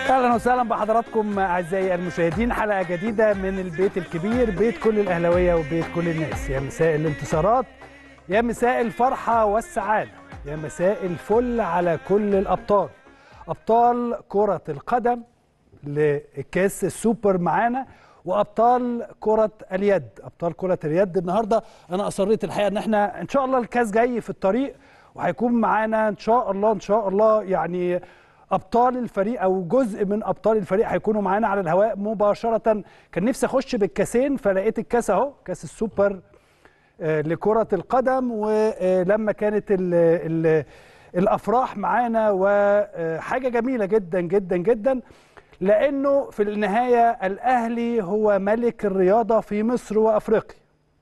اهلا وسهلا بحضراتكم اعزائي المشاهدين حلقه جديده من البيت الكبير بيت كل الاهلاويه وبيت كل الناس يا مساء الانتصارات يا مساء الفرحه والسعاده يا مساء الفل على كل الابطال ابطال كره القدم لكاس السوبر معانا وابطال كره اليد ابطال كره اليد النهارده انا اصريت الحقيقه ان احنا ان شاء الله الكاس جاي في الطريق وهيكون معانا ان شاء الله ان شاء الله يعني ابطال الفريق او جزء من ابطال الفريق هيكونوا معانا على الهواء مباشره كان نفسي اخش بالكاسين فلقيت الكاس اهو كاس السوبر آه، لكره القدم ولما كانت ال ال الافراح معانا وحاجه جميله جدا جدا جدا لانه في النهايه الاهلي هو ملك الرياضه في مصر وافريقيا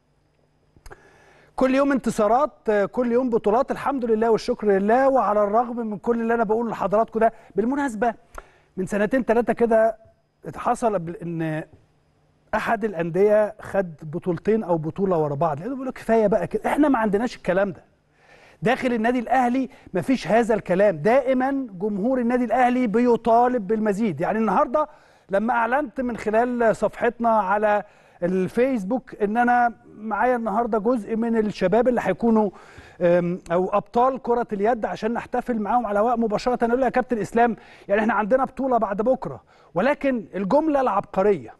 كل يوم انتصارات كل يوم بطولات الحمد لله والشكر لله وعلى الرغم من كل اللي انا بقوله لحضراتكم ده بالمناسبه من سنتين ثلاثه كده حصل ان احد الانديه خد بطولتين او بطوله ورا بعض لانه بيقولوا كفايه بقى كده احنا ما عندناش الكلام ده داخل النادي الاهلي مفيش هذا الكلام دائما جمهور النادي الاهلي بيطالب بالمزيد يعني النهارده لما اعلنت من خلال صفحتنا على الفيسبوك ان انا معايا النهارده جزء من الشباب اللي هيكونوا أم، او ابطال كره اليد عشان نحتفل معاهم على هواء مباشره اقول يا كابتن اسلام يعني احنا عندنا بطوله بعد بكره ولكن الجمله العبقريه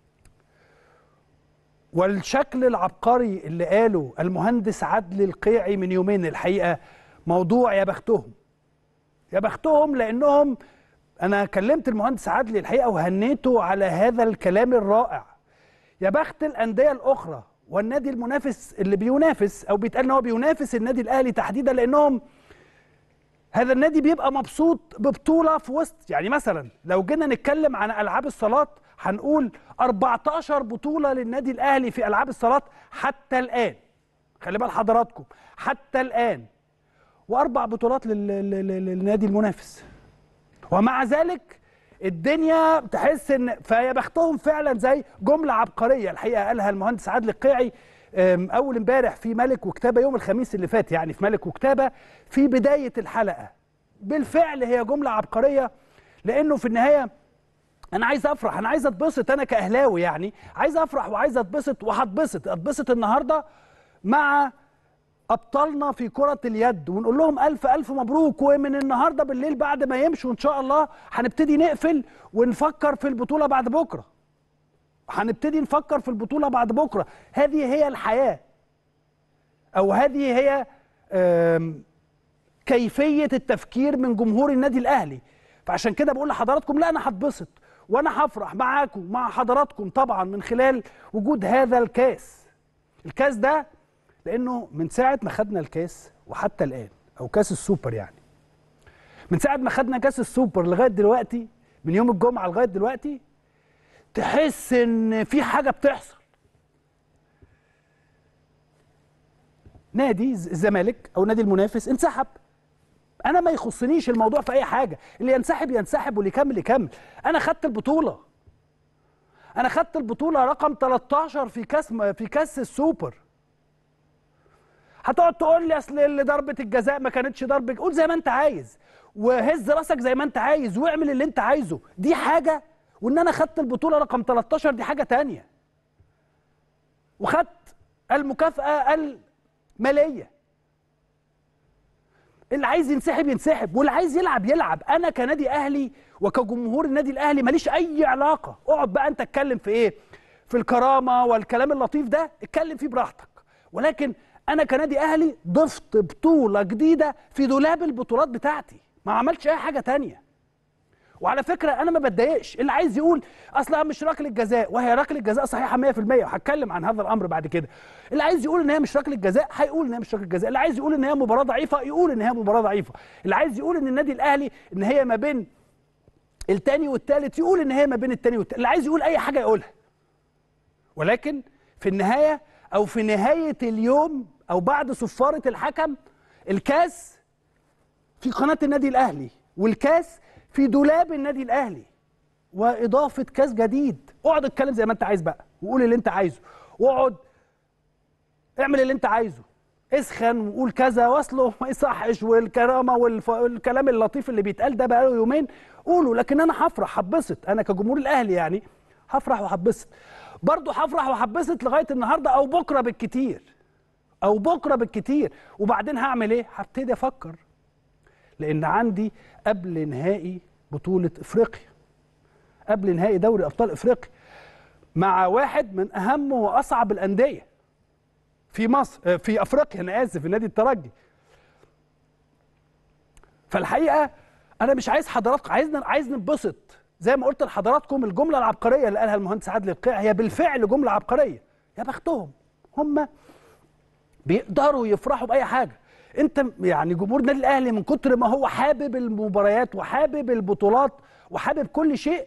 والشكل العبقري اللي قاله المهندس عدلي القيعي من يومين الحقيقه موضوع يا بختهم يا بختهم لانهم انا كلمت المهندس عدلي الحقيقه وهنيته على هذا الكلام الرائع يا بخت الانديه الاخرى والنادي المنافس اللي بينافس او بيتقال ان هو بينافس النادي الاهلي تحديدا لانهم هذا النادي بيبقى مبسوط ببطوله في وسط يعني مثلا لو جينا نتكلم عن العاب الصالات هنقول 14 بطوله للنادي الاهلي في العاب الصالات حتى الان خلي بال حضراتكم حتى الان واربع بطولات لل- لل- لل- للنادي المنافس ومع ذلك الدنيا تحس ان فيا بختهم فعلا زي جمله عبقريه الحقيقه قالها المهندس عادل القيعي أم، اول امبارح في ملك وكتابه يوم الخميس اللي فات يعني في ملك وكتابه في بدايه الحلقه بالفعل هي جمله عبقريه لانه في النهايه انا عايز افرح انا عايز اتبسط انا كاهلاوي يعني عايز افرح وعايز اتبسط وهتبسط اتبسط النهارده مع ابطالنا في كره اليد ونقول لهم الف الف مبروك ومن النهارده بالليل بعد ما يمشوا ان شاء الله هنبتدي نقفل ونفكر في البطوله بعد بكره هنبتدي نفكر في البطوله بعد بكره هذه هي الحياه او هذه هي آم، كيفيه التفكير من جمهور النادي الاهلي فعشان كده بقول لحضراتكم لا انا هتبسط وانا هفرح معاكم مع حضراتكم طبعا من خلال وجود هذا الكاس الكاس ده لانه من ساعه ما خدنا الكاس وحتى الان او كاس السوبر يعني من ساعه ما خدنا كاس السوبر لغايه دلوقتي من يوم الجمعه لغايه دلوقتي تحس ان في حاجه بتحصل نادي الز- الزمالك او نادي المنافس انسحب انا ما يخصنيش الموضوع في اي حاجه اللي ينسحب ينسحب واللي يكمل يكمل انا خدت البطوله انا خدت البطوله رقم 13 في كاس في كاس السوبر هتقعد تقول لي اصل اللي ضربه الجزاء ما كانتش ضربه قول زي ما انت عايز وهز راسك زي ما انت عايز واعمل اللي انت عايزه دي حاجه وان انا خدت البطوله رقم 13 دي حاجه تانية وخدت المكافاه الماليه اللي عايز ينسحب ينسحب واللي عايز يلعب يلعب انا كنادي اهلي وكجمهور النادي الاهلي ماليش اي علاقه اقعد بقى انت اتكلم في ايه في الكرامه والكلام اللطيف ده اتكلم فيه براحتك ولكن انا كنادي اهلي ضفت بطوله جديده في دولاب البطولات بتاعتي ما عملتش اي حاجه تانية وعلى فكره انا ما بتضايقش اللي عايز يقول اصلها مش ركله جزاء وهي ركله جزاء صحيحه 100% وهتكلم عن هذا الامر بعد كده اللي عايز يقول ان هي مش ركله جزاء هيقول ان هي مش ركله جزاء اللي عايز يقول ان هي مباراه ضعيفه يقول ان هي مباراه ضعيفه اللي عايز يقول ان النادي الاهلي ان هي ما بين التاني والتالت يقول ان هي ما بين التاني والتالت اللي عايز يقول اي حاجه يقولها ولكن في النهايه او في نهايه اليوم او بعد صفاره الحكم الكاس في قناه النادي الاهلي والكاس في دولاب النادي الاهلي واضافه كاس جديد اقعد اتكلم زي ما انت عايز بقى وقول اللي انت عايزه واقعد اعمل اللي انت عايزه اسخن وقول كذا واصله ما يصحش والكرامه والف... والكلام اللطيف اللي بيتقال ده بقاله يومين قولوا لكن انا هفرح هتبسط انا كجمهور الاهلي يعني هفرح وهتبسط برضه هفرح وهتبسط لغايه النهارده او بكره بالكتير او بكره بالكتير وبعدين هعمل ايه هبتدي افكر لان عندي قبل نهائي بطوله افريقيا قبل نهائي دوري ابطال افريقيا مع واحد من اهم واصعب الانديه في مصر في افريقيا انا اسف نادي الترجي فالحقيقه انا مش عايز حضراتكم عايز عايز ننبسط زي ما قلت لحضراتكم الجمله العبقريه اللي قالها المهندس عادل القيع هي بالفعل جمله عبقريه يا بختهم هم بيقدروا يفرحوا باي حاجه انت يعني جمهور النادي الاهلي من كتر ما هو حابب المباريات وحابب البطولات وحابب كل شيء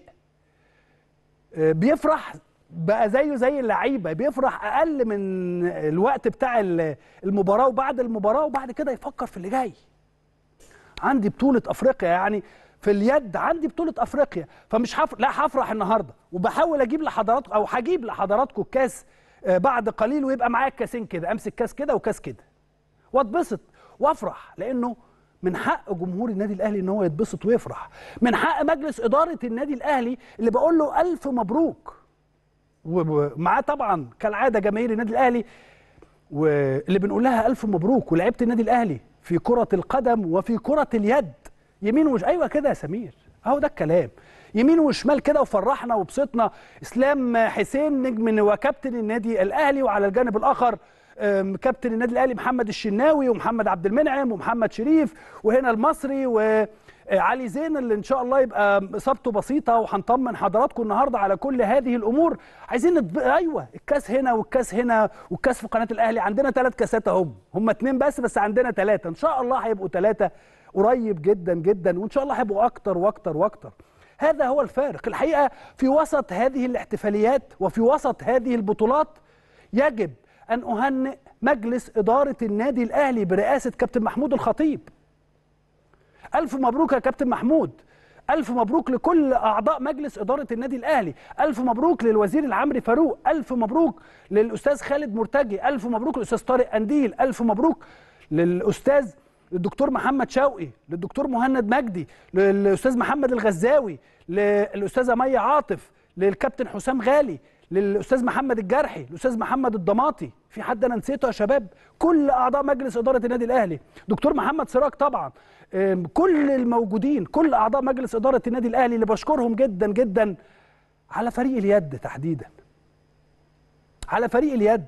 بيفرح بقى زيه زي اللعيبه بيفرح اقل من الوقت بتاع المباراه وبعد المباراه وبعد كده يفكر في اللي جاي عندي بطوله افريقيا يعني في اليد عندي بطوله افريقيا فمش هفرح لا هفرح النهارده وبحاول اجيب لحضراتكم او هجيب لحضراتكم الكاس بعد قليل ويبقى معايا الكاسين كده امسك كاس كده وكاس كده واتبسط وافرح لانه من حق جمهور النادي الاهلي ان هو يتبسط ويفرح من حق مجلس اداره النادي الاهلي اللي بقول له الف مبروك ومعاه طبعا كالعاده جماهير النادي الاهلي واللي بنقول لها الف مبروك ولعيبه النادي الاهلي في كره القدم وفي كره اليد يمين وش ايوه كده يا سمير اهو ده الكلام يمين وشمال كده وفرحنا وبسطنا اسلام حسين نجم وكابتن النادي الاهلي وعلى الجانب الاخر كابتن النادي الاهلي محمد الشناوي ومحمد عبد المنعم ومحمد شريف وهنا المصري وعلي زين اللي ان شاء الله يبقى اصابته بسيطه وهنطمن حضراتكم النهارده على كل هذه الامور عايزين نتب... ايوه الكاس هنا والكاس هنا والكاس في قناه الاهلي عندنا ثلاث كاسات اهم هم اثنين بس بس عندنا ثلاثه ان شاء الله هيبقوا ثلاثه قريب جدا جدا وان شاء الله هيبقوا اكتر واكتر واكتر هذا هو الفارق الحقيقه في وسط هذه الاحتفاليات وفي وسط هذه البطولات يجب أن أهنئ مجلس إدارة النادي الأهلي برئاسة كابتن محمود الخطيب ألف مبروك يا كابتن محمود ألف مبروك لكل أعضاء مجلس إدارة النادي الأهلي ألف مبروك للوزير العمري فاروق ألف مبروك للأستاذ خالد مرتجي ألف مبروك للأستاذ طارق أنديل ألف مبروك للأستاذ للدكتور محمد شوقي للدكتور مهند مجدي للأستاذ محمد الغزاوي للأستاذة مية عاطف للكابتن حسام غالي للاستاذ محمد الجرحي الاستاذ محمد الضماطي في حد انا نسيته يا شباب كل اعضاء مجلس اداره النادي الاهلي دكتور محمد سراج طبعا كل الموجودين كل اعضاء مجلس اداره النادي الاهلي اللي بشكرهم جدا جدا على فريق اليد تحديدا على فريق اليد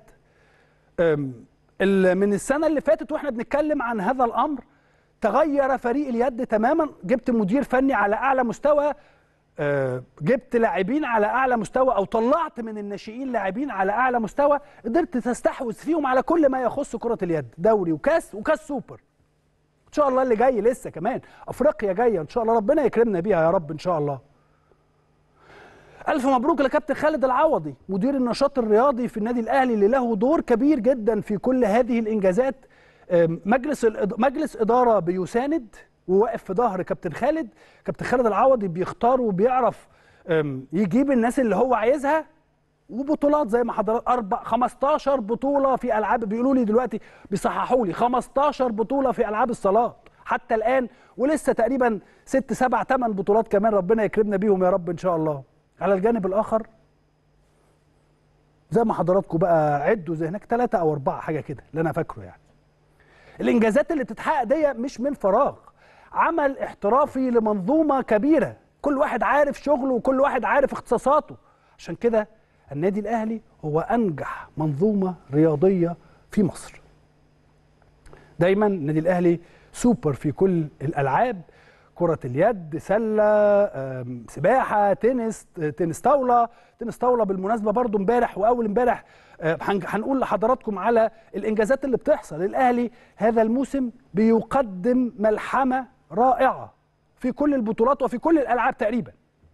من السنه اللي فاتت واحنا بنتكلم عن هذا الامر تغير فريق اليد تماما جبت مدير فني على اعلى مستوى جبت لاعبين على اعلى مستوى او طلعت من الناشئين لاعبين على اعلى مستوى قدرت تستحوذ فيهم على كل ما يخص كره اليد دوري وكاس وكاس سوبر ان شاء الله اللي جاي لسه كمان افريقيا جايه ان شاء الله ربنا يكرمنا بيها يا رب ان شاء الله الف مبروك لكابتن خالد العوضي مدير النشاط الرياضي في النادي الاهلي اللي له دور كبير جدا في كل هذه الانجازات مجلس مجلس اداره بيساند وواقف في ظهر كابتن خالد كابتن خالد العوضي بيختار وبيعرف يجيب الناس اللي هو عايزها وبطولات زي ما حضرتك اربع 15 بطوله في العاب بيقولوا لي دلوقتي بيصححوا لي 15 بطوله في العاب الصالات حتى الان ولسه تقريبا 6 7 8 بطولات كمان ربنا يكرمنا بيهم يا رب ان شاء الله على الجانب الاخر زي ما حضراتكم بقى عدوا زي هناك ثلاثة او اربعة حاجه كده اللي انا فاكره يعني الانجازات اللي تتحقق دي مش من فراغ عمل احترافي لمنظومه كبيره كل واحد عارف شغله وكل واحد عارف اختصاصاته عشان كده النادي الاهلي هو انجح منظومه رياضيه في مصر دايما النادي الاهلي سوبر في كل الالعاب كرة اليد سلة سباحة تنس تنس طاولة تنس طاولة بالمناسبة برضو امبارح وأول امبارح هنقول لحضراتكم على الإنجازات اللي بتحصل الأهلي هذا الموسم بيقدم ملحمة رائعة في كل البطولات وفي كل الألعاب تقريبا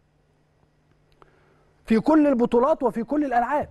في كل البطولات وفي كل الألعاب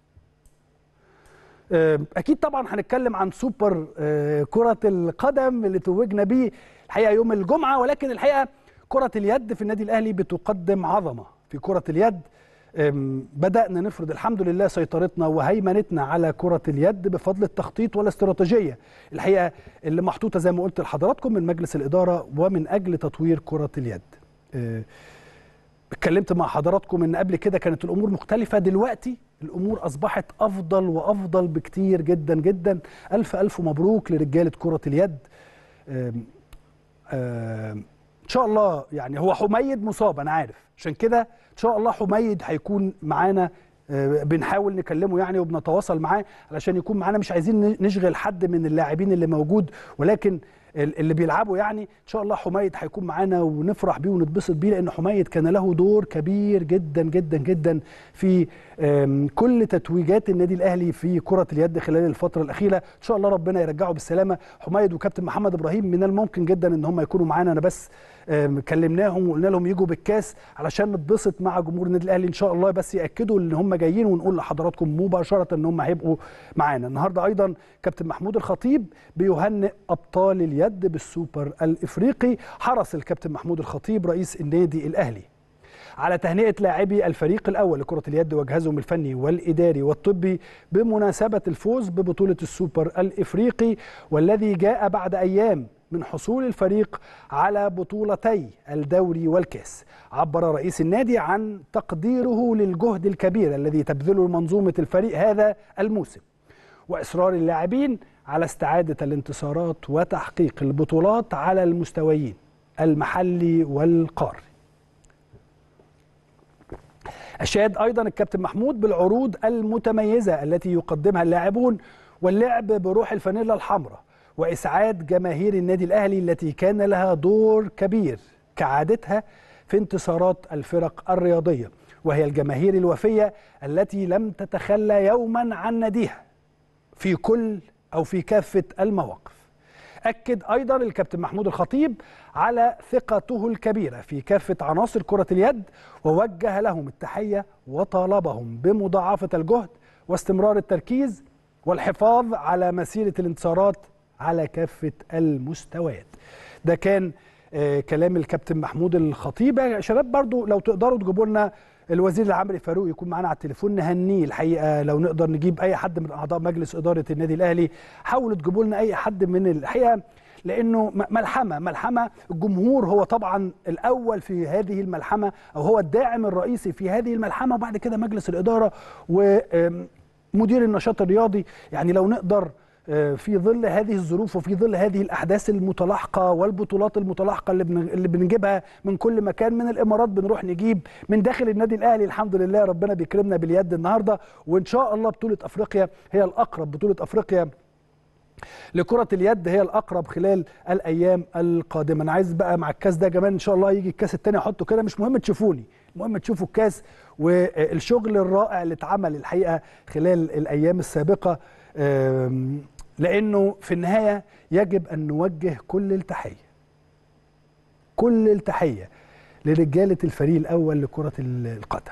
اكيد طبعا هنتكلم عن سوبر كره القدم اللي توجنا بيه الحقيقه يوم الجمعه ولكن الحقيقه كره اليد في النادي الاهلي بتقدم عظمه في كره اليد أم، بدأنا نفرض الحمد لله سيطرتنا وهيمنتنا على كرة اليد بفضل التخطيط والاستراتيجية الحقيقة اللي محطوطة زي ما قلت لحضراتكم من مجلس الإدارة ومن أجل تطوير كرة اليد أه، اتكلمت مع حضراتكم ان قبل كده كانت الامور مختلفه دلوقتي الامور اصبحت افضل وافضل بكتير جدا جدا الف الف مبروك لرجاله كره اليد أم، أم، ان شاء الله يعني هو حميد مصاب انا عارف عشان كده ان شاء الله حميد هيكون معانا آه، بنحاول نكلمه يعني وبنتواصل معاه علشان يكون معانا مش عايزين نشغل حد من اللاعبين اللي موجود ولكن ال- اللي بيلعبوا يعني ان شاء الله حميد هيكون معانا ونفرح بيه ونتبسط بيه لان حميد كان له دور كبير جدا جدا جدا في آم، كل تتويجات النادي الاهلي في كره اليد خلال الفتره الاخيره ان شاء الله ربنا يرجعه بالسلامه حميد وكابتن محمد ابراهيم من الممكن جدا ان هم يكونوا معانا انا بس آم، كلمناهم وقلنا لهم يجوا بالكاس علشان نتبسط مع جمهور النادي الاهلي ان شاء الله بس ياكدوا ان هم جايين ونقول لحضراتكم مباشره ان هم هيبقوا معانا النهارده ايضا كابتن محمود الخطيب بيهنئ ابطال اليد بالسوبر الافريقي حرص الكابتن محمود الخطيب رئيس النادي الاهلي على تهنئة لاعبي الفريق الأول لكرة اليد وجهازهم الفني والإداري والطبي بمناسبة الفوز ببطولة السوبر الإفريقي والذي جاء بعد أيام من حصول الفريق على بطولتي الدوري والكاس عبر رئيس النادي عن تقديره للجهد الكبير الذي تبذله منظومة الفريق هذا الموسم وإصرار اللاعبين على استعادة الانتصارات وتحقيق البطولات على المستويين المحلي والقاري أشاد أيضا الكابتن محمود بالعروض المتميزة التي يقدمها اللاعبون واللعب بروح الفانيلا الحمراء وإسعاد جماهير النادي الأهلي التي كان لها دور كبير كعادتها في انتصارات الفرق الرياضية وهي الجماهير الوفية التي لم تتخلى يوما عن ناديها في كل أو في كافة المواقف أكد أيضا الكابتن محمود الخطيب على ثقته الكبيرة في كافة عناصر كرة اليد ووجه لهم التحية وطالبهم بمضاعفة الجهد واستمرار التركيز والحفاظ على مسيرة الانتصارات على كافة المستويات ده كان آه كلام الكابتن محمود الخطيب يا شباب برضو لو تقدروا تجيبوا لنا الوزير العمري فاروق يكون معانا على التليفون نهنيه الحقيقه لو نقدر نجيب اي حد من اعضاء مجلس اداره النادي الاهلي حاولوا تجيبوا لنا اي حد من الحقيقه لانه م- ملحمه ملحمه الجمهور هو طبعا الاول في هذه الملحمه او هو الداعم الرئيسي في هذه الملحمه وبعد كده مجلس الاداره ومدير النشاط الرياضي يعني لو نقدر آه، في ظل هذه الظروف وفي ظل هذه الاحداث المتلاحقه والبطولات المتلاحقه اللي بن- اللي بنجيبها من كل مكان من الامارات بنروح نجيب من داخل النادي الاهلي الحمد لله ربنا بيكرمنا باليد النهارده وان شاء الله بطوله افريقيا هي الاقرب بطوله افريقيا لكرة اليد هي الأقرب خلال الأيام القادمة أنا عايز بقى مع الكاس ده كمان إن شاء الله يجي الكاس التاني أحطه كده مش مهم تشوفوني المهم تشوفوا الكاس والشغل الرائع اللي اتعمل الحقيقة خلال الأيام السابقة أم، لأنه في النهاية يجب أن نوجه كل التحية كل التحية لرجالة الفريق الأول لكرة القدم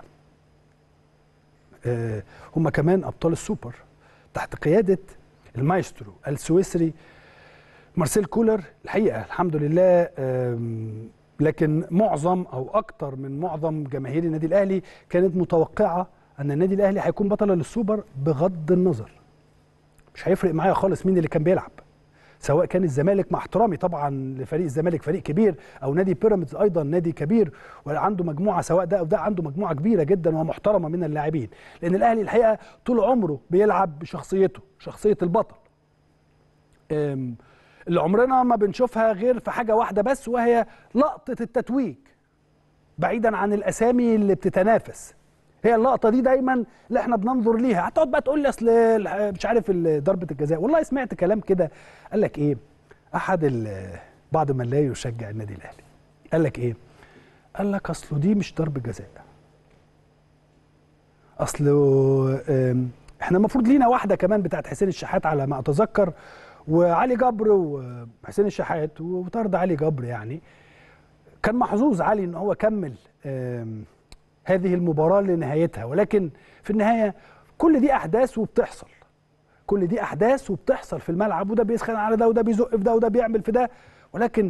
آه، هم كمان ابطال السوبر تحت قياده المايسترو السويسري مارسيل كولر الحقيقه الحمد لله آم، لكن معظم او اكتر من معظم جماهير النادي الاهلي كانت متوقعه ان النادي الاهلي هيكون بطل للسوبر بغض النظر مش هيفرق معايا خالص مين اللي كان بيلعب سواء كان الزمالك مع احترامي طبعا لفريق الزمالك فريق كبير او نادي بيراميدز ايضا نادي كبير وعنده مجموعه سواء ده او ده عنده مجموعه كبيره جدا ومحترمه من اللاعبين لان الاهلي الحقيقه طول عمره بيلعب بشخصيته شخصيه البطل أم، اللي عمرنا ما بنشوفها غير في حاجه واحده بس وهي لقطه التتويج بعيدا عن الاسامي اللي بتتنافس هي اللقطه دي دايما اللي احنا بننظر ليها هتقعد بقى تقول لي اصل ال- مش عارف ال- ضربه الجزاء والله سمعت كلام كده قال لك ايه احد ال- بعض من لا يشجع النادي الاهلي قال لك ايه قال لك اصله دي مش ضربه جزاء اصله آم، احنا المفروض لينا واحده كمان بتاعت حسين الشحات على ما اتذكر وعلي جبر وحسين الشحات وطرد علي جبر يعني كان محظوظ علي ان هو كمل آم، هذه المباراه لنهايتها ولكن في النهايه كل دي احداث وبتحصل كل دي احداث وبتحصل في الملعب وده بيسخن على ده وده بيزق في ده وده بيعمل في ده ولكن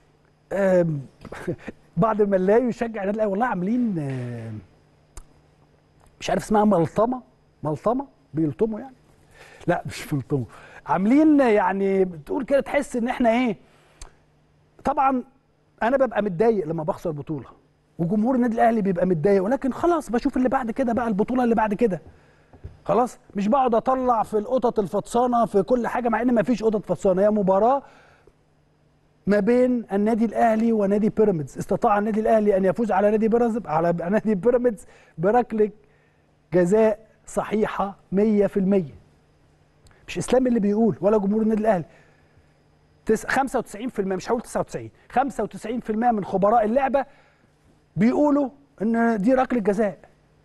آم، بعد ما لا يشجع النادي الاهلي والله عاملين آم، مش عارف اسمها ملطمه ملطمه بيلطموا يعني لا مش بيلطموا عاملين يعني بتقول كده تحس ان احنا ايه طبعا انا ببقى متضايق لما بخسر بطوله وجمهور النادي الاهلي بيبقى متضايق ولكن خلاص بشوف اللي بعد كده بقى البطوله اللي بعد كده خلاص مش بقعد اطلع في القطط الفطسانه في كل حاجه مع ان ما فيش قطط فطسانه هي مباراه ما بين النادي الاهلي ونادي بيراميدز استطاع النادي الاهلي ان يفوز على نادي بيراميدز على نادي بيراميدز بركله جزاء صحيحه 100% مش اسلام اللي بيقول ولا جمهور النادي الاهلي 95% مش هقول 99 95% من خبراء اللعبه بيقولوا ان دي ركله جزاء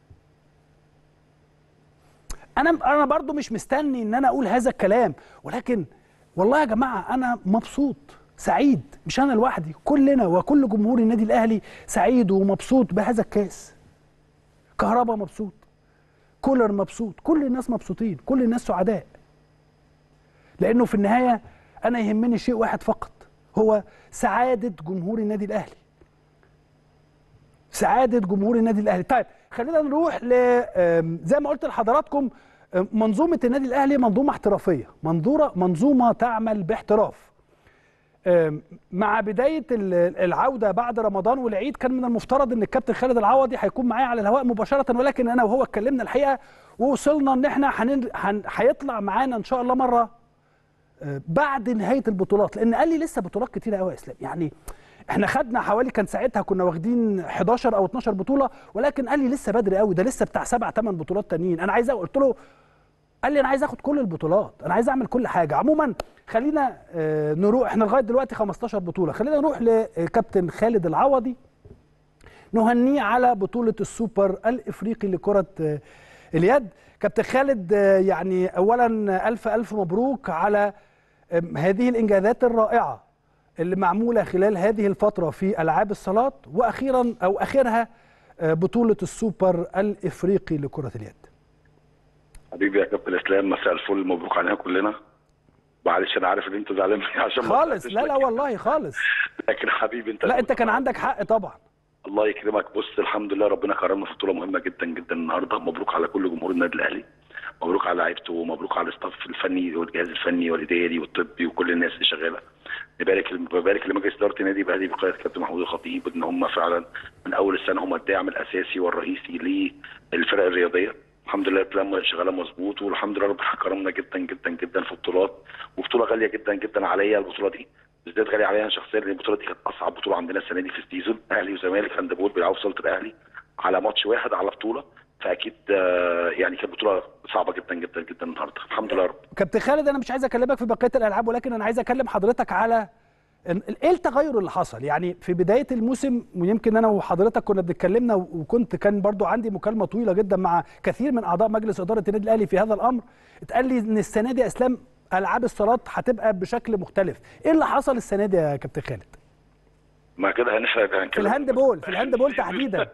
انا انا برضو مش مستني ان انا اقول هذا الكلام ولكن والله يا جماعه انا مبسوط سعيد مش انا لوحدي كلنا وكل جمهور النادي الاهلي سعيد ومبسوط بهذا الكاس كهربا مبسوط كولر مبسوط كل الناس مبسوطين كل الناس سعداء لانه في النهايه انا يهمني شيء واحد فقط هو سعاده جمهور النادي الاهلي سعاده جمهور النادي الاهلي طيب خلينا نروح ل زي ما قلت لحضراتكم منظومه النادي الاهلي منظومه احترافيه منظوره منظومه تعمل باحتراف مع بدايه العوده بعد رمضان والعيد كان من المفترض ان الكابتن خالد العوضي هيكون معايا على الهواء مباشره ولكن انا وهو اتكلمنا الحقيقه ووصلنا ان احنا هيطلع معانا ان شاء الله مره بعد نهايه البطولات لان قال لي لسه بطولات كتيره قوي يا اسلام يعني احنا خدنا حوالي كان ساعتها كنا واخدين 11 او 12 بطوله ولكن قال لي لسه بدري قوي ده لسه بتاع سبع ثمان بطولات تانيين انا عايز قلت له قال لي انا عايز اخد كل البطولات انا عايز اعمل كل حاجه عموما خلينا اه نروح احنا لغايه دلوقتي 15 بطوله خلينا نروح لكابتن خالد العوضي نهنيه على بطوله السوبر الافريقي لكره اه اليد كابتن خالد اه يعني اولا الف الف مبروك على هذه الانجازات الرائعه اللي معموله خلال هذه الفتره في العاب الصالات واخيرا او اخرها بطوله السوبر الافريقي لكره اليد حبيبي يا كابتن اسلام مساء الفل مبروك علينا كلنا معلش انا عارف ان انت زعلان مني عشان خالص لا لا والله خالص لكن حبيبي انت لا انت كان عندك حق طبعا الله يكرمك بص الحمد لله ربنا كرمنا في بطوله مهمه جدا جدا النهارده مبروك على كل جمهور النادي الاهلي مبروك على لعيبته ومبروك على الاستاف الفني والجهاز الفني والاداري والطبي وكل الناس اللي شغاله نبارك نبارك لمجلس اداره النادي الاهلي بقياده كابتن محمود الخطيب ان هم فعلا من اول السنه هم الداعم الاساسي والرئيسي للفرق الرياضيه الحمد لله الكلام شغاله مظبوط والحمد لله ربنا كرمنا جدا جدا جدا في بطولات وبطوله غاليه جدا جدا عليا البطوله دي بالذات غاليه عليا انا شخصيا لان البطوله دي كانت اصعب بطوله عندنا السنه دي في السيزون اهلي وزمالك هاندبول بيلعبوا في صاله الاهلي على ماتش واحد على بطوله فاكيد يعني كانت بطوله صعبه جدا جدا جدا النهارده الحمد لله رب كابتن خالد انا مش عايز اكلمك في بقيه الالعاب ولكن انا عايز اكلم حضرتك على ايه التغير اللي حصل يعني في بدايه الموسم ويمكن انا وحضرتك كنا بنتكلمنا وكنت كان برضو عندي مكالمه طويله جدا مع كثير من اعضاء مجلس اداره النادي الاهلي في هذا الامر اتقال لي ان السنه دي اسلام العاب الصالات هتبقى بشكل مختلف ايه اللي حصل السنه دي يا كابتن خالد ما كده هنحرق في الهاند بول في الهاند بول تحديدا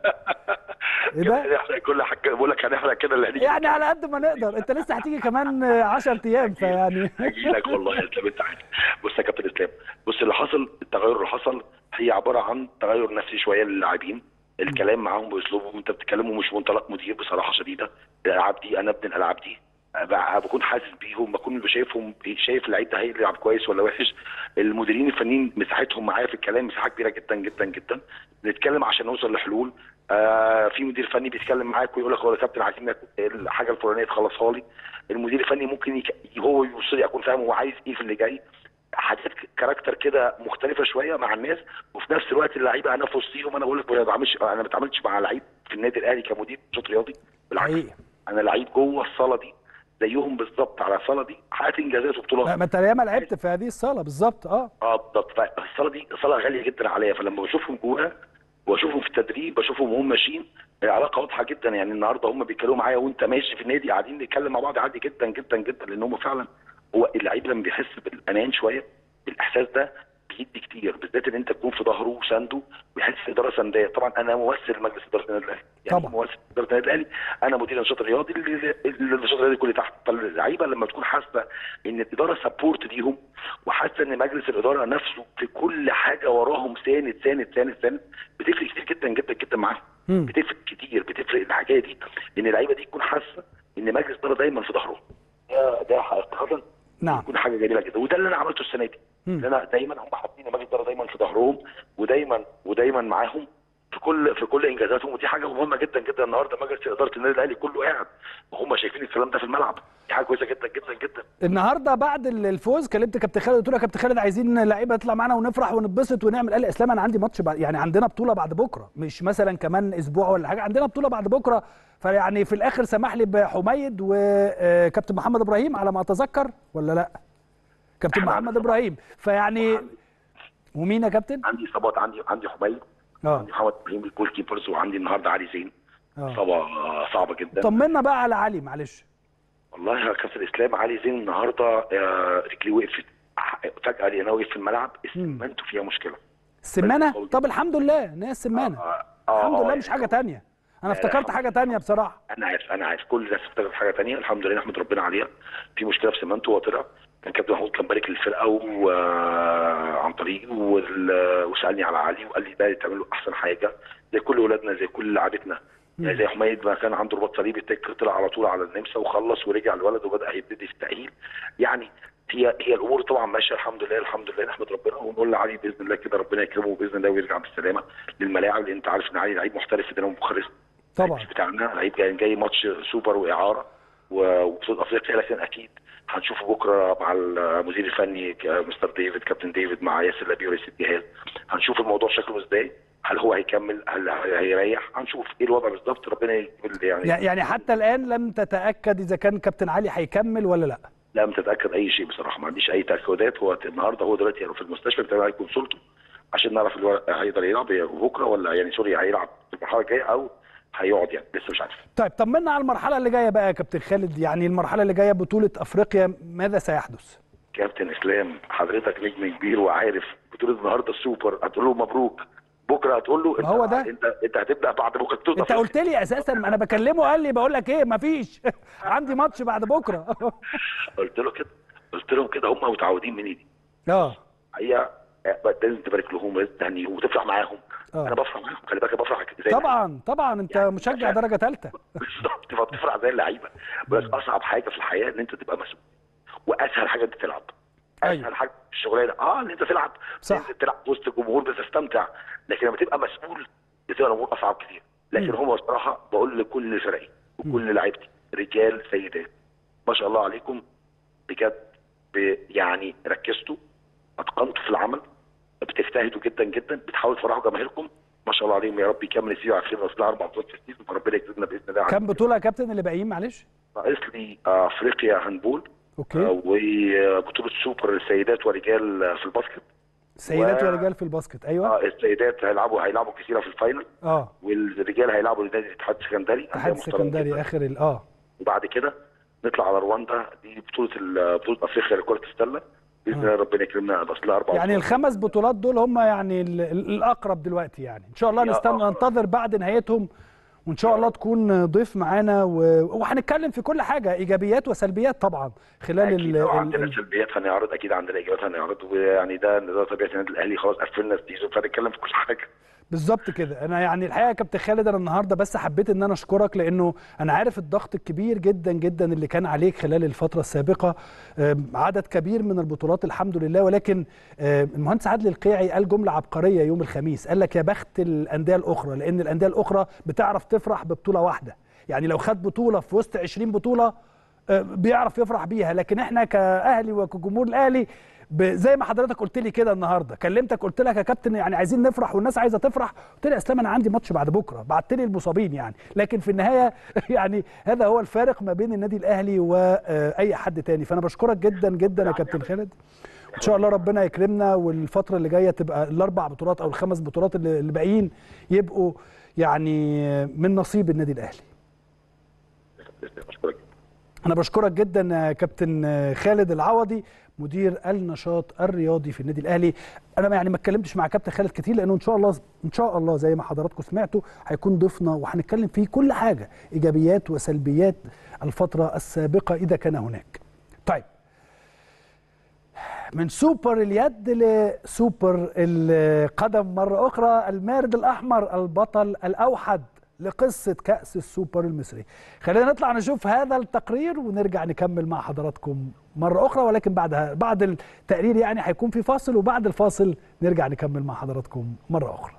ايه ده؟ كل حاجه بقول لك هنحرق كده اللي هنيجي يعني على قد ما نقدر انت لسه هتيجي كمان 10 ايام فيعني هجي لك والله يا اسلام انت عارف بص يا كابتن اسلام بص اللي حصل التغير اللي حصل هي عباره عن تغير نفسي شويه للاعبين الكلام معاهم باسلوبهم انت بتتكلموا مش منطلق مدير بصراحه شديده الالعاب دي انا ابن الالعاب دي بكون حاسس بيهم بكون شايفهم شايف اللعيب ده هيلعب كويس ولا وحش المديرين الفنيين مساحتهم معايا في الكلام مساحه كبيره جدا جدا جدا نتكلم عشان نوصل لحلول آه في مدير فني بيتكلم معاك ويقول لك هو يا كابتن عايزين الحاجه الفلانيه تخلصها لي المدير الفني ممكن يك... هو يبص لي اكون فاهم هو عايز ايه في اللي جاي حاجات كاركتر كده مختلفه شويه مع الناس وفي نفس الوقت اللعيبه انا في وسطيهم انا بقول لك ما بعملش انا ما بتعاملش مع لعيب في النادي الاهلي كمدير نشاط رياضي بالعكس انا لعيب جوه الصاله دي زيهم بالظبط على الصاله دي حققت انجازات وبطولات ما انت ياما لعبت في هذه الصاله بالظبط اه اه بالظبط فالصاله دي صاله غاليه جدا عليا فلما بشوفهم جواها واشوفهم في التدريب بشوفهم وهم ماشيين العلاقه واضحه جدا يعني النهارده هم بيتكلموا معايا وانت ماشي في النادي قاعدين نتكلم مع بعض عادي جدا جدا جدا لان هم فعلا هو اللعيب لما بيحس بالامان شويه الاحساس ده بيدي كتير بالذات ان انت تكون في ظهره وسانده ويحس اداره سنديه طبعا انا ممثل مجلس اداره النادي الاهلي يعني طبعا. ممثل اداره النادي الاهلي انا مدير النشاط الرياضي اللي النشاط الرياضي كله تحت فاللعيبه لما تكون حاسه ان الاداره سبورت ليهم وحاسه ان مجلس الاداره نفسه في كل حاجه وراهم ساند ساند ساند ساند بتفرق كتير جدا جدا جدا معاهم بتفرق كتير بتفرق الحكايه دي ان اللعيبه دي تكون حاسه ان مجلس الاداره دايما في ظهرهم ده ده حقيقه نعم تكون حاجه جميله جدا وده اللي انا عملته السنه دي ان انا دايما هم حاطين مجلس الاداره دايما في ظهرهم ودايما ودايما معاهم في كل في كل انجازاتهم ودي حاجه مهمه جدا جدا النهارده مجلس اداره النادي الاهلي كله قاعد وهم شايفين الكلام ده في الملعب دي حاجه كويسه جدا جدا جدا النهارده بعد الفوز كلمت كابتن خالد قلت له يا كابتن خالد عايزين لعيبه تطلع معانا ونفرح ونتبسط ونعمل قال لي اسلام انا عندي ماتش بعد يعني عندنا بطوله بعد بكره مش مثلا كمان اسبوع ولا حاجه عندنا بطوله بعد بكره فيعني في الاخر سمح لي بحميد وكابتن محمد ابراهيم على ما اتذكر ولا لا كابتن محمد ابراهيم فيعني ومين يا كابتن عندي اصابات عندي عندي حميد اه عندي محمد ابراهيم الجول كيبرز وعندي النهارده علي زين اه اصابه صعبه جدا طمنا بقى على علي معلش والله يا كابتن اسلام علي زين النهارده آه، رجليه وقفت فجاه لقيناه وقف في الملعب اسمنته فيها مشكله السمانه طب الحمد لله ان هي السمانه آه، آه، الحمد لله آه، مش حاجه تانية انا لا، افتكرت حاجه تانية بصراحه انا عارف انا عارف كل الناس افتكرت حاجه تانية الحمد لله نحمد ربنا عليها في مشكله في سيمنتو هو طلع كان كابتن محمود كان بارك للفرقه وعن طريقي وال- وسالني على علي وقال لي ده تعمل له احسن حاجه زي كل اولادنا زي كل لعبتنا يعني زي حميد ما كان عنده رباط صليبي التك طلع على طول على النمسا وخلص ورجع الولد وبدا يبتدي في التاهيل يعني هي هي الامور طبعا ماشيه الحمد لله الحمد لله نحمد ربنا ونقول لعلي باذن الله كده ربنا يكرمه باذن الله ويرجع بالسلامه للملاعب لان انت عارف ان علي لعيب محترف في دينامو بوخارست طبعا مش بتاعنا لعيب جاي, جاي ماتش سوبر واعاره و- وبطوله افريقيا لكن اكيد هنشوفه بكره مع المدير الفني ك- مستر ديفيد كابتن ديفيد مع ياسر لبيب رئيس الجهاز هنشوف الموضوع شكله ازاي هل هو هيكمل هل هيريح هنشوف ايه الوضع بالظبط ربنا يكمل يعني يعني حتى الان لم تتاكد اذا كان كابتن علي هيكمل ولا لا لم تتاكد اي شيء بصراحه ما عنديش اي تاكدات هو النهارده هو دلوقتي في المستشفى بتعمل عليه كونسولته عشان نعرف الورق هيقدر يلعب بكره ولا يعني سوري هيلعب في المرحله الجايه او هيقعد يعني لسه مش عارف طيب طمنا على المرحله اللي جايه بقى يا كابتن خالد يعني المرحله اللي جايه بطوله افريقيا ماذا سيحدث كابتن اسلام حضرتك نجم كبير وعارف بطوله النهارده السوبر هتقول له مبروك بكره هتقول له ما هو ده. انت انت هتبدا بعد بكره بطوله انت قلت لي اساسا انا بكلمه قال لي بقول لك ايه مفيش عندي ماتش بعد بكره قلت له كده قلت لهم كده هم متعودين مني دي اه هي لازم تبارك لهم لازم تهنيهم وتفرح معاهم آه. انا بفرح معاهم خلي بالك بفرح زي طبعا طبعا انت مشجع درجه ثالثه بالظبط تبقى بتفرح زي اللعيبه بس اصعب حاجه في الحياه ان انت تبقى مسؤول واسهل حاجه انت تلعب أيوة. اسهل حاجه في الشغلانه اه ان انت تلعب صح. إن انت تلعب وسط الجمهور بتستمتع لكن لما تبقى مسؤول بتبقى الامور اصعب كتير لكن هم بصراحه بقول لكل فرقي وكل لعيبتي رجال سيدات ما شاء الله عليكم بجد ب- يعني ركزتوا اتقنتوا في العمل بتجتهدوا جدا جدا بتحاولوا تفرحوا جماهيركم ما شاء الله عليهم يا رب يكمل السيزون على خير ويصل اربع بطولات في السيزون فربنا يكرمنا باذن الله كم بطوله يا كابتن اللي باقيين معلش ناقص لي افريقيا هاندبول اوكي آه، وبطوله سوبر السيدات ورجال في الباسكت سيدات و- ورجال في الباسكت ايوه اه السيدات هيلعبوا هيلعبوا كثيره في الفاينل اه والرجال هيلعبوا لنادي الاتحاد السكندري اتحاد أندية محترمة السكندري جداً. اخر ال- اه وبعد كده نطلع على رواندا دي بطوله ال- بطوله افريقيا لكره السله باذن الله ربنا يكرمنا ناقص لها اربع يعني بطولات. الخمس بطولات دول هم يعني ال- ال- الاقرب دلوقتي يعني ان شاء الله يا نستنى أقرب. ننتظر بعد نهايتهم وان شاء الله تكون ضيف معانا و- وهنتكلم في كل حاجه ايجابيات وسلبيات طبعا خلال اكيد ال- لو ال- عندنا ال- سلبيات هنعرض اكيد عندنا ايجابيات هنعرض ويعني ده ده طبيعه النادي الاهلي خلاص قفلنا السيزون فهنتكلم في كل حاجه بالظبط كده انا يعني الحقيقه يا كابتن خالد انا النهارده بس حبيت ان انا اشكرك لانه انا عارف الضغط الكبير جدا جدا اللي كان عليك خلال الفتره السابقه آم، عدد كبير من البطولات الحمد لله ولكن آم، المهندس عادل القيعي قال جمله عبقريه يوم الخميس قال لك يا بخت الانديه الاخرى لان الانديه الاخرى بتعرف تفرح ببطوله واحده يعني لو خد بطوله في وسط 20 بطوله آه، بيعرف يفرح بيها لكن احنا كاهلي وكجمهور الاهلي ب- زي ما حضرتك قلت لي كده النهارده كلمتك قلت لك يا كابتن يعني عايزين نفرح والناس عايزه تفرح قلت لي يا اسلام انا عندي ماتش بعد بكره بعت لي المصابين يعني لكن في النهايه يعني هذا هو الفارق ما بين النادي الاهلي واي حد تاني فانا بشكرك جدا جدا يا كابتن خالد ان شاء الله ربنا يكرمنا والفتره اللي جايه تبقى الاربع بطولات او الخمس بطولات اللي اللي باقيين يبقوا يعني من نصيب النادي الاهلي اشكرك انا بشكرك جدا يا كابتن خالد العوضي مدير النشاط الرياضي في النادي الاهلي انا يعني ما اتكلمتش مع كابتن خالد كتير لانه ان شاء الله ان شاء الله زي ما حضراتكم سمعتوا هيكون ضيفنا وهنتكلم فيه كل حاجه ايجابيات وسلبيات الفتره السابقه اذا كان هناك طيب من سوبر اليد لسوبر القدم مرة أخرى المارد الأحمر البطل الأوحد لقصه كاس السوبر المصري خلينا نطلع نشوف هذا التقرير ونرجع نكمل مع حضراتكم مره اخرى ولكن بعدها بعد التقرير يعني هيكون في فاصل وبعد الفاصل نرجع نكمل مع حضراتكم مره اخرى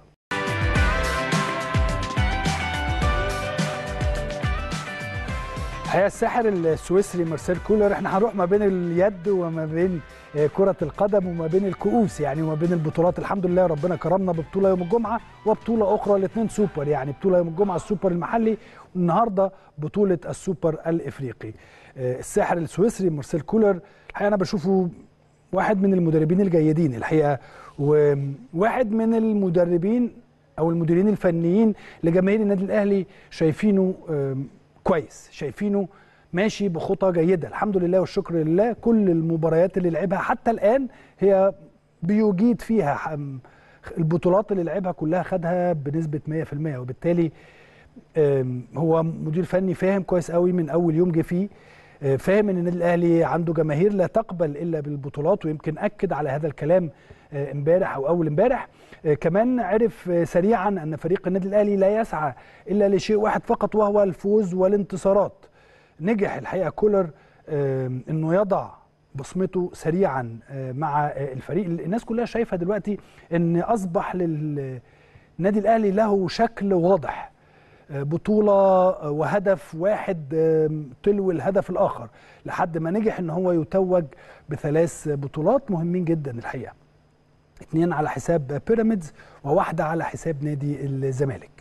الحقيقه الساحر السويسري مارسيل كولر احنا هنروح ما بين اليد وما بين كرة القدم وما بين الكؤوس يعني وما بين البطولات الحمد لله ربنا كرمنا ببطولة يوم الجمعة وبطولة أخرى الاثنين سوبر يعني بطولة يوم الجمعة السوبر المحلي والنهاردة بطولة السوبر الإفريقي الساحر السويسري مارسيل كولر الحقيقة أنا بشوفه واحد من المدربين الجيدين الحقيقة وواحد من المدربين أو المديرين الفنيين لجماهير النادي الأهلي شايفينه كويس شايفينه ماشي بخطى جيده الحمد لله والشكر لله كل المباريات اللي لعبها حتى الان هي بيجيد فيها البطولات اللي لعبها كلها خدها بنسبه 100% وبالتالي هو مدير فني فاهم كويس قوي من اول يوم جه فيه فاهم ان النادي الاهلي عنده جماهير لا تقبل الا بالبطولات ويمكن اكد على هذا الكلام امبارح او اول امبارح كمان عرف سريعا ان فريق النادي الاهلي لا يسعى الا لشيء واحد فقط وهو الفوز والانتصارات نجح الحقيقه كولر انه يضع بصمته سريعا مع الفريق الناس كلها شايفه دلوقتي ان اصبح للنادي الاهلي له شكل واضح بطوله وهدف واحد تلو الهدف الاخر لحد ما نجح ان هو يتوج بثلاث بطولات مهمين جدا الحقيقه اثنين على حساب بيراميدز وواحده على حساب نادي الزمالك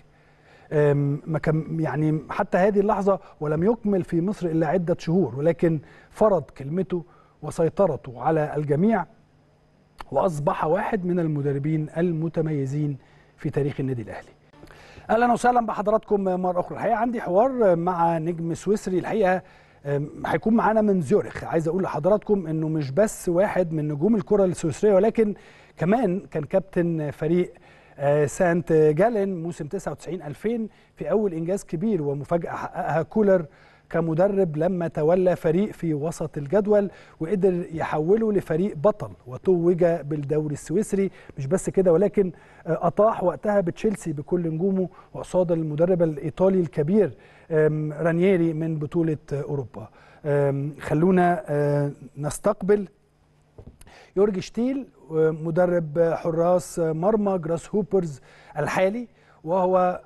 ما كان يعني حتى هذه اللحظه ولم يكمل في مصر الا عده شهور ولكن فرض كلمته وسيطرته على الجميع واصبح واحد من المدربين المتميزين في تاريخ النادي الاهلي. اهلا وسهلا بحضراتكم مره اخرى، الحقيقه عندي حوار مع نجم سويسري الحقيقه هيكون معانا من زيورخ، عايز اقول لحضراتكم انه مش بس واحد من نجوم الكره السويسريه ولكن كمان كان كابتن فريق سانت جالن موسم 99 2000 في اول انجاز كبير ومفاجاه حققها كولر كمدرب لما تولى فريق في وسط الجدول وقدر يحوله لفريق بطل وتوج بالدوري السويسري مش بس كده ولكن اطاح وقتها بتشيلسي بكل نجومه وقصاد المدرب الايطالي الكبير رانييري من بطوله اوروبا خلونا نستقبل يورج شتيل مدرب حراس مرمى جراس هوبرز الحالي وهو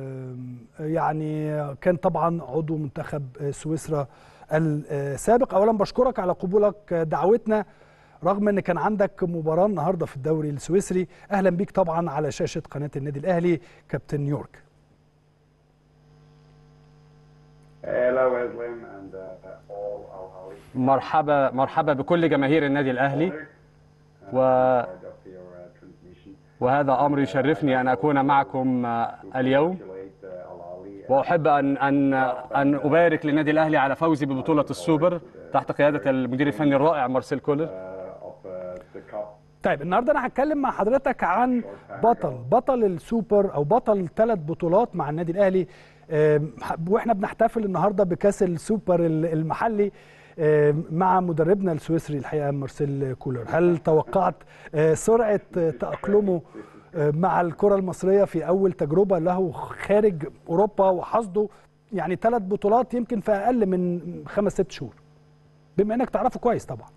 يعني كان طبعا عضو منتخب سويسرا السابق اولا بشكرك على قبولك دعوتنا رغم ان كان عندك مباراه النهارده في الدوري السويسري اهلا بيك طبعا على شاشه قناه النادي الاهلي كابتن نيورك مرحبا مرحبا بكل جماهير النادي الاهلي و وهذا امر يشرفني ان اكون معكم اليوم واحب ان ان ان ابارك للنادي الاهلي على فوزه ببطوله السوبر تحت قياده المدير الفني الرائع مارسيل كولر طيب النهارده انا هتكلم مع حضرتك عن بطل بطل السوبر او بطل ثلاث بطولات مع النادي الاهلي واحنا بنحتفل النهارده بكاس السوبر المحلي مع مدربنا السويسري الحقيقه مارسيل كولر هل توقعت سرعه تاقلمه مع الكره المصريه في اول تجربه له خارج اوروبا وحصده يعني ثلاث بطولات يمكن في اقل من خمس ست شهور بما انك تعرفه كويس طبعا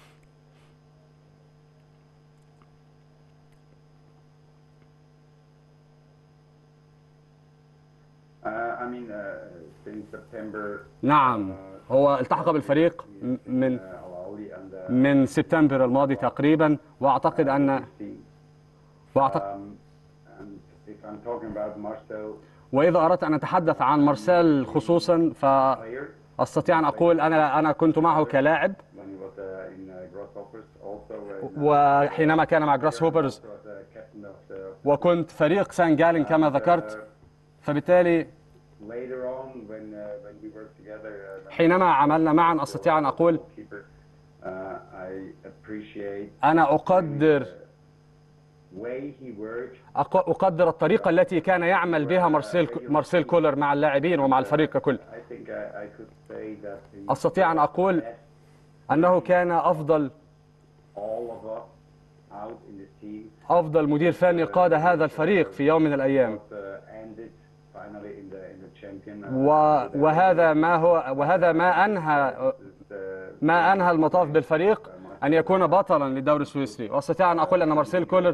نعم هو التحق بالفريق من من سبتمبر الماضي تقريبا واعتقد ان واعتقد واذا اردت ان اتحدث عن مارسيل خصوصا فاستطيع ان اقول انا انا كنت معه كلاعب وحينما كان مع جراس هوبرز وكنت فريق سان جالين كما ذكرت فبالتالي حينما عملنا معا استطيع ان اقول انا اقدر اقدر الطريقه التي كان يعمل بها مارسيل مارسيل كولر مع اللاعبين ومع الفريق ككل استطيع ان اقول انه كان افضل افضل مدير فني قاد هذا الفريق في يوم من الايام و- وهذا ما هو وهذا ما انهى ما انهى المطاف بالفريق ان يكون بطلا للدوري السويسري واستطيع ان اقول ان مارسيل كولر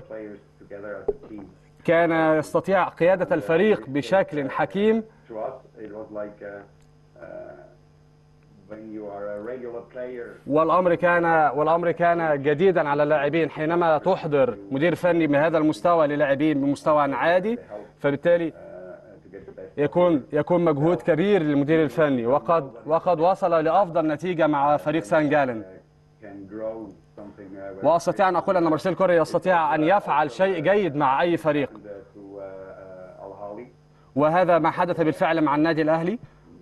كان يستطيع قياده الفريق بشكل حكيم والامر كان والامر كان جديدا على اللاعبين حينما تحضر مدير فني بهذا المستوى للاعبين بمستوى عادي فبالتالي يكون يكون مجهود كبير للمدير الفني وقد وقد وصل لافضل نتيجه مع فريق سان جالن واستطيع ان اقول ان مارسيل كوري يستطيع ان يفعل شيء جيد مع اي فريق وهذا ما حدث بالفعل مع النادي الاهلي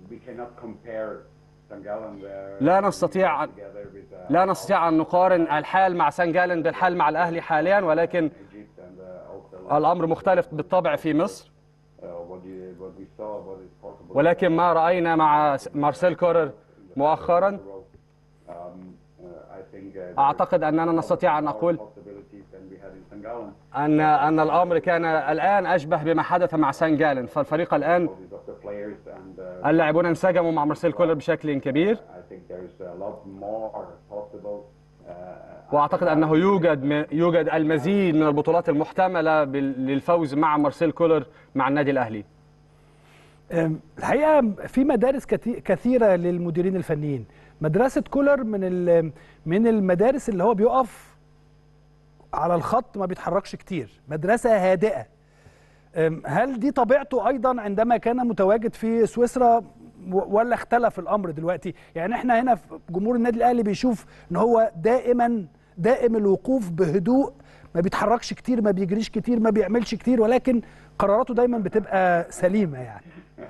لا نستطيع لا نستطيع ان نقارن الحال مع سان جالن بالحال مع الاهلي حاليا ولكن الامر مختلف بالطبع في مصر ولكن ما راينا مع مارسيل كورر مؤخرا اعتقد اننا نستطيع ان نقول ان ان الامر كان الان اشبه بما حدث مع سان جالن فالفريق الان اللاعبون انسجموا مع مارسيل كولر بشكل كبير واعتقد انه يوجد يوجد المزيد من البطولات المحتمله بال- للفوز مع مارسيل كولر مع النادي الاهلي أم، الحقيقه في مدارس كتي- كثيره للمديرين الفنيين مدرسه كولر من ال- من المدارس اللي هو بيقف على الخط ما بيتحركش كتير مدرسه هادئه أم، هل دي طبيعته ايضا عندما كان متواجد في سويسرا و- ولا اختلف الامر دلوقتي يعني احنا هنا في جمهور النادي الاهلي بيشوف ان هو دائما دائم الوقوف بهدوء ما بيتحركش كتير ما بيجريش كتير ما بيعملش كتير ولكن قراراته دايما بتبقى سليمه يعني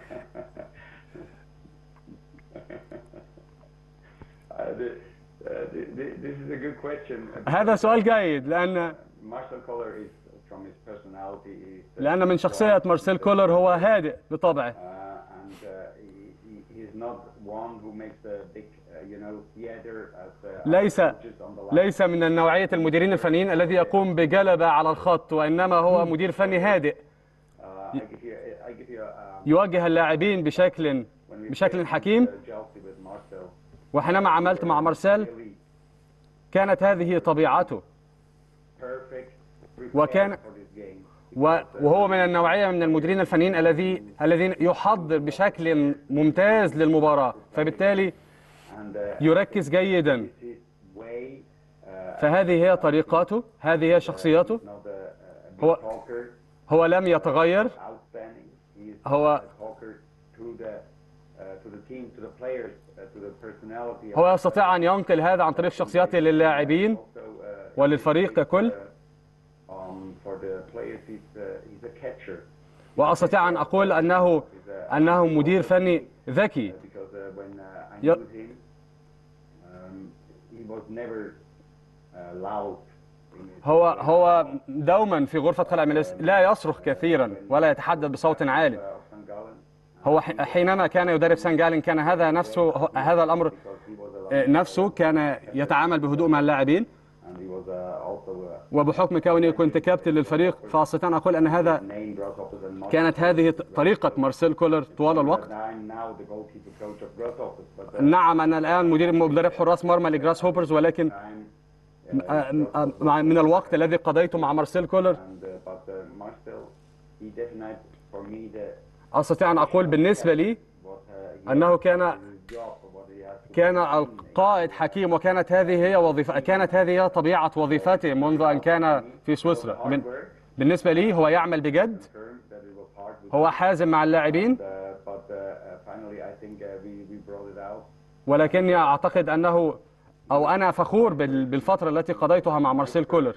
This is a good question. هذا سؤال جيد لان Marcel Koller is from his personality is uh, لان من شخصيه مارسيل كولر هو هادئ بطبعه uh, and uh, he, he, he is not one who makes a big uh, you know theater as uh, ليس coaches on the line. ليس من النوعيه المديرين الفنيين الذي يقوم بجلبه على الخط وانما هو مدير فني هادئ Uh, I give you I give you um, يوجه اللاعبين بشكل when we بشكل played حكيم uh, Chelsea with Marcel, وحينما عملت مع مارسيل really كانت هذه طبيعته perfect prepared وكان- for this game. و- وهو من النوعيه من المديرين الفنيين الذي الذين يحضر بشكل ممتاز للمباراه فبالتالي And uh, يركز جيدا this is way uh, فهذه هي طريقته هذه هي شخصيته not a, a big هو- talker. هو لم يتغير outstanding. He is هو- a talker to the uh, to the team, to the players, uh, to the personality. of- هو يستطيع ان ينقل هذا عن طريق شخصيته للاعبين Also, uh, وللفريق ككل uh, um, for the players, he's uh, he's a catcher واستطيع ان اقول انه انه مدير فني ذكي because uh, when uh, I Yep. knew him, um, he was never uh, loud. in his- هو هو دوما في غرفه خلع الملابس لا يصرخ كثيرا ولا يتحدث بصوت عالي uh, of Van Galen هو ح- حينما كان يدرب سان جالن كان هذا نفسه هذا الامر because he was a آه، نفسه كان يتعامل بهدوء مع اللاعبين and he was uh, also a وبحكم كوني كنت كابتن للفريق فاستطيع ان اقول ان هذا named Grasshoppers and كانت هذه طريقه مارسيل كولر طوال الوقت I'm now the goalkeeper coach of Grasshoppers, but uh, نعم انا الان مدير مدرب حراس مرمى لجراس هوبرز ولكن I'm uh, آه، آه، مع- من الوقت الذي قضيته مع مارسيل كولر and uh, but uh, Marcel, he definitely for me the استطيع ان اقول بالنسبه لي what uh, he انه كان his job or what he has to كان القائد حكيم وكانت هذه هي وظيفة كانت هذه هي طبيعة وظيفته منذ أن كان في سويسرا من work. بالنسبة لي هو يعمل بجد Term that it was hard with, هو حازم مع اللاعبين uh, but uh, uh, finally I think uh, we we brought it out. ولكني أعتقد أنه أو أنا فخور بال- بالفترة التي قضيتها مع مارسيل كولر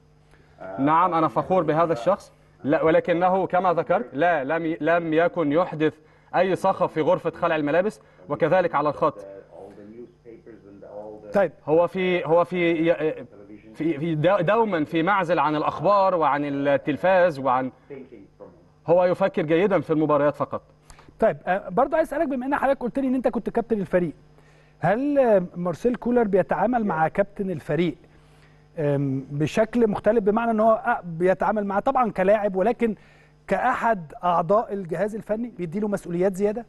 نعم أنا فخور بهذا الشخص لا ولكنه كما ذكرت لا لم ي- لم يكن يحدث أي صخب في غرفة خلع الملابس وكذلك على الخط Uh, all the newspapers and all the طيب هو في هو في في في دو- دوما في معزل عن الاخبار وعن التلفاز وعن thinking from him. هو يفكر جيدا في المباريات فقط طيب آه، برضه عايز اسالك بما ان حضرتك قلت لي ان انت كنت كابتن الفريق هل آه، مارسيل كولر بيتعامل مع كابتن الفريق آم، بشكل مختلف بمعنى ان هو آه، بيتعامل معاه طبعا كلاعب ولكن كأحد أعضاء الجهاز الفني بيديله مسؤوليات زيادة؟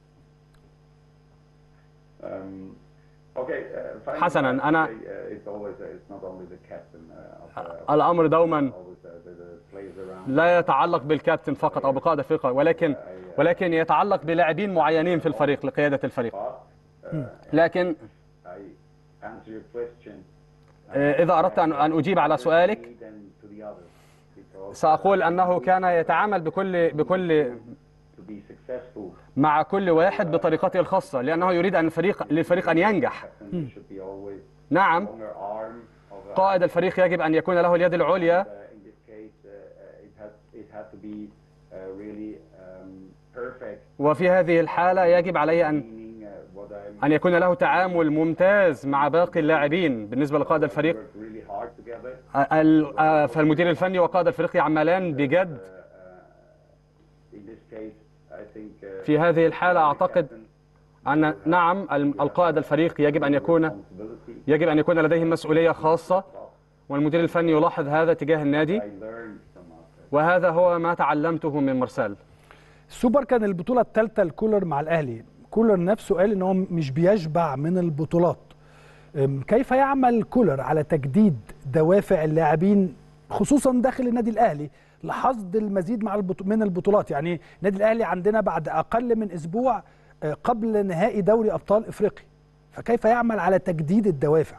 Um, okay, uh, finally, حسناً، I'd أنا- say, uh, it's always uh, it's not only the captain uh, of, uh, الأمر دوما always uh, the, the players around. لا يتعلق بالكابتن فقط أو بقائد الفرقة ولكن ولكن يتعلق بلاعبين معينين في الفريق لقيادة الفريق But uh, لكن I answer your question. آه، إذا أردت أن أن أجيب على سؤالك Me than to the others, because سأقول أنه كان يتعامل بكل بكل to be successful, مع كل واحد بطريقته الخاصة لأنه يريد أن الفريق للفريق أن ينجح captain should be always نعم longer arm of a, قائد الفريق يجب أن يكون له اليد العليا uh, in this case, uh, uh, it has it has to be uh, really um, perfect. وفي هذه الحالة يجب عليه أن Meaning uh, what I أن يكون له تعامل ممتاز مع باقي اللاعبين بالنسبة لقائد الفريق work really hard together. ال- آه، فالمدير الفني وقائد الفريق يعملان بجد In this case, I think uh, في هذه الحالة أعتقد أن نعم ال- القائد الفريق يجب أن يكون responsibility. يجب أن يكون لديه مسؤولية خاصة والمدير الفني يلاحظ هذا تجاه النادي I learned from us. وهذا هو ما تعلمته من مرسال السوبر كان البطولة الثالثة لكولر مع الأهلي كولر نفسه قال إن هو مش بيشبع من البطولات أم، كيف يعمل كولر على تجديد دوافع اللاعبين خصوصا داخل النادي الأهلي لحصد المزيد مع البطو... من البطولات يعني النادي الأهلي عندنا بعد أقل من أسبوع آه، قبل نهائي دوري أبطال إفريقيا فكيف يعمل على تجديد الدوافع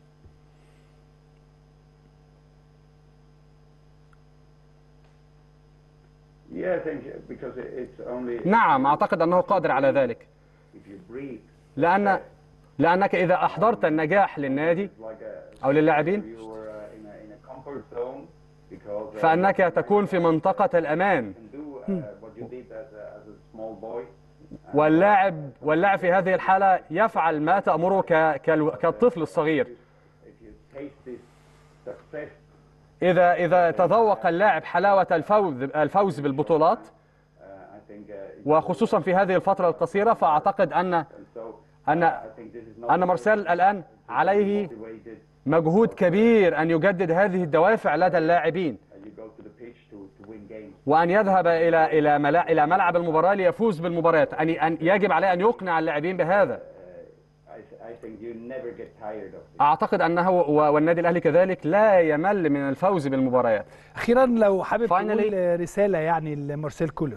Yeah, I think because it- it's only نعم أعتقد أنه قادر على ذلك if you breathe لأن لأنك إذا أحضرت النجاح للنادي like a أو للاعبين you were uh, in a in a comfort zone because uh, فأنك تكون في منطقة الأمان you can do uh, what you did as a, as a small boy. واللاعب واللاعب في هذه الحالة يفعل ما تأمره ك- كالو- كالطفل الصغير If you taste this success, إذا إذا تذوق اللاعب حلاوة الفوز الفوز بالبطولات uh, I think uh, it- وخصوصا في هذه الفترة القصيرة فأعتقد أن and so أن I think this is not أن مارسيل الآن عليه motivated. مجهود كبير أن يجدد هذه الدوافع لدى اللاعبين Uh, you go to the pitch to, to win games. وأن يذهب إلى إلى ملا- إلى ملعب المباراة ليفوز بالمباريات أن أن يجب عليه أن يقنع اللاعبين بهذا I, I think you never get tired of it. أعتقد أنه و- والنادي الأهلي كذلك لا يمل من الفوز بالمباريات أخيرا لو حابب Finally- تقول آه، رسالة يعني لمارسيل كولر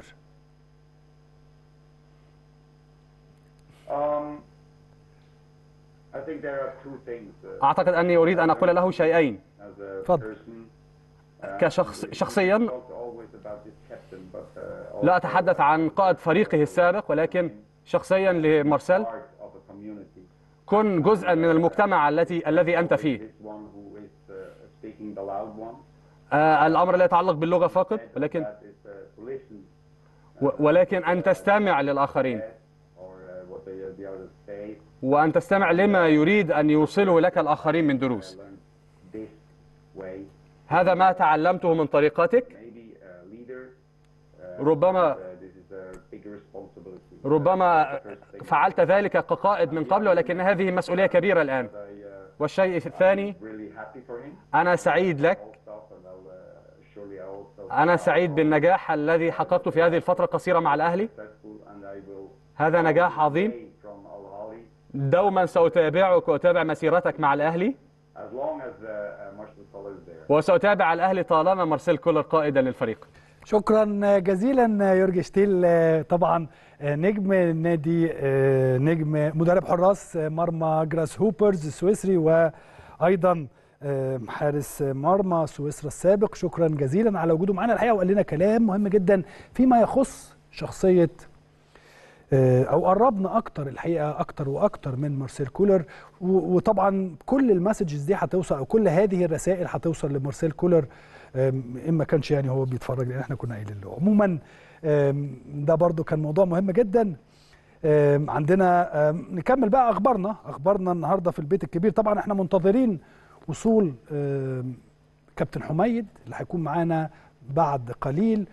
Um, I think there are two things uh, أعتقد أني أريد أن أقول له شيئين as a تفضل. person. uh, كشخص شخصيا talked always about this captain, but uh, لا also أتحدث عن قائد فريقه السابق ولكن شخصيا لمارسيل part of a community. كن جزءا من المجتمع التي الذي أنت فيه This one who is uh, speaking the loud one. آه، الأمر لا يتعلق باللغة فقط ولكن That is uh, to listen و- ولكن أن تستمع للآخرين or uh, what the, the others say. وأن تستمع لما يريد أن يوصله لك الآخرين من I دروس learned this way. هذا ما تعلمته من طريقتك Maybe a leader. Uh, ربما uh, this is a big responsibility. ربما فعلت ذلك كقائد من قبل ولكن هذه مسؤولية كبيرة الآن I uh, والشيء الثاني really happy for him. أنا سعيد لك stuff, and I'll, uh, surely I also أنا سعيد بالنجاح الذي حققته في هذه الفترة القصيرة مع الأهلي successful, and I will هذا نجاح عظيم stay from Al Ahly دوما سأتابعك وأتابع مسيرتك مع الأهلي as long as uh, uh, Marshall Color is there. وسأتابع الأهلي طالما مارسيل كولر قائدا للفريق شكرا جزيلا يورج شتيل طبعا نجم النادي نجم مدرب حراس مرمى جراس هوبرز السويسري وايضا حارس مرمى سويسرا السابق شكرا جزيلا على وجوده معنا الحقيقه وقال لنا كلام مهم جدا فيما يخص شخصيه او قربنا اكتر الحقيقه اكتر واكتر من مارسيل كولر و- وطبعا كل المسجز دي هتوصل او كل هذه الرسائل هتوصل لمارسيل كولر أم، ان ما كانش يعني هو بيتفرج لان احنا كنا قايلين له عموما أم، ده برضو كان موضوع مهم جدا أم، عندنا أم، نكمل بقى اخبارنا اخبارنا النهارده في البيت الكبير طبعا احنا منتظرين وصول أم، كابتن حميد اللي هيكون معانا بعد قليل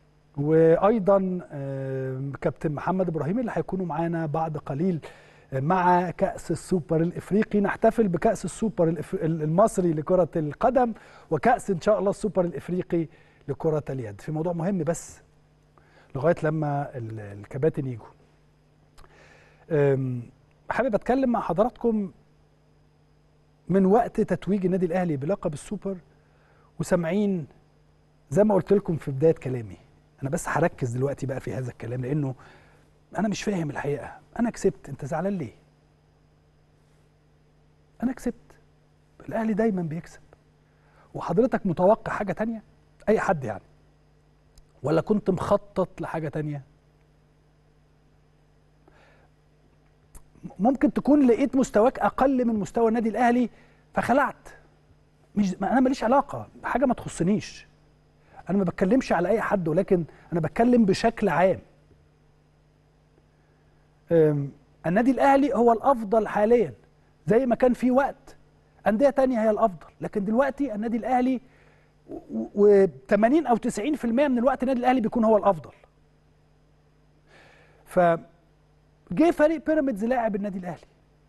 وايضا آم، كابتن محمد ابراهيم اللي هيكونوا معانا بعد قليل آه، مع كاس السوبر الافريقي نحتفل بكاس السوبر الإف- المصري لكره القدم وكاس ان شاء الله السوبر الافريقي لكره اليد في موضوع مهم بس لغايه لما ال- الكباتن يجوا أم، حابب اتكلم مع حضراتكم من وقت تتويج النادي الاهلي بلقب السوبر وسامعين زي ما قلت لكم في بدايه كلامي انا بس هركز دلوقتي بقى في هذا الكلام لانه انا مش فاهم الحقيقه انا كسبت انت زعلان ليه انا كسبت الاهلي دايما بيكسب وحضرتك متوقع حاجه تانية اي حد يعني ولا كنت مخطط لحاجه تانية ممكن تكون لقيت مستواك اقل من مستوى النادي الاهلي فخلعت مش ما انا ماليش علاقه حاجه ما تخصنيش انا ما بتكلمش على اي حد ولكن انا بتكلم بشكل عام أم، النادي الاهلي هو الافضل حاليا زي ما كان في وقت انديه تانية هي الافضل لكن دلوقتي النادي الاهلي و80 او 90% من الوقت النادي الاهلي بيكون هو الافضل ف جه فريق بيراميدز لاعب النادي الاهلي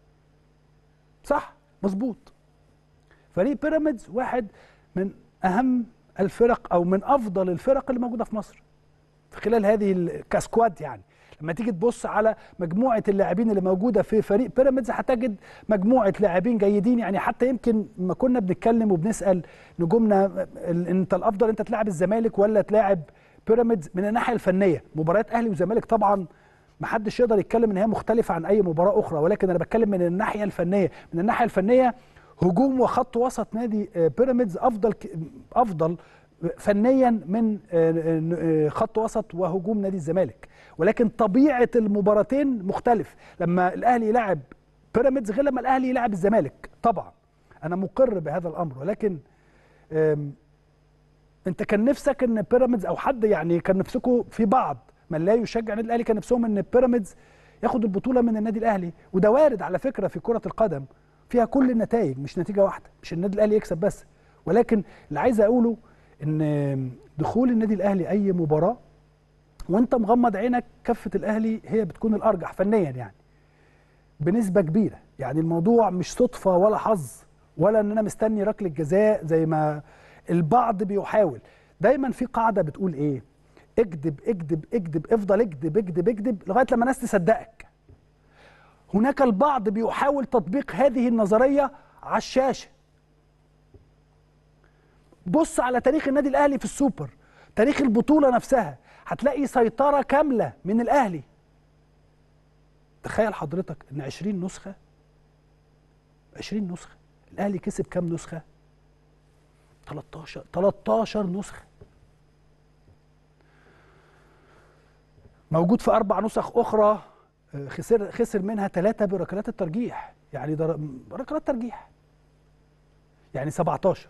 صح مظبوط فريق بيراميدز واحد من اهم الفرق او من افضل الفرق اللي موجوده في مصر في خلال هذه ال- كسكواد يعني لما تيجي تبص على مجموعه اللاعبين اللي موجوده في فريق بيراميدز هتجد مجموعه لاعبين جيدين يعني حتى يمكن ما كنا بنتكلم وبنسال نجومنا ال- انت الافضل انت تلاعب الزمالك ولا تلاعب بيراميدز من الناحيه الفنيه مباريات اهلي وزمالك طبعا ما حدش يقدر يتكلم ان هي مختلفه عن اي مباراه اخرى ولكن انا بتكلم من الناحيه الفنيه من الناحيه الفنيه هجوم وخط وسط نادي آه، بيراميدز افضل ك- افضل فنيا من آه، آه، خط وسط وهجوم نادي الزمالك ولكن طبيعه المباراتين مختلف لما الاهلي يلعب بيراميدز غير لما الاهلي يلعب الزمالك طبعا انا مقر بهذا الامر ولكن آم، انت كان نفسك ان بيراميدز او حد يعني كان نفسكم في بعض من لا يشجع النادي الاهلي كان نفسهم ان بيراميدز ياخد البطوله من النادي الاهلي وده وارد على فكره في كره القدم فيها كل النتائج مش نتيجه واحده مش النادي الاهلي يكسب بس ولكن اللي عايز اقوله ان دخول النادي الاهلي اي مباراه وانت مغمض عينك كفه الاهلي هي بتكون الارجح فنيا يعني بنسبه كبيره يعني الموضوع مش صدفه ولا حظ ولا ان انا مستني ركله جزاء زي ما البعض بيحاول دايما في قاعده بتقول ايه اكذب اكذب اكذب افضل اكذب اكذب اكذب لغايه لما الناس تصدقك هناك البعض بيحاول تطبيق هذه النظريه على الشاشه بص على تاريخ النادي الاهلي في السوبر تاريخ البطوله نفسها هتلاقي سيطره كامله من الاهلي تخيل حضرتك ان 20 نسخه 20 نسخه الاهلي كسب كام نسخه 13 13 نسخه موجود في اربع نسخ اخرى آه، خسر خسر منها ثلاثه بركلات الترجيح يعني در... ركلات ترجيح يعني 17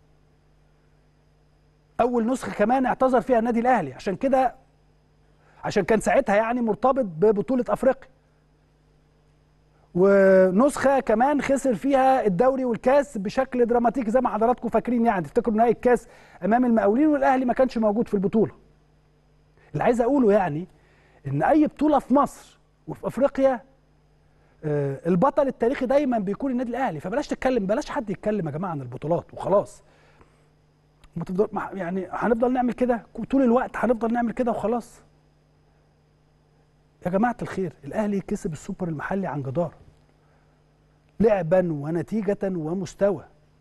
اول نسخه كمان اعتذر فيها النادي الاهلي عشان كده عشان كان ساعتها يعني مرتبط ببطوله افريقيا ونسخه كمان خسر فيها الدوري والكاس بشكل دراماتيكي زي ما حضراتكم فاكرين يعني تفتكروا نهائي الكاس امام المقاولين والاهلي ما كانش موجود في البطوله اللي عايز اقوله يعني ان اي بطوله في مصر وفي افريقيا آه، البطل التاريخي دايما بيكون النادي الاهلي فبلاش تتكلم بلاش حد يتكلم يا جماعه عن البطولات وخلاص ما تفضل ما- يعني هنفضل نعمل كده طول الوقت هنفضل نعمل كده وخلاص يا جماعه الخير الاهلي كسب السوبر المحلي عن جدار لعبا ونتيجه ومستوى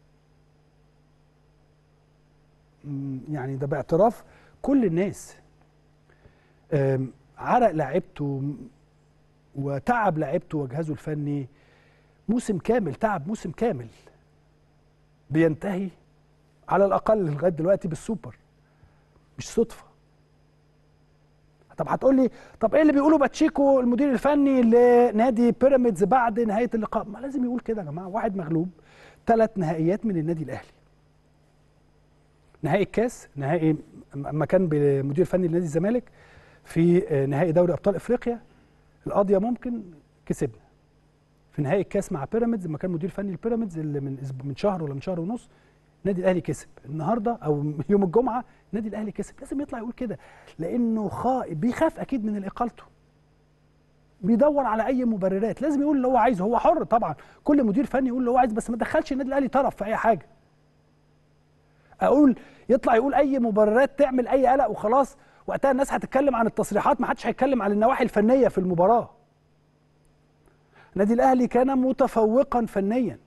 م، يعني ده باعتراف كل الناس أم، عرق لعبته وتعب لعبته وجهازه الفني موسم كامل تعب موسم كامل بينتهي على الاقل لغايه دلوقتي بالسوبر مش صدفه طب هتقول لي طب ايه اللي بيقوله باتشيكو المدير الفني لنادي بيراميدز بعد نهايه اللقاء ما لازم يقول كده يا جماعه واحد مغلوب ثلاث نهائيات من النادي الاهلي نهائي الكاس نهائي اما كان بمدير فني لنادي الزمالك في نهائي دوري ابطال افريقيا القضيه ممكن كسبنا في نهائي الكاس مع بيراميدز لما كان مدير فني البيراميدز اللي من أسبوع- من شهر ولا من شهر ونص النادي الاهلي كسب النهارده او يوم الجمعه النادي الاهلي كسب لازم يطلع يقول كده لانه خائف بيخاف اكيد من اقالته بيدور على اي مبررات لازم يقول اللي هو عايزه هو حر طبعا كل مدير فني يقول اللي هو عايز بس ما تدخلش النادي الاهلي طرف في اي حاجه اقول يطلع يقول اي مبررات تعمل اي قلق وخلاص وقتها الناس هتتكلم عن التصريحات ما حدش هيتكلم عن النواحي الفنيه في المباراه النادي الاهلي كان متفوقا فنيا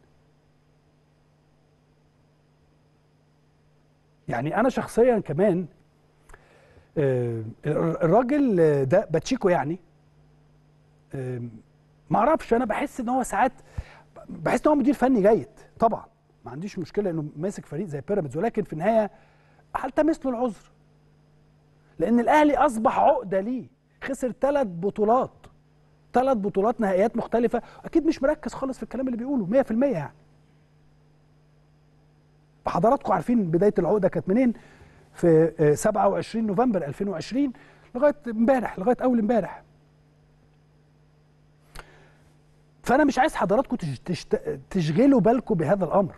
يعني انا شخصيا كمان آه، الراجل ده باتشيكو يعني آه، ما اعرفش انا بحس ان هو ساعات بحس ان هو مدير فني جيد طبعا ما عنديش مشكله انه ماسك فريق زي بيراميدز ولكن في النهايه هلتمس له العذر لان الاهلي اصبح عقده ليه خسر ثلاث بطولات ثلاث بطولات نهائيات مختلفه اكيد مش مركز خالص في الكلام اللي بيقوله 100% يعني حضراتكم عارفين بدايه العقده كانت منين في آه، 27 نوفمبر 2020 لغايه امبارح لغايه اول امبارح فانا مش عايز حضراتكم تش- تشت- تشغلوا بالكم بهذا الامر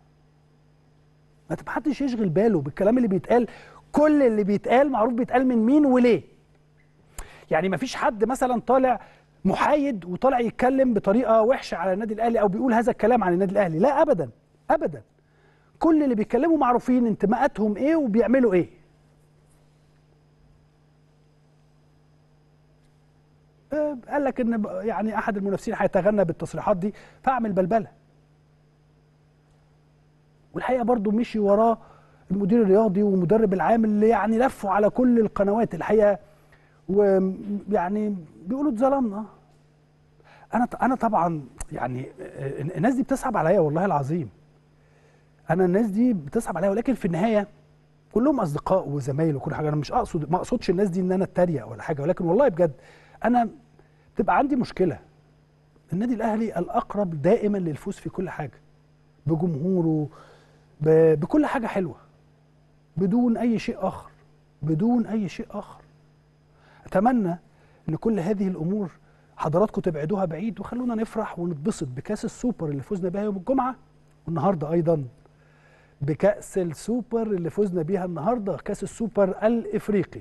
ما حدش يشغل باله بالكلام اللي بيتقال كل اللي بيتقال معروف بيتقال من مين وليه يعني ما فيش حد مثلا طالع محايد وطالع يتكلم بطريقه وحشه على النادي الاهلي او بيقول هذا الكلام عن النادي الاهلي لا ابدا ابدا كل اللي بيتكلموا معروفين انتماءاتهم ايه وبيعملوا ايه آه، قال لك ان ب- يعني احد المنافسين هيتغنى بالتصريحات دي فاعمل بلبله والحقيقه برضو مشي وراه المدير الرياضي والمدرب العام اللي يعني لفوا على كل القنوات الحقيقه ويعني بيقولوا اتظلمنا انا انا طبعا يعني آه، الناس دي بتصعب عليا والله العظيم انا الناس دي بتصعب عليا ولكن في النهايه كلهم اصدقاء وزمايل وكل حاجه انا مش اقصد ما اقصدش الناس دي ان انا اتريق ولا حاجه ولكن والله بجد انا بتبقى عندي مشكله النادي الاهلي الاقرب دائما للفوز في كل حاجه بجمهوره ب- بكل حاجه حلوه بدون اي شيء اخر بدون اي شيء اخر اتمنى ان كل هذه الامور حضراتكم تبعدوها بعيد وخلونا نفرح ونتبسط بكاس السوبر اللي فزنا بيها يوم الجمعه والنهارده ايضا بكاس السوبر اللي فزنا بيها النهارده كاس السوبر الافريقي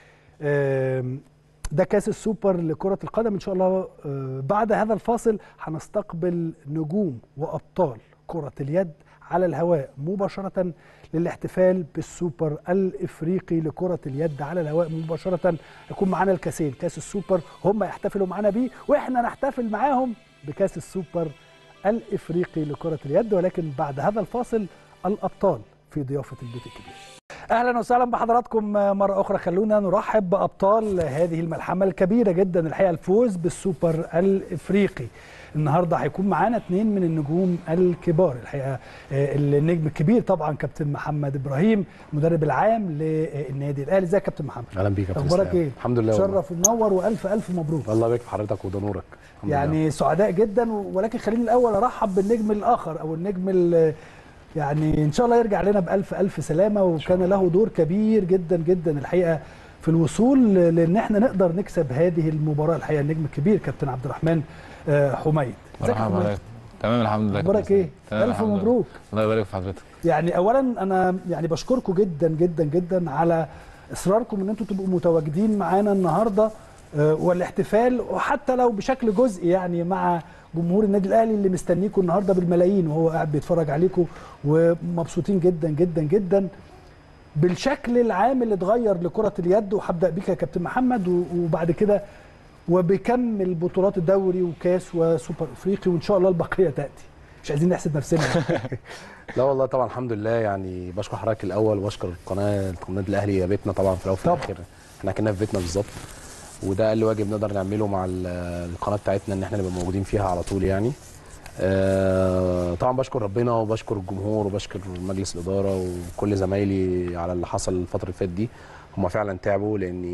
آم، ده كاس السوبر لكرة القدم إن شاء الله آه، بعد هذا الفاصل هنستقبل نجوم وأبطال كرة اليد على الهواء مباشرة للاحتفال بالسوبر الإفريقي لكرة اليد على الهواء مباشرة يكون معانا الكاسين كاس السوبر هم يحتفلوا معانا بيه وإحنا نحتفل معاهم بكاس السوبر الإفريقي لكرة اليد ولكن بعد هذا الفاصل الأبطال في ضيافة البيت الكبير اهلا وسهلا بحضراتكم مره اخرى خلونا نرحب بابطال هذه الملحمه الكبيره جدا الحقيقه الفوز بالسوبر الافريقي النهارده هيكون معانا اثنين من النجوم الكبار الحقيقه آه، النجم الكبير طبعا كابتن محمد ابراهيم المدرب العام للنادي الاهلي ازيك يا كابتن محمد اهلا بيك يا كابتن اخبارك إسلام. ايه الحمد لله والله. شرف ومنور والف الف مبروك الله يبارك في حضرتك وده نورك الحمد لله. يعني سعداء جدا ولكن خليني الاول ارحب بالنجم الاخر او النجم ال- يعني ان شاء الله يرجع لنا بالف الف سلامه وكان له دور كبير جدا جدا الحقيقه في الوصول لان احنا نقدر نكسب هذه المباراه الحقيقه النجم الكبير كابتن عبد الرحمن آه، حميد ازيك يا مرحبا حميد؟ حضرتك تمام الحمد لله اخبارك ايه تمام الف الحمد لله. مبروك الله يبارك في حضرتك يعني اولا انا يعني بشكركم جدا جدا جدا على اصراركم ان انتم تبقوا متواجدين معانا النهارده آه، والاحتفال وحتى لو بشكل جزئي يعني مع جمهور النادي الاهلي اللي مستنيكم النهارده بالملايين وهو قاعد بيتفرج عليكم ومبسوطين جدا جدا جدا بالشكل العام اللي اتغير لكره اليد وهبدا بيك يا كابتن محمد و- وبعد كده وبكمل بطولات الدوري وكاس وسوبر افريقي وان شاء الله البقيه تاتي مش عايزين نحسد نفسنا لا والله طبعا الحمد لله يعني بشكر حضرتك الاول وبشكر القناه النادي الاهلي يا بيتنا طبعا في الاول وفي طبعا. الاخر احنا كنا في بيتنا بالظبط وده اقل واجب نقدر نعمله مع ال- القناه بتاعتنا ان احنا نبقى موجودين فيها على طول يعني آه، طبعا بشكر ربنا وبشكر الجمهور وبشكر مجلس الاداره وكل زمايلي على اللي حصل الفتره اللي فاتت دي هم فعلا تعبوا لان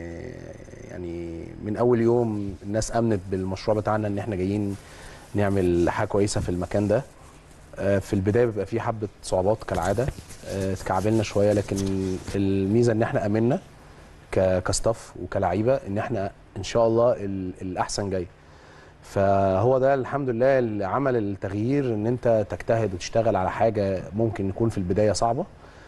يعني من اول يوم الناس امنت بالمشروع بتاعنا ان احنا جايين نعمل حاجه كويسه في المكان ده آه، في البدايه بيبقى في حبه صعوبات كالعاده آه، اتكعبلنا شويه لكن الميزه ان احنا امنا ك- كستاف وكلعيبه ان احنا ان شاء الله ال- الاحسن جاي فهو ده الحمد لله اللي عمل التغيير ان انت تجتهد وتشتغل على حاجه ممكن يكون في البدايه صعبه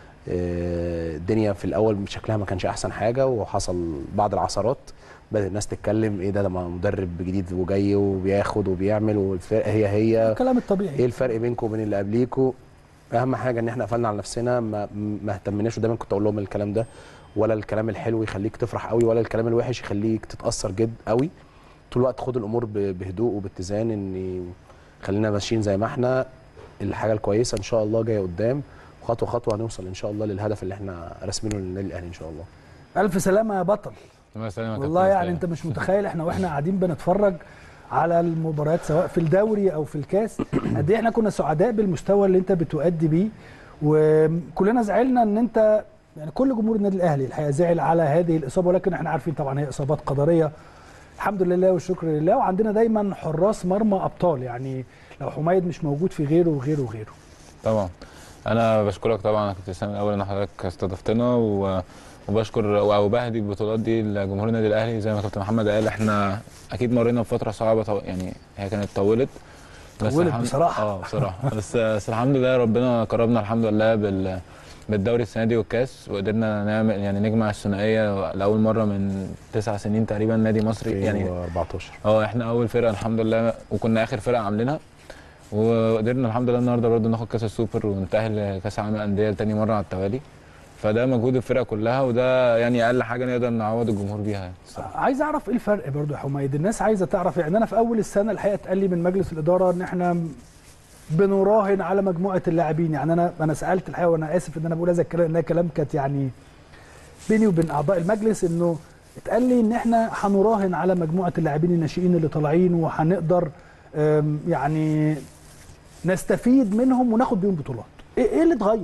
آه، الدنيا في الاول شكلها ما كانش احسن حاجه وحصل بعض العثرات بدات الناس تتكلم ايه ده ده مدرب جديد وجاي وبياخد وبيعمل والفرقه هي هي الكلام ايه الطبيعي الفرق بينكم وبين اللي قبليكوا اهم حاجه ان احنا قفلنا على نفسنا ما, ما اهتمناش ودايما كنت اقول لهم الكلام ده ولا الكلام الحلو يخليك تفرح قوي ولا الكلام الوحش يخليك تتاثر جد قوي طول الوقت خد الامور ب- بهدوء وباتزان ان خلينا ماشيين زي ما احنا الحاجه الكويسه ان شاء الله جايه قدام خطوه خطوه هنوصل ان شاء الله للهدف اللي احنا راسمينه للنادي الاهلي ان شاء الله الف سلامه يا بطل الله يسلمك يا والله كابتن يعني إسلام. انت مش متخيل احنا واحنا قاعدين بنتفرج على المباريات سواء في الدوري او في الكاس قد ايه احنا كنا سعداء بالمستوى اللي انت بتؤدي بيه وكلنا زعلنا ان انت يعني كل جمهور النادي الاهلي الحقيقه زعل على هذه الاصابه ولكن احنا عارفين طبعا هي اصابات قدريه الحمد لله والشكر لله وعندنا دايما حراس مرمى ابطال يعني لو حميد مش موجود في غيره وغيره وغيره طبعا انا بشكرك طبعا يا كابتن اسلام الاول ان حضرتك استضفتنا و... وبشكر او بهدي البطولات دي لجمهور النادي الاهلي زي ما كابتن محمد قال احنا اكيد مرينا بفتره صعبه طو... يعني هي كانت طولت بس طولت الحمد- بصراحة. اه بصراحه بس بس الحمد لله ربنا كرمنا الحمد لله بال بالدوري السنه دي والكاس وقدرنا نعمل يعني نجمع الثنائيه لاول مره من تسع سنين تقريبا نادي مصري يعني 14 اه احنا اول فرقه الحمد لله وكنا اخر فرقه عاملينها وقدرنا الحمد لله النهارده برضه ناخد كاس السوبر ونتاهل لكاس العالم للانديه لتاني مره على التوالي فده مجهود الفرقه كلها وده يعني اقل حاجه نقدر نعوض الجمهور بيها يعني الصراحه عايز اعرف ايه الفرق برضو يا حميد الناس عايزه تعرف يعني انا في اول السنه الحقيقه اتقال لي من مجلس الاداره ان احنا بنراهن على مجموعه اللاعبين يعني انا انا سالت الحقيقه وانا اسف ان انا بقول هذا الكلام لان كلام كانت يعني بيني وبين اعضاء المجلس انه اتقال لي ان احنا هنراهن على مجموعه اللاعبين الناشئين اللي طالعين وهنقدر أم، يعني نستفيد منهم وناخد بيهم بطولات ايه إيه اللي اتغير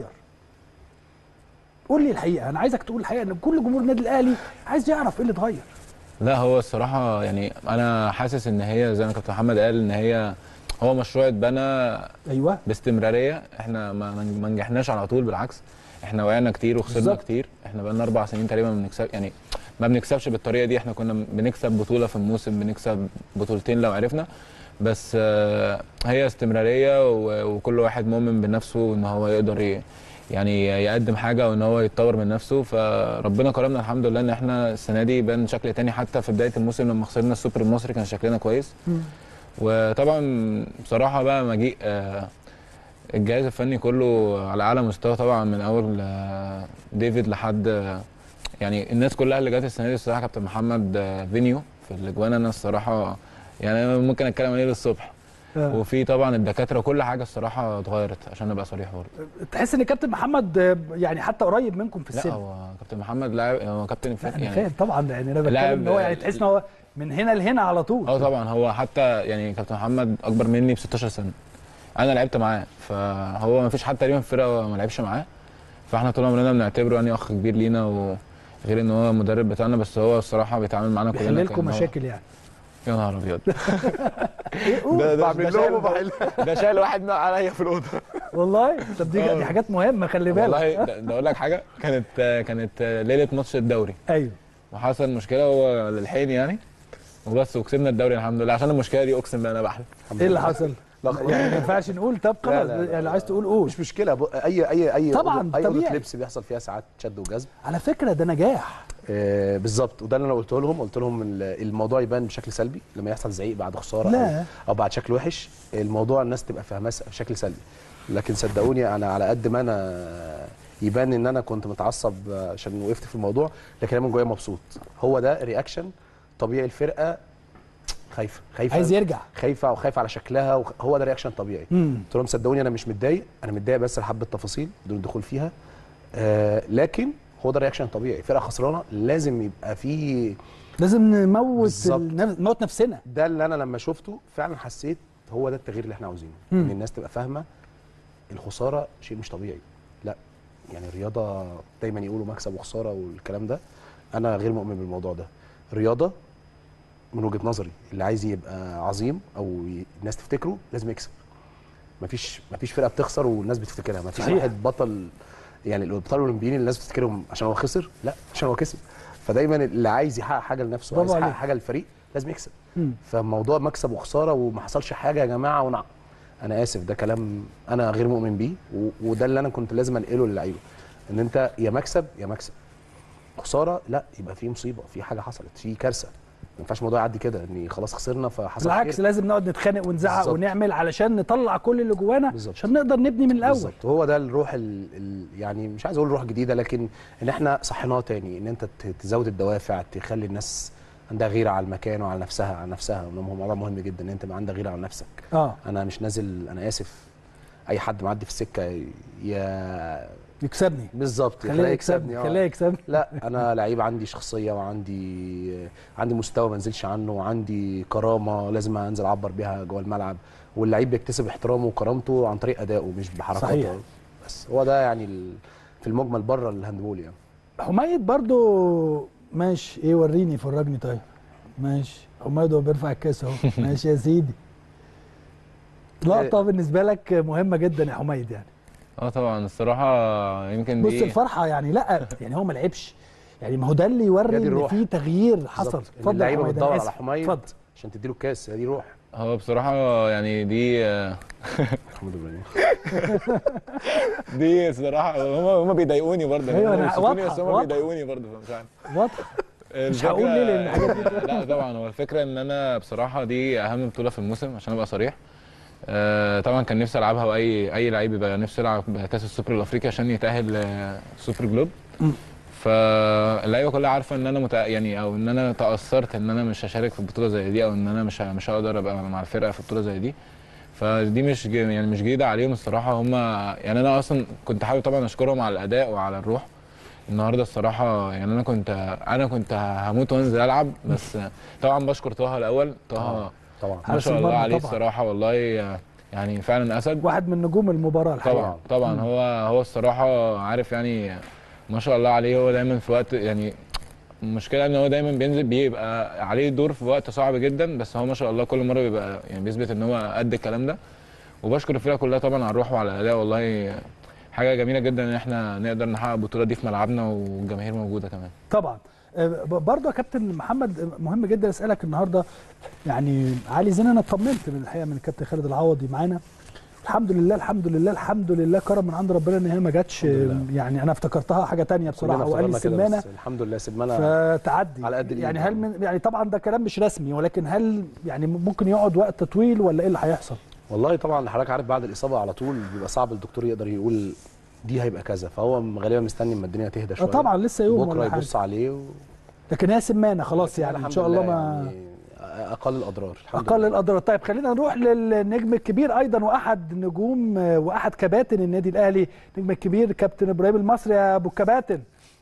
قول لي الحقيقه انا عايزك تقول الحقيقه ان كل جمهور النادي الاهلي عايز يعرف ايه اللي اتغير لا هو الصراحه يعني انا حاسس ان هي زي ما كابتن محمد قال ان هي هو مشروع اتبنى ايوه باستمراريه احنا ما ما نجحناش على طول بالعكس احنا وقعنا كتير وخسرنا بالظبط. كتير احنا بقالنا اربع سنين تقريبا ما بنكسب يعني ما بنكسبش بالطريقه دي احنا كنا بنكسب بطوله في الموسم بنكسب بطولتين لو عرفنا بس آه، هي استمراريه و- وكل واحد مؤمن بنفسه ان هو يقدر ي- يعني يقدم حاجه وان هو يتطور من نفسه فربنا كرمنا الحمد لله ان احنا السنه دي بان شكل تاني حتى في بدايه الموسم لما خسرنا السوبر المصري كان شكلنا كويس وطبعا بصراحه بقى مجيء آه، الجهاز الفني كله على اعلى مستوى طبعا من اول آه، ديفيد لحد آه، يعني الناس كلها اللي جت السنه دي الصراحه كابتن محمد آه، فينيو في الاجوان انا الصراحه يعني أنا ممكن اتكلم عليه للصبح آه. وفي طبعا الدكاتره كل حاجه الصراحه اتغيرت عشان نبقى صريح برضه تحس ان كابتن محمد آه، يعني حتى قريب منكم في لا السن هو كابتن محمد لاعب هو كابتن لا الفريق انا يعني فاهم طبعا يعني انا لاعب- بتكلم ان هو يعني تحس ان هو من هنا لهنا على طول اه طبعا هو حتى يعني كابتن محمد اكبر مني ب 16 سنه انا لعبت معاه فهو ما فيش حد تقريبا في الفرقه ما لعبش معاه فاحنا طول عمرنا بنعتبره يعني اخ كبير لينا وغير ان هو المدرب بتاعنا بس هو الصراحه بيتعامل معانا كلنا بيحل لكم كأن هو- مشاكل يعني يا نهار ابيض ايه قول ده بعمل ده لهم شايل- وبحل. ده شايل واحد من عليا في الاوضه والله طب دي دي حاجات مهمه خلي بالك والله ده ده اقول لك حاجه كانت كانت ليله ماتش الدوري ايوه وحصل مشكله هو للحين يعني وبس وكسبنا الدوري الحمد لله عشان المشكله دي اقسم بالله انا بحلف ايه اللي حصل؟ لا خلاص. يعني ما ينفعش نقول طب لا، خلاص لا، لا، يعني لا. عايز تقول قول مش مشكله ب- اي اي اي طبعاً، أوضة- اي اوضه طبيعي. لبس بيحصل فيها ساعات شد وجذب على فكره ده نجاح آه بالظبط وده اللي انا قلته لهم قلت لهم ال- الموضوع يبان بشكل سلبي لما يحصل زعيق بعد خساره لا. أو, او بعد شكل وحش الموضوع الناس تبقى فاهماه س- بشكل سلبي لكن صدقوني انا على قد ما انا يبان ان انا كنت متعصب عشان وقفت في الموضوع لكن انا من جوايا مبسوط هو ده رياكشن طبيعي الفرقه خايفه خايفه عايز يرجع خايفه وخايفه على شكلها وخ- هو ده رياكشن طبيعي امم قلت لهم صدقوني انا مش متضايق انا متضايق بس لحبه تفاصيل بدون الدخول فيها آه لكن هو ده رياكشن طبيعي فرقه خسرانه لازم يبقى فيه لازم نموت بالظبط. النف- نموت نفسنا ده اللي انا لما شفته فعلا حسيت هو ده التغيير اللي احنا عاوزينه مم. ان الناس تبقى فاهمه الخساره شيء مش طبيعي لا يعني الرياضه دايما يقولوا مكسب وخساره والكلام ده انا غير مؤمن بالموضوع ده الرياضه من وجهه نظري اللي عايز يبقى عظيم او ي- الناس تفتكره لازم يكسب مفيش مفيش فرقه بتخسر والناس بتفتكرها مفيش صحيح. واحد بطل يعني الابطال الاولمبيين اللي الناس بتفتكرهم عشان هو خسر لا عشان هو كسب فدايما اللي عايز يحقق حاجه لنفسه برافو عايز يحقق عليك. حاجه للفريق لازم يكسب مم. فموضوع مكسب وخساره وما حصلش حاجه يا جماعه ونع... انا اسف ده كلام انا غير مؤمن بيه و... وده اللي انا كنت لازم انقله للعيبه ان انت يا مكسب يا مكسب خساره لا يبقى في مصيبه في حاجه حصلت في كارثه ما ينفعش الموضوع يعدي كده ان خلاص خسرنا فحصل بالعكس خير. لازم نقعد نتخانق ونزعق بالظبط. ونعمل علشان نطلع كل اللي جوانا بالظبط. عشان نقدر نبني من الاول بالظبط هو ده الروح ال... ال... يعني مش عايز اقول روح جديده لكن ان احنا صحيناه تاني ان انت ت- تزود الدوافع تخلي الناس عندها غيره على المكان وعلى نفسها على نفسها وده موضوع مهم جدا ان انت يبقى عندك غيره على نفسك اه انا مش نازل انا اسف اي حد معدي في السكه يا يكسبني بالظبط خليه خليه يكسبني آه. خليه يكسبني لا انا لعيب عندي شخصيه وعندي عندي مستوى ما انزلش عنه وعندي كرامه لازم انزل اعبر بيها جوه الملعب واللعيب بيكتسب احترامه وكرامته عن طريق ادائه مش بحركاته صحيح. بس هو ده يعني ال- في المجمل بره الهاندبول يعني حميد برضو ماشي ايه وريني فرجني طيب ماشي حميد هو بيرفع الكاس اهو ماشي يا سيدي لقطه بالنسبه لك مهمه جدا يا حميد يعني اه طبعا الصراحه يمكن بص دي الفرحه يعني لا يعني هو ما لعبش يعني ما هو ده اللي يوري هي دي ان الروح. في تغيير حصل بالظبط. إن اتفضل يا اللعيبه حميد، أنا بتدور آسف. على حميد اتفضل عشان تديله الكاس هي دي روح هو بصراحه يعني دي محمد ابراهيم دي الصراحه هم هم بيضايقوني برضه أيوة، هم أنا- بيبسطوني واضحة، بس هم واضحة. بيضايقوني برضه فمش عارف واضح مش الفكرة- هقول ليه لأن الحاجات دي- لا طبعا هو الفكره ان انا بصراحه دي اهم بطوله في الموسم عشان ابقى صريح آه، طبعا كان نفسي العبها واي اي لعيب يبقى نفسه يلعب كاس السوبر الافريقي عشان يتاهل لسوبر جلوب فاللعيبه كلها عارفه ان انا متأ... يعني او ان انا تاثرت ان انا مش هشارك في بطوله زي دي او ان انا مش ه- مش هقدر ابقى مع الفرقه في بطوله زي دي فدي مش جي- يعني مش جديده عليهم الصراحه هم يعني انا اصلا كنت حابب طبعا اشكرهم على الاداء وعلى الروح النهارده الصراحه يعني انا كنت انا كنت هموت وانزل العب بس طبعا بشكر طه الاول طه طبعا ما حارس شاء الله المرمى عليه طبعا. الصراحه والله يعني فعلا اسد واحد من نجوم المباراه الحقيقه طبعا طبعا هو هو الصراحه عارف يعني ما شاء الله عليه هو دايما في وقت يعني المشكله ان هو دايما بينزل بيبقى عليه دور في وقت صعب جدا بس هو ما شاء الله كل مره بيبقى يعني بيثبت ان هو قد الكلام ده وبشكر الفرقه كلها طبعا على الروح وعلى الاداء والله حاجه جميله جدا ان احنا نقدر نحقق البطوله دي في ملعبنا والجماهير موجوده كمان طبعا آه، ب- برضه يا كابتن محمد آه، مهم جدا اسالك النهارده يعني علي زين انا اطمنت من الحقيقه من الكابتن خالد العوضي معانا الحمد لله الحمد لله الحمد لله كرم من عند ربنا ان هي ما جاتش لله. يعني انا افتكرتها حاجه تانية بصراحه كلنا وقال لي افتكرنا كده السمانه بس الحمد لله سيبنا فتعدي على قد الإيد يعني هل يعني. من يعني طبعا ده كلام مش رسمي ولكن هل يعني ممكن يقعد وقت طويل ولا ايه اللي هيحصل؟ والله طبعا حضرتك عارف بعد الاصابه على طول بيبقى صعب الدكتور يقدر يقول دي هيبقى كذا فهو غالبا مستني اما الدنيا تهدى آه شويه طبعا لسه يوم بكره ولا حاجه يبص عليه و... لكن هي سمانه خلاص لكن يعني ان الحمد شاء الله لله ما يعني اقل الاضرار الحمد اقل لله. الاضرار طيب خلينا نروح للنجم الكبير ايضا واحد نجوم آه، واحد كباتن النادي الاهلي النجم الكبير كابتن ابراهيم المصري يا ابو الكباتن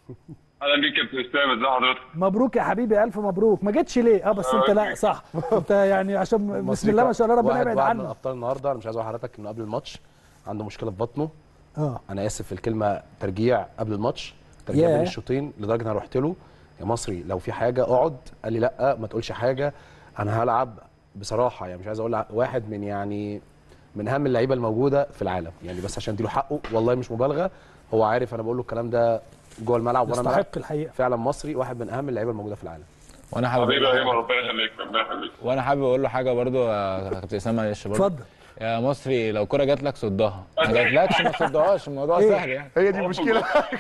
اهلا بيك يا كابتن اسلام ازي حضرتك؟ مبروك يا حبيبي الف مبروك ما جيتش ليه اه بس انت لا صح انت يعني عشان بسم مصري الله ما كا- شاء الله ربنا واحد يبعد واحد من عنه ابطال النهارده انا مش عايز اقول لحضرتك انه قبل الماتش عنده مشكله في بطنه اه انا اسف في الكلمه ترجيع قبل الماتش ترجيع ياه. بين الشوطين لدرجه ان انا رحت له يا مصري لو في حاجه اقعد قال لي لا ما تقولش حاجه انا هلعب بصراحه يعني مش عايز اقول واحد من يعني من اهم اللعيبه الموجوده في العالم يعني بس عشان اديله حقه والله مش مبالغه هو عارف انا بقول له الكلام ده جوه الملعب وانا ملعب. يستحق الحقيقه فعلا مصري واحد من اهم اللعيبه الموجوده في العالم وانا حابب حبيبي أقول يا له هيما حاجة- ربنا يخليك ربنا يخليك وانا حابب اقول له حاجه برضو يا كابتن اسامه معلش برضو اتفضل يا مصري لو كرة جات لك صدها ما جاتلكش ما تصدهاش الموضوع إيه؟ سهل يعني هي دي المشكله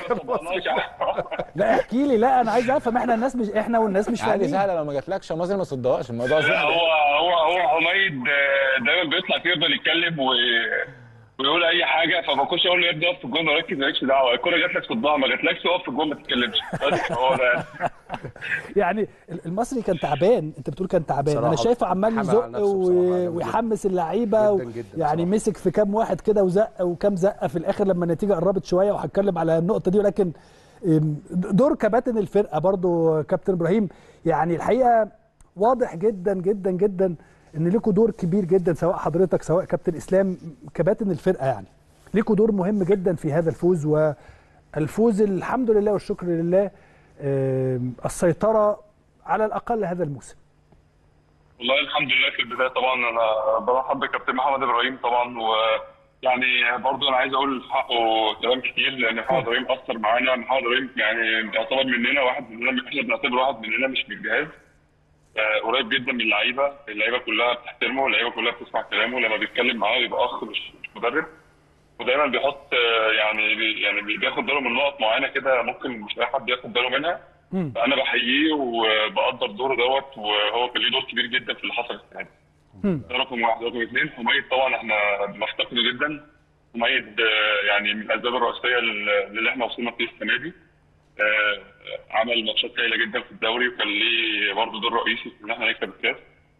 لا احكي لي لا انا عايز افهم احنا الناس مش احنا والناس مش عادي فاهمين سهله لو ما جاتلكش يا مصري ما تصدهاش الموضوع لا، سهل هو هو هو حميد آه، دايما بيطلع كده يفضل يتكلم و... ويقول اي حاجه فبخش اقول له يا ابني اقف في الجون وركز مالكش دعوه الكوره جات لك صدها ما جاتلكش اقف في الجون ما تتكلمش بس هو ده يعني المصري كان تعبان انت بتقول كان تعبان انا بصراحة شايفه عمال حمل يزق على نفسه و... بصراحة جامد جدا. ويحمس اللعيبه جدا جدا يعني بصراحة. مسك في كام واحد كده وزق وكام زقه في الاخر لما النتيجه قربت شويه وهتكلم على النقطه دي ولكن ام، دور كباتن الفرقه برضو كابتن ابراهيم يعني الحقيقه واضح جدا جدا جدا ان ليكوا دور كبير جدا سواء حضرتك سواء كابتن اسلام كباتن الفرقه يعني ليكوا دور مهم جدا في هذا الفوز والفوز الحمد لله والشكر لله ام، السيطره على الاقل هذا الموسم والله الحمد لله في البدايه طبعا انا برحب بكابتن محمد ابراهيم طبعا ويعني برضه انا عايز اقول في حقه كلام كتير لان محمد ابراهيم اثر معانا محمد ابراهيم يعني بيعتبر مننا واحد مننا احنا بنعتبره واحد مننا مش من الجهاز آه، قريب جدا من اللعيبه اللعيبه كلها بتحترمه اللعيبه كلها بتسمع كلامه لما بيتكلم معاه يبقى اخ مش مش مدرب ودايما بيحط آه، يعني بي يعني بي- بياخد باله من نقط معينه كده ممكن مش اي حد ياخد باله منها فانا بحييه وبقدر دوره دوت وهو كان ليه دور كبير جدا في اللي حصل السنه دي ده رقم واحد رقم اثنين حميد طبعا احنا بنفتقده جدا حميد آه، يعني من الاسباب الرئيسيه اللي اللي احنا وصلنا فيه السنه دي آه، عمل ماتشات هايله جدا في الدوري وكان ليه برضه دور رئيسي في ان احنا نكسب الكاس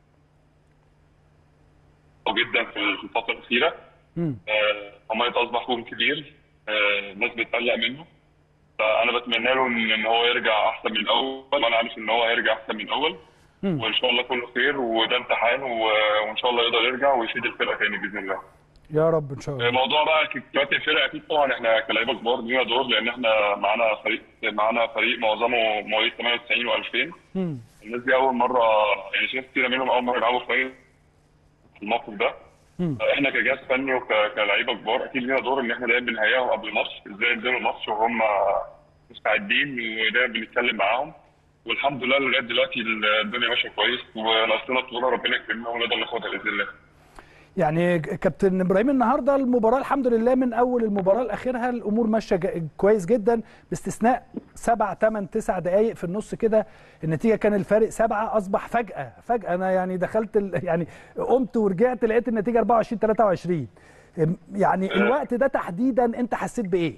وجدا في الفتره الاخيره آه، حميد اصبح نجم كبير آه، الناس بتقلق منه فانا بتمنى له ان إن هو يرجع احسن من الاول وانا عارف ان هو هيرجع احسن من الاول وان شاء الله كله خير وده امتحان و- وان شاء الله يقدر يرجع ويفيد الفرقه تاني باذن الله. يا رب ان شاء الله موضوع بقى كابتن الفرقه اكيد طبعا احنا كلاعيبه كبار لينا دور لان احنا معانا فريق معانا فريق معظمه مواليد 98 و2000 مم. الناس دي اول مره يعني شايف كتير منهم اول مره يلعبوا في في الموقف ده مم. احنا كجهاز فني وكلاعيبه كبار اكيد لينا دور ان احنا دايما بنهيئهم قبل الماتش ازاي ينزلوا الماتش وهم مستعدين ودايما بنتكلم معاهم والحمد لله لغايه دلوقتي الدنيا ماشيه كويس وناقصنا بطوله ربنا يكرمنا ونقدر ناخدها باذن الله. يعني كابتن ابراهيم النهارده المباراه الحمد لله من اول المباراه لاخرها الامور ماشيه جا- كويس جدا باستثناء سبع ثمان تسع دقائق في النص كده النتيجه كان الفارق سبعه اصبح فجاه فجاه انا يعني دخلت ال... يعني قمت ورجعت لقيت النتيجه 24 23 يعني الوقت ده تحديدا انت حسيت بايه؟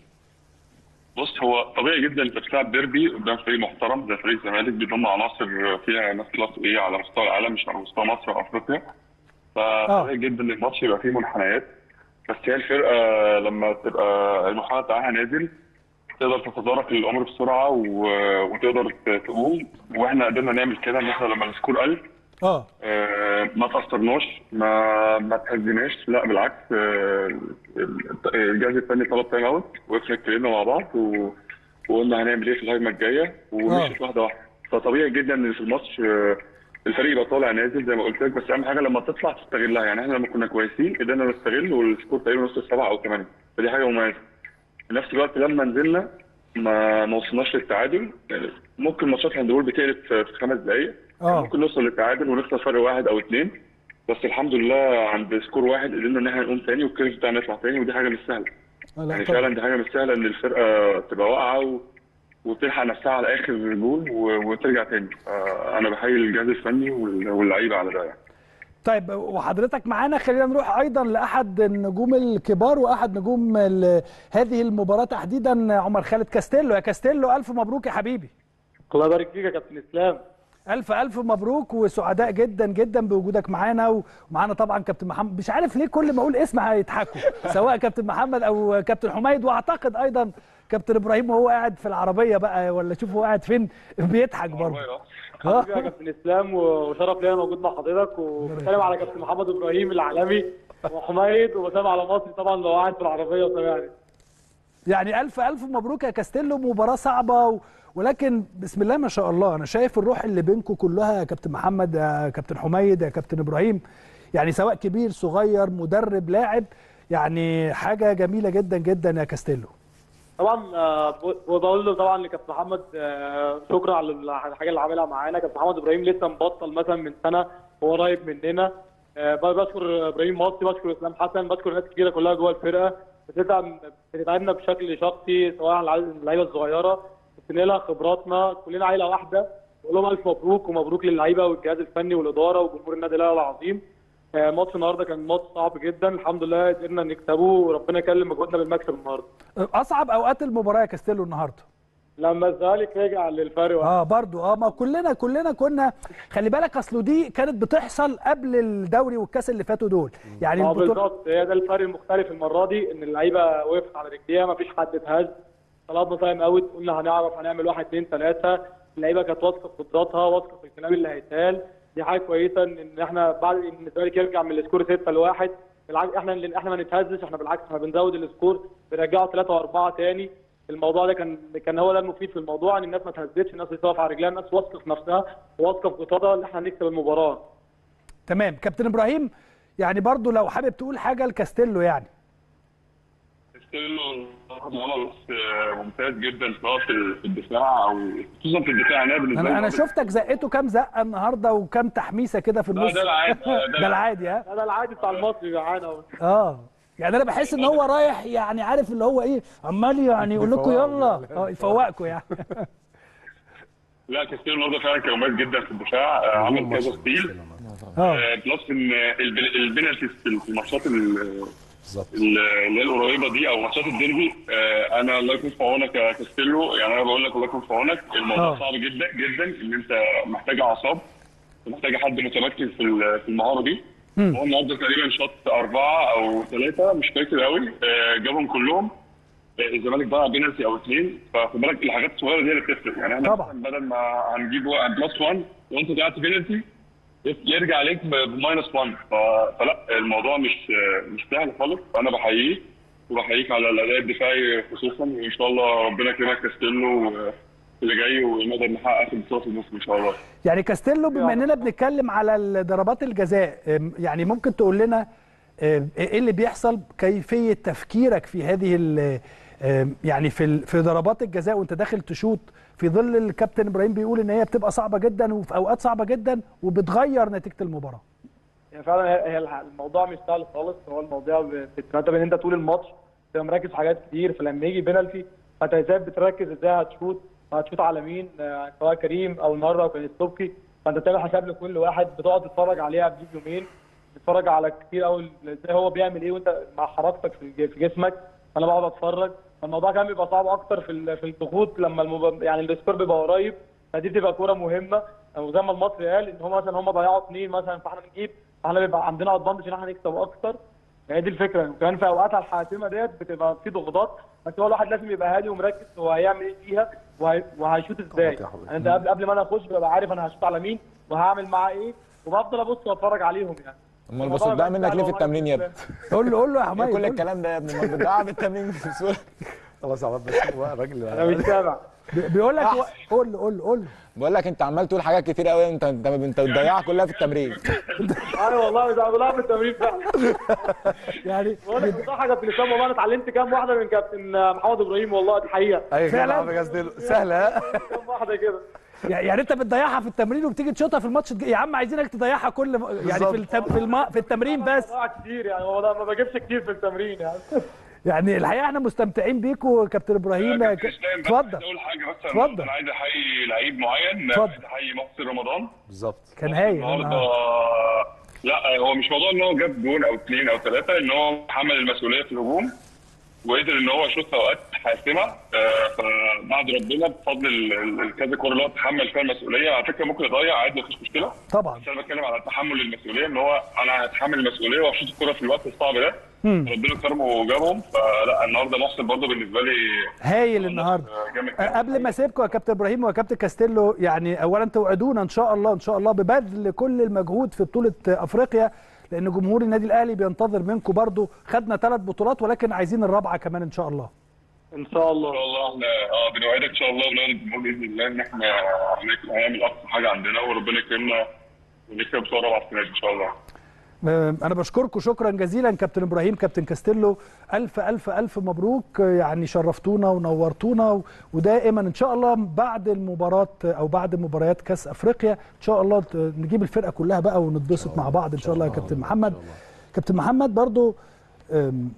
بص هو طبيعي جدا انت بتلعب ديربي قدام فريق محترم زي فريق الزمالك بيضم عناصر فيها ناس كلاس ايه على مستوى العالم مش على مستوى مصر وافريقيا فطبيعي جدا ان الماتش يبقى فيه منحنيات بس هي الفرقه لما تبقى المنحنى بتاعها نازل تقدر تتدارك الامر بسرعه و- وتقدر ت- تقوم واحنا قدرنا نعمل كده ان احنا لما السكور قل اه آه، ما تأثرناش ما ما تهزناش لا بالعكس آه، الجهاز الفني طلب تايم اوت واحنا اتكلمنا مع بعض و- وقلنا هنعمل ايه في الهجمه الجايه ومشيت واحده واحده فطبيعي جدا ان في الماتش آه، الفريق يبقى طالع نازل زي ما قلت لك بس اهم حاجه لما تطلع تستغلها يعني احنا لما كنا كويسين قدرنا نستغل والسكور تقريبا نص السبعه او ثمانيه فدي حاجه مميزه في نفس الوقت لما نزلنا ما ما وصلناش للتعادل يعني ممكن ماتشات الهاندبول بتقلب في في خمس دقائق اه ممكن نوصل للتعادل ونخسر فرق واحد او اثنين بس الحمد لله عند سكور واحد قدرنا ان احنا نقوم تاني والكيرف بتاعنا يطلع تاني ودي حاجه مش سهله آه، لا يعني طبعا. فعلا دي حاجه مش سهله ان الفرقه تبقى واقعه و... وتلحق نفسها على اخر جول و... وترجع تاني آه، انا بحيي الجهاز الفني وال- واللعيبه على ده يعني طيب وحضرتك معانا خلينا نروح ايضا لاحد النجوم الكبار واحد نجوم ال- هذه المباراه تحديدا عمر خالد كاستيلو يا كاستيلو الف مبروك يا حبيبي الله يبارك فيك يا كابتن اسلام الف الف مبروك وسعداء جدا جدا بوجودك معانا ومعانا طبعا كابتن محمد مش عارف ليه كل ما اقول اسم هيضحكوا سواء كابتن محمد او كابتن حميد واعتقد ايضا كابتن ابراهيم وهو قاعد في العربيه بقى ولا شوف هو قاعد فين بيضحك برضه حبيبي يا كابتن اسلام وشرف ليا موجود مع حضرتك وبتكلم على كابتن محمد ابراهيم العالمي وحميد وبسام على مصري طبعا لو قاعد في العربيه وسامعني يعني الف الف مبروك يا كاستيلو مباراه صعبه و... ولكن بسم الله ما شاء الله انا شايف الروح اللي بينكم كلها يا كابتن محمد يا كابتن حميد يا كابتن ابراهيم يعني سواء كبير صغير مدرب لاعب يعني حاجه جميله جدا جدا يا كاستيلو طبعا آه، وبقول له طبعا لكابتن محمد آه، شكرا على الحاجه اللي عاملها معانا كابتن محمد ابراهيم لسه مبطل مثلا من سنه وهو قريب مننا آه، بشكر ابراهيم مصري بشكر اسلام حسن بشكر ناس كتيره كلها جوه الفرقه بتدعم بتدعمنا بشكل شخصي سواء على اللعيبه الصغيره بتنقلها خبراتنا كلنا عيله واحده بقول لهم الف مبروك ومبروك للعيبه والجهاز الفني والاداره وجمهور النادي الاهلي العظيم آه، ماتش النهارده كان ماتش صعب جدا الحمد لله قدرنا نكسبه وربنا يكلم مجهودنا بالمكسب النهارده اصعب اوقات المباراه يا كاستيلو النهارده لما الزمالك رجع للفرق اه برضو اه ما كلنا كلنا كنا خلي بالك اصله دي كانت بتحصل قبل الدوري والكاس اللي فاتوا دول يعني اه البطولة- بالظبط هي ده الفرق المختلف المره دي ان اللعيبه وقفت على رجليها ما فيش حد اتهز طلبنا تايم اوت قلنا هنعرف هنعمل واحد اثنين ثلاثه اللعيبه كانت واثقه في قدراتها واثقه في الكلام اللي هيتقال دي حاجه كويسه ان إن احنا بعد ان الزمالك يرجع من السكور 6 لواحد بالعكس احنا اللي احنا ما نتهزش احنا بالعكس احنا بنزود السكور بنرجعه 3 واربعه تاني الموضوع ده كان كان هو ده المفيد في الموضوع ان الناس ما تهزتش الناس تقف على رجلها الناس واثقه في نفسها واثقه في قدراتها ان احنا نكسب المباراه تمام كابتن ابراهيم يعني برضو لو حابب تقول حاجه لكاستيلو يعني ستيلو خلاص ممتاز جدا سواء في في الدفاع او خصوصا في الدفاع انا بالنسبه انا لي انا شفتك زقته كام زقه النهارده وكام تحميسه كده في لا، النص ده العادي، آه، ده ده العادي ها ده العادي بتاع المصري معانا اه يعني انا بحس ان هو رايح يعني عارف اللي هو ايه عمال يعني يقول لكم يلا اه يفوقكم يعني لا كاستيلو النهارده فعلا كان مميز جدا في الدفاع آه، عمل كذا ستيل اه آه، بلس ان البن- البنالتيز في في الماتشات ال- بالظبط ال- اللي هي القريبه دي او ماتشات الديربي آه، انا الله يكون في عونك يا كاستيلو يعني انا بقول لك الله يكون في عونك الموضوع آه. صعب جدا جدا ان انت محتاج اعصاب ومحتاج حد متمكن في ال- في المهاره دي هو النهارده تقريبا شاط اربعه او ثلاثه مش فاكر قوي آه، جابهم كلهم آه، الزمالك ضيع بينالتي او اثنين فخد بالك الحاجات الصغيره دي اللي بتفرق يعني احنا طبعا. مثلا بدل ما هنجيب بلس 1 وانت ضيعت بينالتي يرجع عليك بماينس 1 ف- فلا الموضوع مش مش سهل خالص فانا بحييه وبحييك على الاداء الدفاعي خصوصا وان شاء الله ربنا يكرمك كاستيلو اللي جاي ونقدر نحقق في بطوله الموسم ان شاء الله يعني كاستيلو بما اننا بنتكلم على ضربات الجزاء أم، يعني ممكن تقول لنا أم، ايه اللي بيحصل كيفيه تفكيرك في هذه ال- أم، يعني في ال- في ضربات الجزاء وانت داخل تشوط في ظل الكابتن ابراهيم بيقول ان هي بتبقى صعبه جدا وفي اوقات صعبه جدا وبتغير نتيجه المباراه يعني فعلا هي هي الح- الموضوع مش سهل خالص هو الموضوع ب- بترتب ان انت طول الماتش تبقى مركز في حاجات كتير فلما يجي بينالتي فانت ازاي بتركز ازاي هتشوط هتشوط على مين آه، سواء كريم او النهارده او كان السبكي فانت بتعمل حساب لكل واحد بتقعد تتفرج عليها قبل يومين بتتفرج على كتير قوي ازاي هو بيعمل ايه وانت مع حركتك في الج- في جسمك انا بقعد اتفرج فالموضوع كان بيبقى صعب اكتر في ال- في الضغوط لما المب... يعني السكور بيبقى قريب فدي بتبقى كوره مهمه وزي ما المصري قال ان هم مثلا هم ضيعوا اثنين مثلا فاحنا نجيب فاحنا بيبقى عندنا ادفانتج ان احنا نكسب اكتر هي دي الفكره وكمان في اوقاتها الحاسمه ديت بتبقى في ضغوطات بس هو الواحد لازم يبقى هادي ومركز هو هيعمل ايه فيها وهي... وهيشوط ازاي يعني انت قبل قبل ما انا اخش ببقى عارف انا هشوط على مين وهعمل معاه ايه وبفضل ابص واتفرج عليهم يعني امال بص ده منك ليه في التمرين يا ابني قول له قول له يا حماية كل قول له. الكلام ده يا ابني امال بتضيع في التمرين بسهوله خلاص يا عماد بس هو الراجل انا مش سامع بي- بيقول لك و- قول له قول له قول له بقول لك انت عمال تقول حاجات كتير قوي انت انت انت بتضيعها كلها في التمرين انا والله مش عاملها في التمرين فعلا يعني بقول لك بصراحه كابتن اسلام والله انا اتعلمت كام واحده من كابتن محمد ابراهيم والله دي حقيقه ايوه فعلا؟ فعلا كاستيلو سهله ها كام واحده كده يعني انت بتضيعها في التمرين وبتيجي تشوطها في الماتش الج- يا عم عايزينك تضيعها كل م- يعني في التم... في, الم... في التمرين بس بضيع كتير يعني والله ما بجيبش كتير في التمرين يعني يعني الحقيقه احنا مستمتعين بيكوا كابتن ابراهيم كابتن ك- اسلام، بس اتفضل عايز اقول حاجه بس اتفضل. انا عايز احيي لعيب معين اتفضل. عايز احيي محسن رمضان بالظبط كان هايل النهارده النهارده. لا هو مش موضوع ان هو جاب جون او اثنين او ثلاثه ان هو حمل المسؤوليه في الهجوم وقدر ان هو يشوط في اوقات حاسمه آه، فبعد ربنا بفضل ال- ال- الكذا كوره اللي هو تحمل فيها المسؤوليه على فكره ممكن يضيع عادي مفيش مشكله طبعا بس انا بتكلم على تحمل المسؤوليه ان هو انا هتحمل المسؤوليه وهشوط الكوره في الوقت الصعب ده ربنا كرمه وجابهم فلا النهارده محسن برضه بالنسبه لي هايل النهارده آه، جامد أه، جدا. قبل ما اسيبكم يا كابتن ابراهيم وكابتن كاستيلو يعني اولا توعدونا ان شاء الله ان شاء الله ببذل كل المجهود في بطوله افريقيا لان جمهور النادي الاهلي بينتظر منكم برضو خدنا ثلاث بطولات ولكن عايزين الرابعه كمان ان شاء الله ان شاء ان الله شاء الله احنا اه بنوعدك ان شاء الله ونوعد الجمهور باذن الله ان احنا هنك- هنعمل اقصى حاجه عندنا وربنا يكرمنا ونكسب بطوله رابعه السنه دي ان شاء الله أه، انا بشكركم شكرا جزيلا كابتن ابراهيم كابتن كاستيلو الف الف الف مبروك أه، يعني شرفتونا ونورتونا و- ودائما ان شاء الله بعد المباراه او بعد مباريات كاس افريقيا ان شاء الله ت- نجيب الفرقه كلها بقى ونتبسط مع بعض ان شاء الله يا كابتن محمد كابتن محمد برضو أم،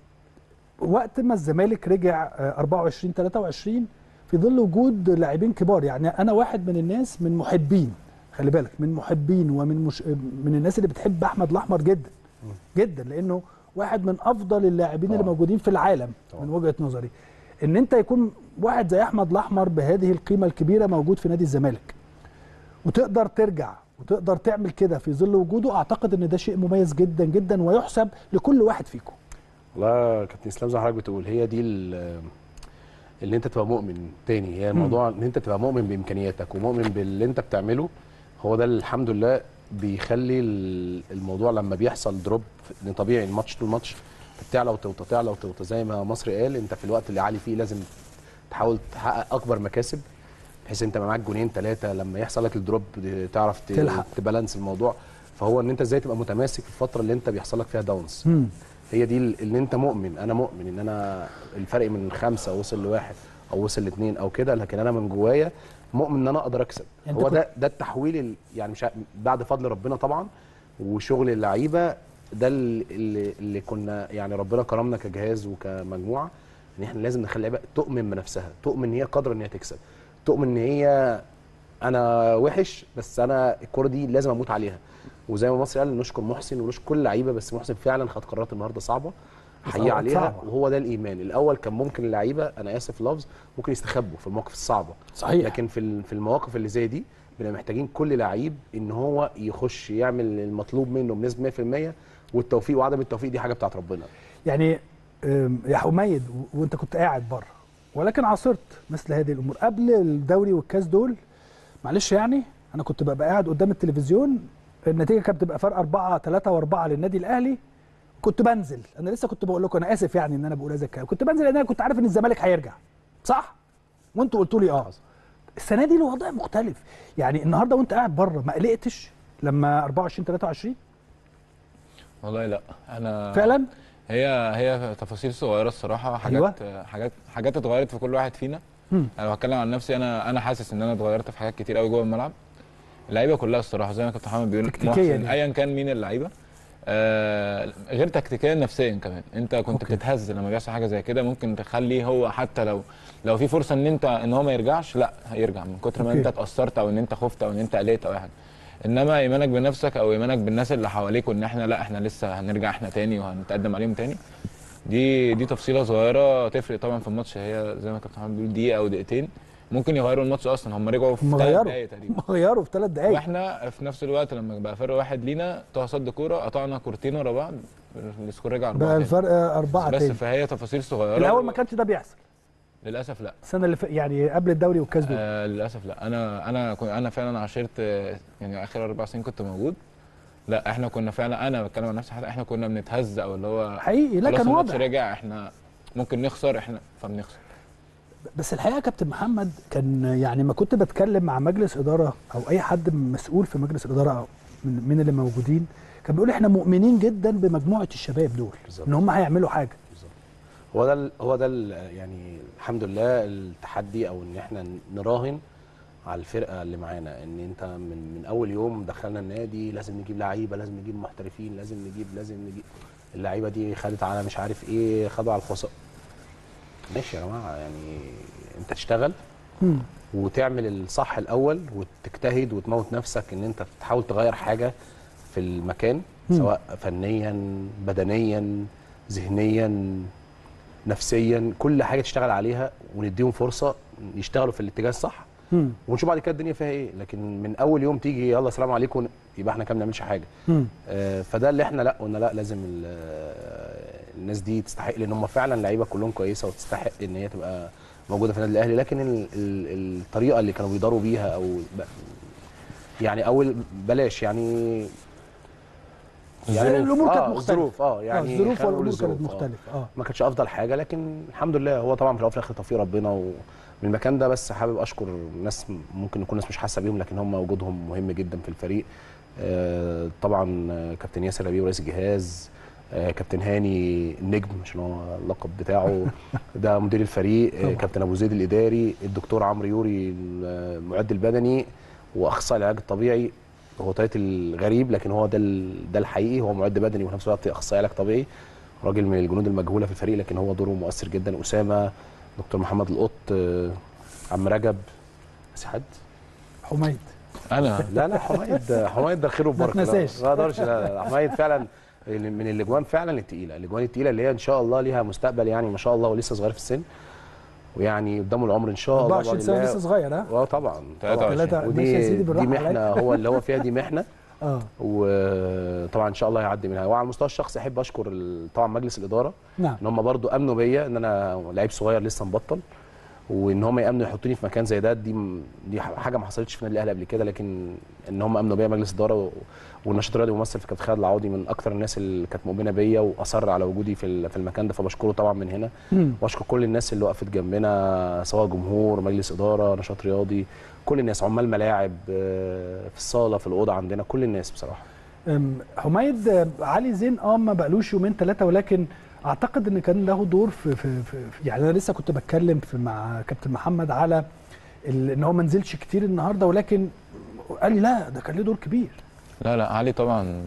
وقت ما الزمالك رجع أه، 24 23 في ظل وجود لاعبين كبار يعني انا واحد من الناس من محبين خلي بالك من محبين ومن مش من الناس اللي بتحب احمد الاحمر جدا جدا لانه واحد من افضل اللاعبين اللي موجودين في العالم من وجهه نظري ان انت يكون واحد زي احمد الاحمر بهذه القيمه الكبيره موجود في نادي الزمالك وتقدر ترجع وتقدر تعمل كده في ظل وجوده اعتقد ان ده شيء مميز جدا جدا ويحسب لكل واحد فيكم والله يا كابتن اسلام زي ما حضرتك بتقول هي دي ال- اللي انت تبقى مؤمن تاني هي الموضوع ان انت تبقى مؤمن بامكانياتك ومؤمن باللي انت بتعمله هو ده اللي الحمد لله بيخلي ال- الموضوع لما بيحصل دروب لان طبيعي الماتش طول ماتش بتعلى وتوطى تعلى وتوطى زي ما مصري قال انت في الوقت اللي عالي فيه لازم تحاول تحقق اكبر مكاسب بحيث انت معاك جونين ثلاثه لما يحصل لك الدروب تعرف ت- تلحق. تبالانس الموضوع فهو ان انت ازاي تبقى متماسك في الفتره اللي انت بيحصل لك فيها داونز مم. هي دي ال- اللي انت مؤمن انا مؤمن ان انا الفرق من خمسه وصل لواحد او وصل لاثنين او كده لكن انا من جوايا مؤمن ان انا اقدر اكسب يعني هو انت ده ده التحويل ال- يعني مش ع- بعد فضل ربنا طبعا وشغل اللعيبه ده ال- اللي, اللي كنا يعني ربنا كرمنا كجهاز وكمجموعه ان احنا لازم نخلي اللعيبه تؤمن بنفسها تؤمن ان هي قادره ان هي تكسب تؤمن ان هي انا وحش بس انا الكوره دي لازم اموت عليها وزي ما مصر قال نشكر محسن ونشكر كل اللعيبه بس محسن فعلا خد قرارات النهارده صعبه بس حقيقة أوقات عليها صعبة. وهو ده الايمان الاول كان ممكن اللعيبه انا اسف في اللفظ ممكن يستخبوا في المواقف الصعبه صحيح. لكن في ال- في المواقف اللي زي دي بنبقى محتاجين كل لعيب ان هو يخش يعمل المطلوب منه بنسبه 100% والتوفيق وعدم التوفيق دي حاجه بتاعت ربنا يعني أم، يا حميد و- وانت كنت قاعد بره ولكن عاصرت مثل هذه الامور قبل الدوري والكاس دول معلش يعني انا كنت ببقى قاعد قدام التلفزيون النتيجه كانت بتبقى فرق أربعة ثلاثة وأربعة للنادي الأهلي كنت بنزل أنا لسه كنت بقول لكم أنا آسف يعني إن أنا بقول هذا الكلام كنت بنزل لأن أنا كنت عارف إن الزمالك هيرجع صح؟ وأنتوا قلتوا لي أه السنة دي الوضع مختلف يعني النهاردة وأنت قاعد بره ما قلقتش لما 24 23 والله لا انا فعلا هي هي تفاصيل صغيره الصراحه حاجات حاجات حاجات اتغيرت في كل واحد فينا مم. انا لو هتكلم عن نفسي انا انا حاسس ان انا اتغيرت في حاجات كتير قوي جوه الملعب اللعيبه كلها الصراحه زي ما كابتن محمد بيقول تكتيكيا محسن يعني. ايا كان مين اللعيبه آه غير تكتيكيا نفسيا كمان انت كنت أوكي. بتتهز لما بيحصل حاجه زي كده ممكن تخليه هو حتى لو لو في فرصه ان انت ان هو ما يرجعش لا هيرجع من كتر ما أوكي. انت اتاثرت او ان انت خفت او ان انت قلقت او اي حاجه انما ايمانك بنفسك او ايمانك بالناس اللي حواليك وان احنا لا احنا لسه هنرجع احنا تاني وهنتقدم عليهم تاني دي دي تفصيله صغيره تفرق طبعا في الماتش هي زي ما كابتن محمد بيقول دقيقه او دقيقتين ممكن يغيروا الماتش اصلا هم رجعوا في هم ثلاث غيروا دقايق تقريبا هم غيروا في ثلاث دقايق واحنا في نفس الوقت لما بقى فرق واحد لينا طه صد كوره قطعنا كورتين ورا بعض السكور رجع بقى اربعه تاني. الفرق أربعة بس تاني فهي تفاصيل صغيره الأول ما كانش ده بيحصل للاسف لا السنة اللي ف... يعني قبل الدوري والكاس دول آه للاسف لا انا انا كنت انا فعلا عاشرت آه، يعني اخر اربع سنين كنت موجود لا احنا كنا فعلا انا بتكلم عن نفسي حتى احنا كنا بنتهز او اللي هو حقيقي لا خلاص كان الماتش واضح رجع احنا ممكن نخسر احنا فبنخسر بس الحقيقه يا كابتن محمد كان يعني ما كنت بتكلم مع مجلس اداره او اي حد مسؤول في مجلس اداره او من, من اللي موجودين كان بيقول احنا مؤمنين جدا بمجموعه الشباب دول بالظبط. ان هم هيعملوا حاجه هو ده ال- هو ده ال- يعني الحمد لله التحدي او ان احنا نراهن على الفرقه اللي معانا ان انت من من اول يوم دخلنا النادي لازم نجيب لعيبه لازم نجيب محترفين لازم نجيب لازم نجيب اللعيبه دي خدت على مش عارف ايه خدوا على الخصائص ماشي يا جماعه يعني انت تشتغل مم. وتعمل الصح الاول وتجتهد وتموت نفسك ان انت تحاول تغير حاجه في المكان مم. سواء فنيا بدنيا ذهنيا نفسيا كل حاجه تشتغل عليها ونديهم فرصه يشتغلوا في الاتجاه الصح مم. ونشوف بعد كده الدنيا فيها ايه لكن من اول يوم تيجي يلا سلام عليكم يبقى احنا كده ما بنعملش حاجه مم. آه، فده اللي احنا لا قلنا لا لازم ال- آه، الناس دي تستحق لان هم فعلا لعيبه كلهم كويسه وتستحق ان هي تبقى موجوده في النادي الاهلي لكن ال ال الطريقه اللي كانوا بيداروا بيها او ب- يعني اول بلاش يعني الأمور كانت آه، مختلفة. الظروف اه آه، يعني الظروف خلينا نقول والامور كانت الظروف، آه. مختلفه اه ما كانتش افضل حاجه لكن الحمد لله هو طبعا في الاول وفي الاخر توفيق ربنا ومن المكان ده بس حابب اشكر ناس ممكن نكون ناس مش حاسه بيهم لكن هم وجودهم مهم جدا في الفريق آه، طبعا آه، كابتن ياسر ربيع رئيس الجهاز آه، كابتن هاني النجم عشان هو اللقب بتاعه ده مدير الفريق آه، طبعاً. كابتن ابو زيد الاداري الدكتور عمرو يوري المعد البدني واخصائي العلاج الطبيعي هو تايتل غريب لكن هو ده ال- ده الحقيقي هو معد بدني وفي نفس الوقت اخصائي علاج طبيعي راجل من الجنود المجهوله في الفريق لكن هو دوره مؤثر جدا اسامه دكتور محمد القط آه، عم رجب بس حد حميد انا لا لا حميد حميد ده الخير والبركه لا، تنساش. ما اقدرش لا لا لا، حميد فعلا من الاجوان فعلا التقيله الاجوان التقيله اللي هي ان شاء الله ليها مستقبل يعني ما شاء الله ولسه صغير في السن ويعني قدامه العمر ان شاء الله 24 بإذن سنه الله. لسه صغير ها اه طبعا 23. ثلاثة- ودي ماشي يا سيدي دي بالراحة محنه عليك. هو اللي هو فيها دي محنه اه وطبعا ان شاء الله هيعدي منها وعلى المستوى الشخصي احب اشكر ال- طبعا مجلس الاداره نعم ان هم برضو امنوا بيا ان انا لعيب صغير لسه مبطل وان هم يامنوا يحطوني في مكان زي ده دي م- دي حاجه ما حصلتش في النادي الاهلي قبل كده لكن ان هم امنوا بيا مجلس الاداره و- والنشاط الرياضي ممثل في كابتن خالد العوضي من اكثر الناس اللي كانت مؤمنه بيا واصر على وجودي في ال- في المكان ده فبشكره طبعا من هنا مم. واشكر كل الناس اللي وقفت جنبنا سواء جمهور مجلس اداره نشاط رياضي كل الناس عمال ملاعب آه، في الصاله في الاوضه عندنا كل الناس بصراحه أم، حميد آه، علي زين اه ما بقالوش يومين ثلاثه ولكن اعتقد ان كان له دور في, في, في في- يعني انا لسه كنت بتكلم في مع كابتن محمد على ال- ان هو ما نزلش كتير النهارده ولكن قال لي لا ده كان له دور كبير لا لا علي طبعا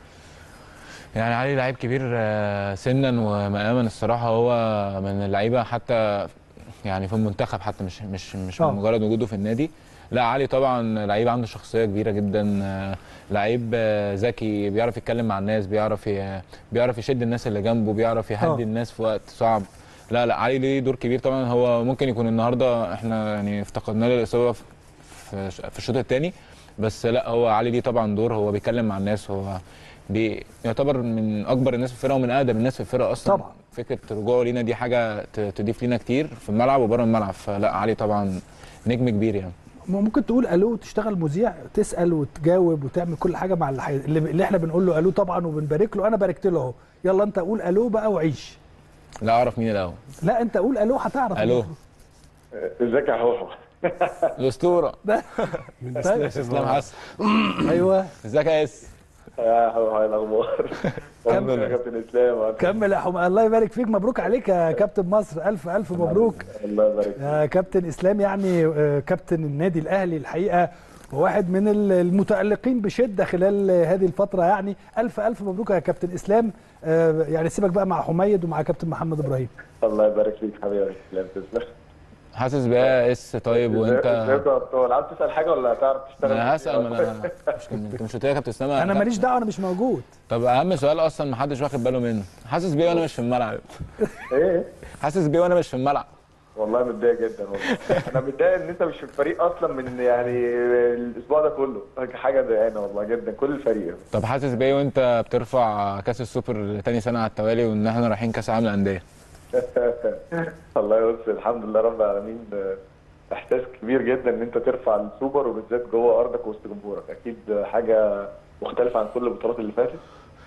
يعني علي لعيب كبير آه، سنا ومقاما الصراحه هو من اللعيبه حتى يعني في المنتخب حتى مش مش مش آه. مجرد وجوده في النادي لا علي طبعا لعيب عنده شخصيه كبيره جدا آه، لعيب آه، ذكي بيعرف يتكلم مع الناس بيعرف ي- بيعرف يشد الناس اللي جنبه بيعرف آه. يهدي الناس في وقت صعب لا لا علي ليه دور كبير طبعا هو ممكن يكون النهارده احنا يعني افتقدنا له الاصابه في في في الشوط الثاني بس لا هو علي ليه طبعا دور هو بيتكلم مع الناس هو بي يعتبر من اكبر الناس في الفرقه ومن اقدم الناس في الفرقه اصلا طبعا. فكره رجوعه لينا دي حاجه ت- تضيف لينا كتير في الملعب وبره الملعب فلا علي طبعا نجم كبير يعني ممكن تقول الو وتشتغل مذيع تسال وتجاوب وتعمل كل حاجه مع اللي, حي... اللي اللي احنا بنقول له الو طبعا وبنبارك له انا باركت له اهو يلا انت قول الو بقى وعيش لا اعرف مين الاول لا انت قول الو هتعرف الو ازيك يا هوحو الاسطوره طيب. اسلام حسن ايوه ازيك يا اس يا هوحو ايه الاخبار؟ كمل. يا كابتن اسلام كمل يا حم الله يبارك فيك مبروك عليك يا كابتن مصر الف الف مبروك الله يبارك يا كابتن اسلام يعني آه، كابتن النادي الاهلي الحقيقه وواحد من ال- المتالقين بشده خلال هذه الفتره يعني الف الف مبروك يا كابتن اسلام آه، يعني سيبك بقى مع حميد ومع كابتن محمد ابراهيم الله يبارك فيك حبيبي يا اسلام تسلم حاسس بيها يا اس طيب وانت ازيك يا ابطال عاوز تسال حاجه ولا هتعرف تشتغل انا هسال ما انا مش انت مش قلت لي يا كابتن اسلام انا ماليش دعوه انا مش موجود طب اهم سؤال اصلا ما حدش واخد باله منه حاسس بيه وانا مش في الملعب ايه حاسس بيه وانا مش في الملعب والله متضايق جدا والله انا متضايق ان انت مش في الفريق اصلا من يعني الاسبوع ده كله حاجه ضايقانه والله جدا كل الفريق طب حاسس بيه وانت بترفع كاس السوبر تاني سنه على التوالي وان احنا رايحين كاس العالم للانديه الله يوصل الحمد لله رب العالمين احساس كبير جدا ان انت ترفع السوبر وبالذات جوه ارضك وسط جمهورك اكيد حاجه مختلفه عن كل البطولات اللي فاتت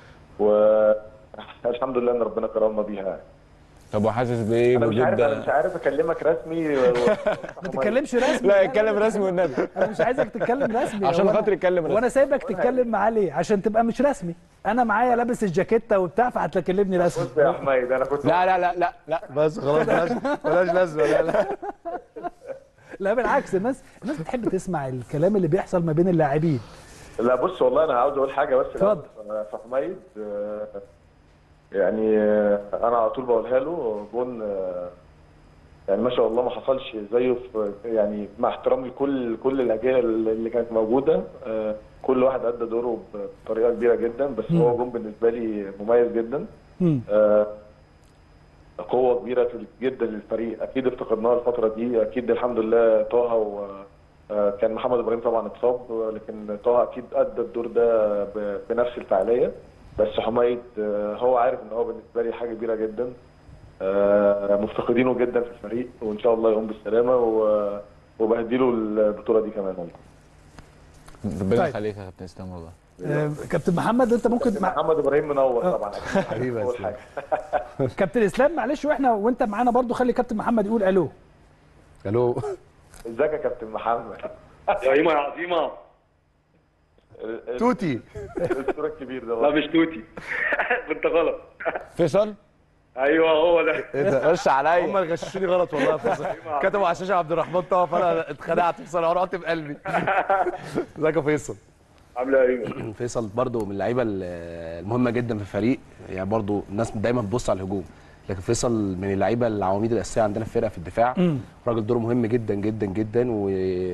والحمد لله ان ربنا كرمنا بيها يعني. طب وحاسس بايه انا مش عارف انا مش بوجود عارف اكلمك رسمي و... ما تتكلمش رسمي لا اتكلم رسمي والنبي انا مش عايزك تتكلم رسمي عشان هو أنا- خاطر يتكلم رسمي. وانا سايبك تتكلم معاه ليه عشان تبقى مش رسمي انا معايا لابس الجاكيته وبتاع فهتكلمني رسمي بص يا حميد انا كنت لا لا لا لا لا بس خلاص بلاش بلاش لازمه لا لا لا بالعكس الناس الناس بتحب تسمع الكلام اللي بيحصل ما بين اللاعبين لا بص والله انا عاوز اقول حاجه بس اتفضل. في حميد آه، يعني آه، انا على طول بقولها له جون آه، يعني ما شاء الله ما حصلش زيه في يعني مع احترامي لكل كل الاجيال اللي كانت موجوده آه، كل واحد ادى دوره بطريقه كبيره جدا بس هو جون بالنسبه لي مميز جدا مم. آه، قوة كبيرة في- جدا للفريق أكيد افتقدناها الفترة دي أكيد الحمد لله طه و آه، كان محمد إبراهيم طبعا اتصاب لكن طه أكيد أدى الدور ده ب- بنفس الفعالية بس حميد آه، هو عارف إن هو بالنسبة لي حاجة كبيرة جدا آه، مفتقدينه جدا في الفريق وإن شاء الله يقوم بالسلامة و- وبهديله البطولة دي كمان والله ربنا طيب. يخليك يا كابتن اسلام والله آه، كابتن محمد انت ممكن مع... محمد إبراهيم منور طبعا أكيد حبيبي يا أول إسلام. حاجة كابتن اسلام معلش واحنا وانت معانا برضو خلي كابتن محمد يقول الو الو ازيك يا كابتن محمد يا عظيمة يا عظيمة ال- ال- توتي الأسطورة الكبير ده لا مش توتي انت غلط فيصل ايوه هو ده ايه ده خش عليا هم اللي غششوني غلط والله يا فيصل كتبوا على الشاشه عبد الرحمن طه فانا اتخدعت بصراحه رحت بقلبي ازيك يا فيصل عامله ايه؟ فيصل برضو من اللعيبه ال- المهمه جدا في الفريق يعني برضو الناس دايما بتبص على الهجوم لكن فيصل من اللعيبه العواميد الاساسيه عندنا في الفرقه في الدفاع راجل دوره مهم جدا جدا جدا و...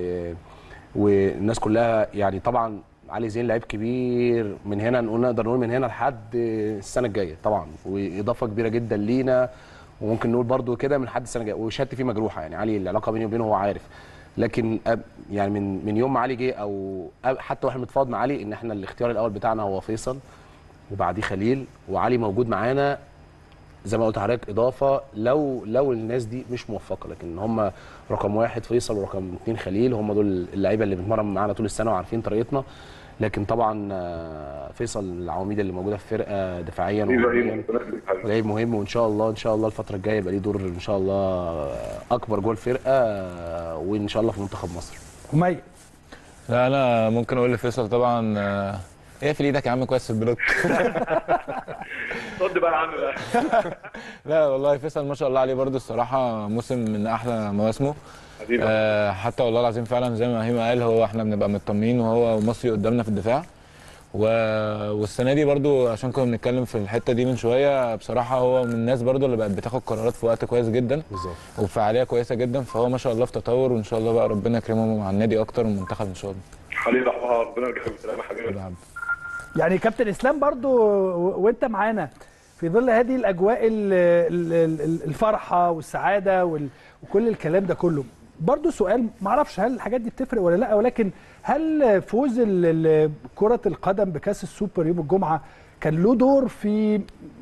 والناس كلها يعني طبعا علي زين لعيب كبير من هنا نقول نقدر نقول من هنا لحد السنه الجايه طبعا واضافه كبيره جدا لينا وممكن نقول برضو كده من حد السنه الجايه وشهادتي فيه مجروحه يعني علي العلاقه بيني وبينه هو عارف لكن أب- يعني من من يوم ما علي جه او أب- حتى واحنا بنتفاوض مع علي ان احنا الاختيار الاول بتاعنا هو فيصل وبعديه خليل وعلي موجود معانا زي ما قلت لحضرتك اضافه لو لو الناس دي مش موفقه لكن هم رقم واحد فيصل ورقم اثنين خليل هم دول اللعيبه اللي بتمرن معانا طول السنه وعارفين طريقتنا لكن طبعا آه، فيصل العواميد اللي موجوده في فرقه دفاعيا وهجوميا لعيب مهم وان شاء الله ان شاء الله الفتره الجايه يبقى ليه دور ان شاء الله اكبر جوه الفرقه آه، وان شاء الله في منتخب مصر حميد لا انا ممكن اقول لفيصل طبعا آه، ايه في ايدك يا عم كويس في البلوك رد بقى يا عم بقى لا والله فيصل ما شاء الله عليه برضو الصراحه موسم من احلى مواسمه حبيبي آه حتى والله العظيم فعلا زي ما هيما قال هو احنا بنبقى مطمنين وهو مصري قدامنا في الدفاع و... والسنه دي برضو عشان كنا بنتكلم في الحته دي من شويه بصراحه هو من الناس برضو اللي بقت بتاخد قرارات في وقت كويس جدا بالظبط وبفعاليه كويسه جدا فهو ما شاء الله في تطور وان شاء الله بقى ربنا يكرمه مع النادي اكتر والمنتخب ان شاء الله حبيبي رحمة ربنا يرجعك بالسلامة حبيبي يعني كابتن اسلام برضو و- وانت معانا في ظل هذه الاجواء ال- ال- ال- الفرحه والسعاده وال- وكل الكلام ده كله برضو سؤال معرفش هل الحاجات دي بتفرق ولا لا ولكن هل فوز ال- ال- كره القدم بكاس السوبر يوم الجمعه كان له دور في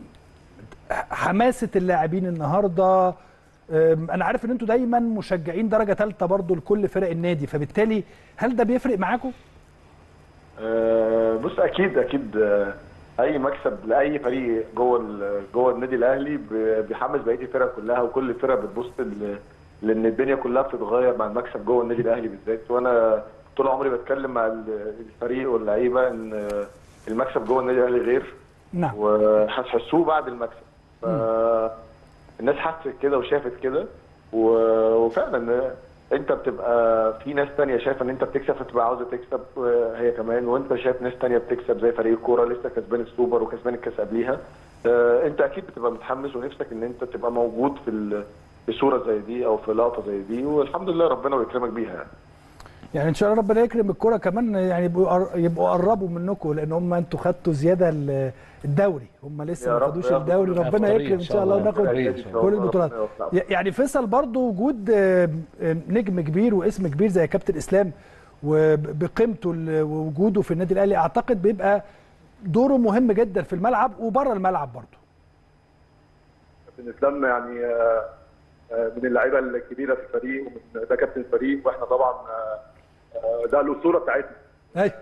حماسه اللاعبين النهارده أم، انا عارف ان انتوا دايما مشجعين درجه ثالثه برضو لكل فرق النادي فبالتالي هل ده بيفرق معاكم آه، بص اكيد اكيد آه، اي مكسب لاي فريق جوه ال- جوه النادي الاهلي ب- بيحمس بقيه الفرق كلها وكل الفرق بتبص ل- لان الدنيا كلها بتتغير مع المكسب جوه النادي الاهلي بالذات وانا طول عمري بتكلم مع ال- الفريق واللعيبه ان آه، المكسب جوه النادي الاهلي غير نعم وهتحسوه بعد المكسب فالناس حست كده وشافت كده و- وفعلا انت بتبقى في ناس تانية شايفه ان انت بتكسب فتبقى عاوزه تكسب آه، هي كمان وانت شايف ناس تانية بتكسب زي فريق الكوره لسه كسبان السوبر وكسبان الكاس قبليها آه، انت اكيد بتبقى متحمس ونفسك ان انت تبقى موجود في ال- في صوره زي دي او في لقطه زي دي والحمد لله ربنا ويكرمك بيها يعني يعني ان شاء الله ربنا يكرم الكوره كمان يعني يبقوا قر- يبقوا قربوا منكم لان هم انتوا خدتوا زياده ال- الدوري هم لسه يا ما رب خدوش يا الدوري رب. ربنا في طريق يكرم ان شاء الله وناخد طريق إن شاء كل الله. البطولات ربنا يوفقك. ي- يعني فيصل برضو وجود آه، آه، نجم كبير واسم كبير زي كابتن اسلام وبقيمته ال- ووجوده في النادي الاهلي اعتقد بيبقى دوره مهم جدا في الملعب وبره الملعب برضو كابتن اسلام يعني آه، آه، من اللعيبه الكبيره في الفريق ومن ده كابتن الفريق واحنا طبعا آه، آه، ده الاسطوره بتاعتنا أيوة.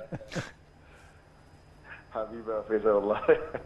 حبيبي يا فيصل والله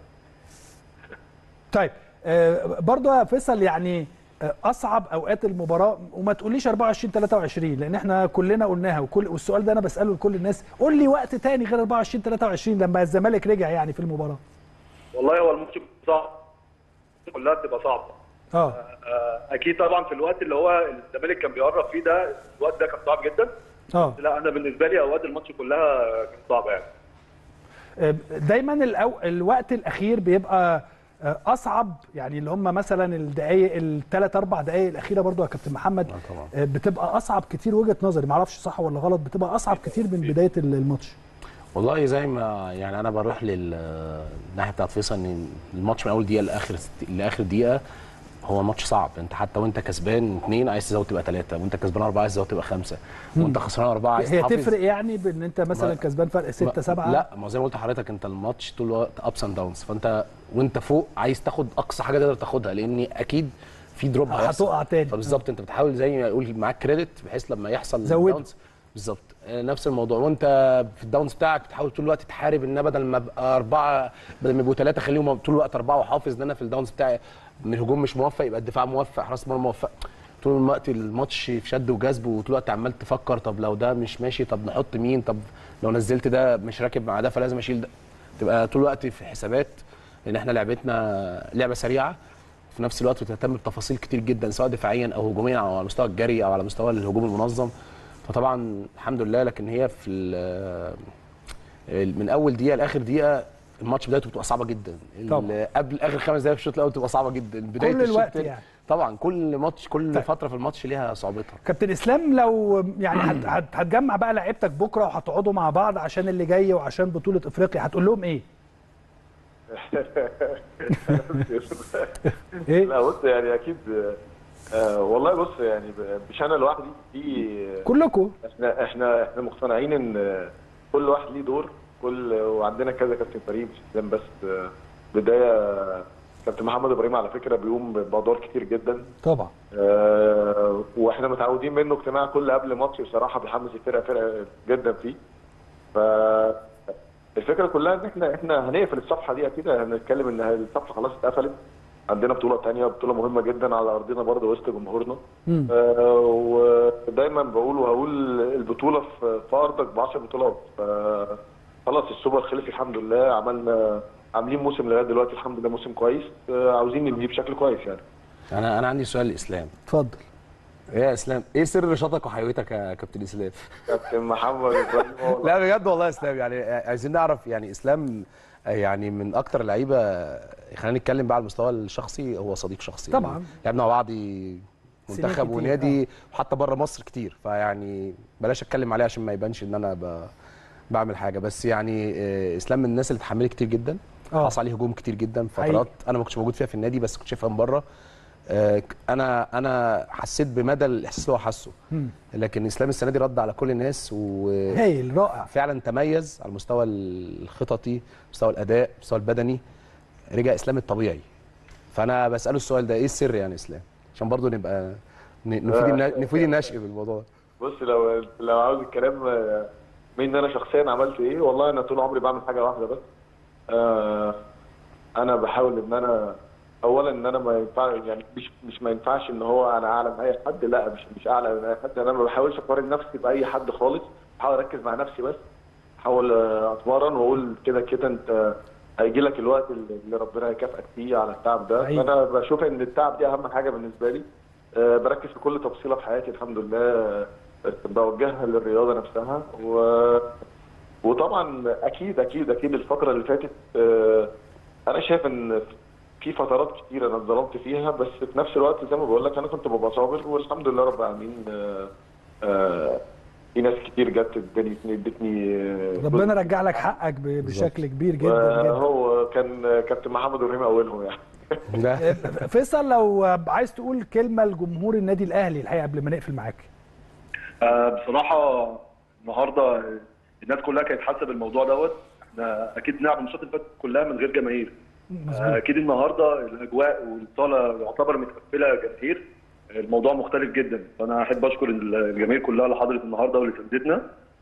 طيب آه، برضو يا فيصل يعني آه، اصعب اوقات المباراه وما تقوليش 24 23 لان احنا كلنا قلناها وكل والسؤال ده انا بساله لكل الناس قول لي وقت تاني غير 24 23 لما الزمالك رجع يعني في المباراه والله هو الماتش صعب كلها بتبقى صعبه اه آه، اكيد طبعا في الوقت اللي هو الزمالك كان بيقرب فيه ده الوقت ده كان صعب جدا اه لا انا بالنسبه لي اوقات الماتش كلها كانت صعبه يعني آه، دايما الأو... الوقت الاخير بيبقى آه، اصعب يعني اللي هم مثلا الدقائق الثلاث اربع دقائق الاخيره برضو يا كابتن محمد طبعا. آه، بتبقى اصعب كتير وجهه نظري معرفش صح ولا غلط بتبقى اصعب كتير من بدايه الماتش والله زي ما يعني انا بروح للناحيه بتاعت فيصل ان الماتش من اول دقيقه لاخر لاخر دقيقه هو ماتش صعب انت حتى وانت كسبان اثنين عايز تزود تبقى ثلاثه وانت كسبان اربعه عايز تزود تبقى خمسه وانت خسران اربعه عايز هي تحافظ تفرق يعني بان انت مثلا ما- كسبان فرق 6 ما- 7 لا ما زي ما قلت لحضرتك انت الماتش طول الوقت ابس اند داونز فانت وانت فوق عايز تاخد اقصى حاجه تقدر تاخدها لان اكيد في دروب هيحصل. هتقع تاني. فبالظبط انت بتحاول زي ما يقول معاك كريدت بحيث لما يحصل زوده. داونز بالظبط آه، نفس الموضوع وانت في الداونز بتاعك بتحاول طول الوقت تحارب ان بدل ما ابقى اربعه بدل ما يبقوا ثلاثه خليهم طول الوقت اربعه وحافظ ان انا في الداونز بتاعي من الهجوم مش موفق يبقى الدفاع موفق حراس المرمى موفق طول الوقت الماتش في شد وجذب وطول الوقت عمال تفكر طب لو ده مش ماشي طب نحط مين طب لو نزلت ده مش راكب مع ده فلازم اشيل ده تبقى طول الوقت في حسابات لان احنا لعبتنا لعبه سريعه في نفس الوقت بتهتم بتفاصيل كتير جدا سواء دفاعيا او هجوميا او على مستوى الجري او على مستوى الهجوم المنظم فطبعا الحمد لله لكن هي في ال- من اول دقيقه لاخر دقيقه الماتش بدايته بتبقى صعبه جدا ال- طبعا. قبل اخر خمس دقايق في الشوط الاول بتبقى صعبه جدا بدايه كل الشوط الوقت التاني- يعني. طبعا كل ماتش كل طيب. فتره في الماتش ليها صعوبتها كابتن اسلام لو يعني هت- هت- هتجمع بقى لعيبتك بكره وهتقعدوا مع بعض عشان اللي جاي وعشان بطوله افريقيا هتقول لهم ايه؟ ايه؟ لا بص يعني اكيد آه والله بص يعني ب- مش انا لوحدي في كلكم احنا احنا احنا مقتنعين ان كل واحد ليه دور كل وعندنا كذا كابتن فريق مش اسلام بس آه، بدايه كابتن محمد ابراهيم على فكره بيقوم بادوار كتير جدا طبعا آه، واحنا متعودين منه اجتماع كل قبل ماتش بصراحه بيحمس الفرقه فرقه جدا فيه ف الفكره كلها ان احنا احنا هنقفل الصفحه دي اكيد هنتكلم ان الصفحه خلاص اتقفلت عندنا بطوله تانية بطوله مهمه جدا على ارضنا برضه وسط جمهورنا مم. آه، ودايما بقول وهقول البطوله في في ارضك ب 10 بطولات ف- خلاص السوبر خلص الحمد لله عملنا عاملين موسم لغايه دلوقتي الحمد لله موسم كويس آه، عاوزين نبنيه بشكل كويس يعني انا انا عندي سؤال لاسلام اتفضل ايه يا اسلام ايه سر نشاطك وحيويتك يا كابتن اسلام كابتن محمد ابراهيم هو لا بجد والله يا اسلام يعني عايزين نعرف يعني اسلام يعني من اكتر اللعيبه خلينا نتكلم بقى على المستوى الشخصي هو صديق شخصي طبعاً. يعني لعبنا مع بعض منتخب كتير، ونادي وحتى بره مصر كتير فيعني بلاش اتكلم عليه عشان ما يبانش ان انا ب... بعمل حاجه بس يعني آه، اسلام من الناس اللي اتحملت كتير جدا آه. حصل عليه هجوم كتير جدا حقيقي. فترات انا ما كنتش موجود فيها في النادي بس كنت شايفها من بره آه، انا انا حسيت بمدى الاحساس اللي هو حاسه مم. لكن اسلام السنه دي رد على كل الناس و هايل رائع فعلا تميز على المستوى الخططي مستوى الاداء مستوى البدني رجع اسلام الطبيعي فانا بساله السؤال ده ايه السر يعني اسلام عشان برضو نبقى ن- نفيد النا- نفيد النشء بالموضوع ده بص لو لو عاوز الكلام آه، مين انا شخصيا عملت ايه والله انا طول عمري بعمل حاجه واحده بس آه انا بحاول ان انا اولا ان انا ما ينفع يعني مش مش ما ينفعش ان هو انا اعلى من اي حد لا مش مش اعلى من اي حد انا ما بحاولش اقارن نفسي باي حد خالص بحاول اركز مع نفسي بس بحاول آه، اتمرن واقول كده كده انت هيجي لك الوقت اللي اللي ربنا هيكافئك فيه على التعب ده أيوة. فانا بشوف ان التعب دي اهم حاجه بالنسبه لي آه، بركز في كل تفصيله في حياتي الحمد لله آه، بوجهها للرياضه نفسها و... وطبعا اكيد اكيد اكيد الفتره اللي فاتت آه، انا شايف ان في فترات كتير انا اتظلمت فيها بس في نفس الوقت زي ما بقول لك انا كنت ببقى صابر والحمد لله رب العالمين آه، آه، في ناس كتير جت ادتني ادتني آه، ربنا رجع لك حقك ب- بشكل كبير جدا جدا هو كان كابتن محمد ابراهيم اولهم يعني ده فيصل لو عايز تقول كلمه لجمهور النادي الاهلي الحقيقه قبل ما نقفل معاك آه، بصراحه النهارده الناس كلها كانت حاسه بالموضوع دوت احنا اكيد نلعب الماتشات اللي فاتت كلها من غير جماهير آه، اكيد النهارده الاجواء والصاله يعتبر متقفله جماهير الموضوع مختلف جدا فانا احب اشكر الجماهير كلها اللي حضرت النهارده واللي ساندتنا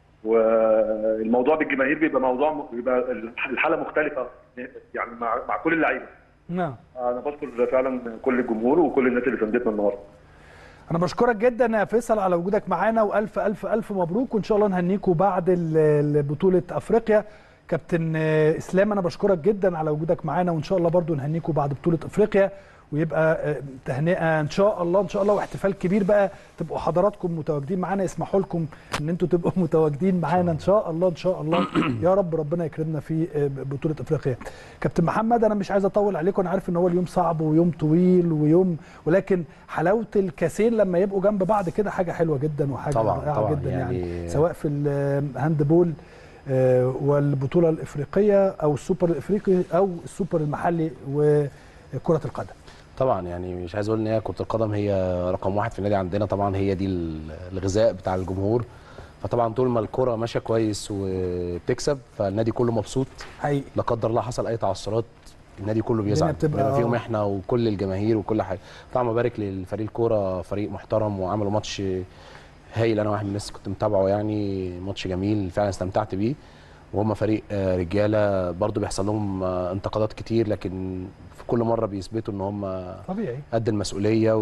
والموضوع بالجماهير بيبقى موضوع بيبقى الحاله مختلفه يعني مع مع كل اللعيبه نعم انا بشكر فعلا كل الجمهور وكل الناس اللي ساندتنا النهارده انا بشكرك جدا يا فيصل على وجودك معانا والف الف الف مبروك وان شاء الله نهنيكوا بعد ال- ال- بطوله افريقيا كابتن آه، اسلام انا بشكرك جدا على وجودك معانا وان شاء الله برضو نهنيكوا بعد بطوله افريقيا ويبقى آه، تهنئه ان شاء الله ان شاء الله واحتفال كبير بقى تبقوا حضراتكم متواجدين معانا يسمحوا لكم ان انتوا تبقوا متواجدين معانا ان شاء الله ان شاء الله يا رب ربنا يكرمنا في آه، بطوله افريقيا كابتن محمد انا مش عايز اطول عليكم انا عارف ان هو اليوم صعب ويوم طويل ويوم ولكن حلاوه الكاسين لما يبقوا جنب بعض كده حاجه حلوه جدا وحاجه طبعاً، رائعه طبعاً، جدا يعني, يعني- سواء في الهاندبول آه، والبطوله الافريقيه او السوبر الافريقي او السوبر المحلي وكره القدم طبعا يعني مش عايز اقول ان هي كره القدم هي رقم واحد في النادي عندنا طبعا هي دي ال- الغذاء بتاع الجمهور فطبعا طول ما الكره ماشيه كويس وبتكسب فالنادي كله مبسوط حقيقي لا قدر الله حصل اي تعثرات النادي كله بيزعل بتبقى- بما فيهم آه. احنا وكل الجماهير وكل حاجه طبعا ببارك للفريق الكوره فريق محترم وعملوا ماتش هايل انا واحد من الناس كنت متابعه يعني ماتش جميل فعلا استمتعت بيه وهم فريق آه، رجاله برضو بيحصل لهم آه، انتقادات كتير لكن في كل مره بيثبتوا ان هم طبيعي قد المسؤوليه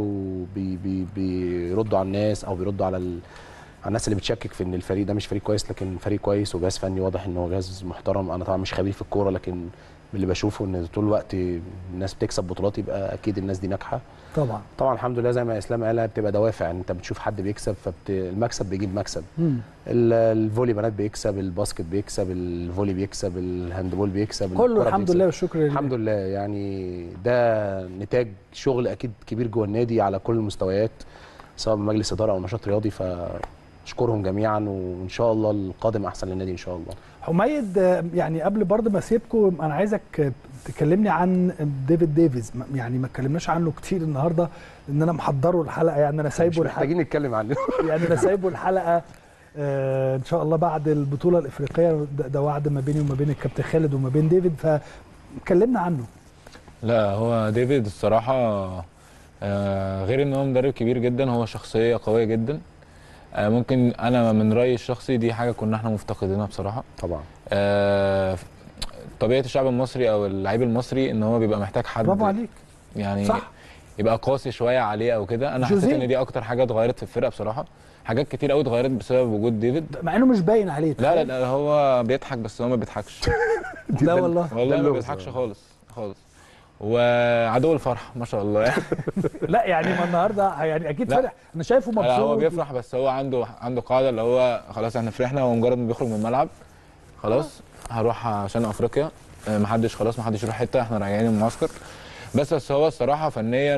وبيردوا على الناس او بيردوا على ال... على الناس اللي بتشكك في ان الفريق ده مش فريق كويس لكن فريق كويس وجهاز فني واضح ان هو جهاز محترم انا طبعا مش خبير في الكوره لكن من اللي بشوفه ان طول الوقت الناس بتكسب بطولات يبقى اكيد الناس دي ناجحه طبعا طبعا الحمد لله زي ما اسلام قال بتبقى دوافع يعني انت بتشوف حد بيكسب فالمكسب بيجيب مكسب مم. ال- الفولي بنات بيكسب الباسكت بيكسب الفولي بيكسب الهاندبول بيكسب كله الكرة الحمد بيكسب. لله والشكر لله الحمد لله يعني ده نتاج شغل اكيد كبير جوه النادي على كل المستويات سواء من مجلس اداره او نشاط رياضي فاشكرهم جميعا وان شاء الله القادم احسن للنادي ان شاء الله حميد آه، يعني قبل برضه ما اسيبكم انا عايزك آه، تكلمني عن ديفيد ديفيز م- يعني ما اتكلمناش عنه كتير النهارده ان انا محضره الحلقه يعني انا مش سايبه الحلقه محتاجين نتكلم عنه يعني انا سايبه الحلقه آه، ان شاء الله بعد البطوله الافريقيه ده, ده وعد ما بيني وما بين الكابتن خالد وما بين ديفيد فكلمنا عنه لا هو ديفيد الصراحة آه، غير ان هو مدرب كبير جدا هو شخصية قوية جدا آه، ممكن انا من رأيي الشخصي دي حاجة كنا احنا مفتقدينها بصراحة طبعا آه، طبيعة الشعب المصري او اللعيب المصري ان هو بيبقى محتاج حد برافو عليك يعني صح. يبقى قاسي شوية عليه او كده انا جوزيه. حسيت ان دي اكتر حاجة اتغيرت في الفرقة بصراحة حاجات كتير قوي اتغيرت بسبب وجود ديفيد مع انه مش باين عليه لا لا لا هو بيضحك بس هو ما بيضحكش لا والله والله ما اللغز بيضحكش آه. خالص خالص وعدو الفرح ما شاء الله يعني لا يعني ما النهارده يعني اكيد لا. فرح انا شايفه لا مبسوط هو بيفرح بس هو عنده عنده قاعده اللي هو خلاص احنا فرحنا هو مجرد ما بيخرج من الملعب خلاص هروح عشان افريقيا آه، محدش خلاص محدش يروح حته احنا راجعين المعسكر بس بس هو الصراحه فنيا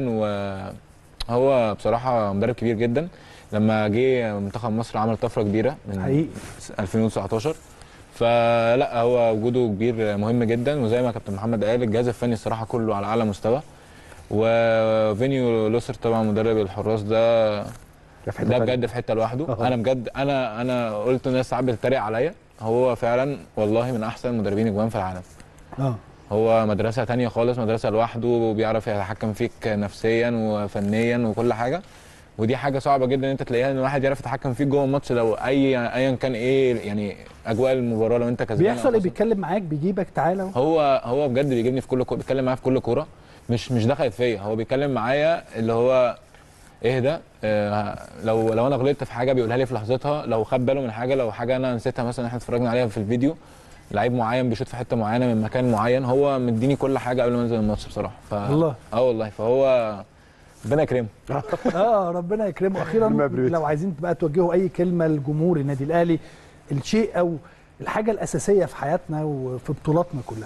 وهو بصراحه مدرب كبير جدا لما جه منتخب مصر عمل طفره كبيره من حقيقي 2019 فلا هو وجوده كبير مهم جدا وزي ما كابتن محمد قال الجهاز الفني الصراحه كله على اعلى مستوى وفينيو لوسر طبعا مدرب الحراس ده ده بجد في حته لوحده انا بجد انا انا قلت الناس ساعات بتتريق عليا هو فعلا والله من احسن مدربين اجوان في العالم اه هو مدرسه تانية خالص مدرسه لوحده وبيعرف يتحكم فيك نفسيا وفنيا وكل حاجه ودي حاجه صعبه جدا ان انت تلاقيها ان واحد يعرف يتحكم فيك جوه الماتش لو اي ايا كان ايه يعني اجواء المباراه لو انت كسبان أو بيحصل ايه خسران. بيتكلم معاك بيجيبك تعالى هو هو بجد بيجيبني في كل كوره بيتكلم معايا في كل كوره مش مش دخلت فيا هو بيتكلم معايا اللي هو اهدى آه لو لو انا غلطت في حاجه بيقولها لي في لحظتها لو خد باله من حاجه لو حاجه انا نسيتها مثلا احنا اتفرجنا عليها في الفيديو لعيب معين بيشوط في حته معينه من مكان معين هو مديني كل حاجه قبل ما انزل الماتش بصراحه ف... الله. اه والله فهو ربنا يكرمه اه ربنا يكرمه اخيرا لو عايزين بقى توجهوا اي كلمه لجمهور النادي الاهلي الشيء او الحاجه الاساسيه في حياتنا وفي بطولاتنا كلها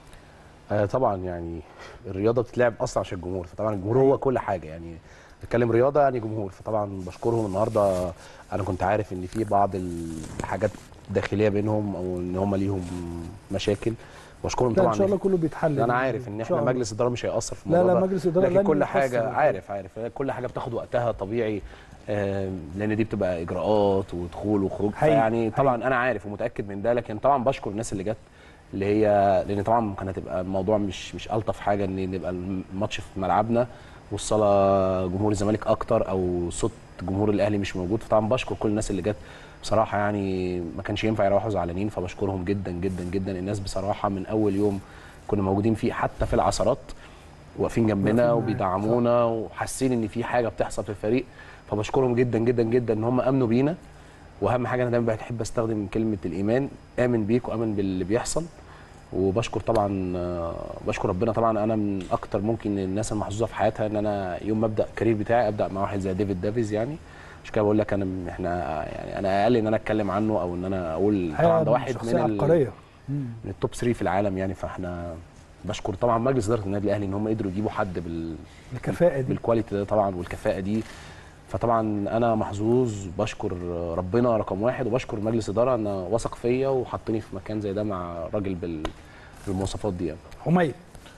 آه طبعا يعني الرياضه بتتلعب اصلا عشان الجمهور فطبعا الجمهور هو كل حاجه يعني نتكلم رياضه يعني جمهور فطبعا بشكرهم النهارده انا كنت عارف ان في بعض الحاجات داخليه بينهم او ان هم ليهم مشاكل بشكرهم لا طبعا ان شاء الله كله بيتحل انا عارف ان إن احنا شاء الله. مجلس الاداره مش هيأثر في لا الموضوع لا ده. مجلس الإدارة لكن لن كل يأثر. حاجه عارف عارف كل حاجه بتاخد وقتها طبيعي آه، لان دي بتبقى اجراءات ودخول وخروج حقيقي، يعني طبعا انا عارف ومتاكد من ده لكن طبعا بشكر الناس اللي جت اللي هي لان طبعا كانت هتبقى الموضوع مش مش الطف حاجه ان نبقى الماتش في ملعبنا والصاله جمهور الزمالك اكتر او صوت جمهور الاهلي مش موجود فطبعا بشكر كل الناس اللي جت بصراحه يعني ما كانش ينفع يروحوا زعلانين فبشكرهم جدا جدا جدا الناس بصراحه من اول يوم كنا موجودين فيه حتى في العصرات واقفين جنبنا وبيدعمونا وحاسين ان في حاجه بتحصل في الفريق فبشكرهم جدا جدا جدا ان هم امنوا بينا واهم حاجه انا دايما بحب استخدم كلمه الايمان امن بيك وامن باللي بيحصل وبشكر طبعا آه، بشكر ربنا طبعا انا من اكتر ممكن الناس المحظوظه في حياتها ان انا يوم ما ابدا الكارير بتاعي ابدا مع واحد زي ديفيد دافيز يعني مش كده بقول لك انا م- احنا يعني انا اقل ان انا اتكلم عنه او ان انا اقول طبعا ده واحد شخصيه من ال- عبقريه من التوب 3 في العالم يعني فاحنا بشكر طبعا مجلس اداره النادي الاهلي ان هم قدروا يجيبوا حد بال الكفاءه دي بالكواليتي ده طبعا والكفاءه دي فطبعا انا محظوظ بشكر ربنا رقم واحد وبشكر مجلس اداره ان وثق فيا وحطني في مكان زي ده مع راجل بال بالمواصفات دي يعني حميد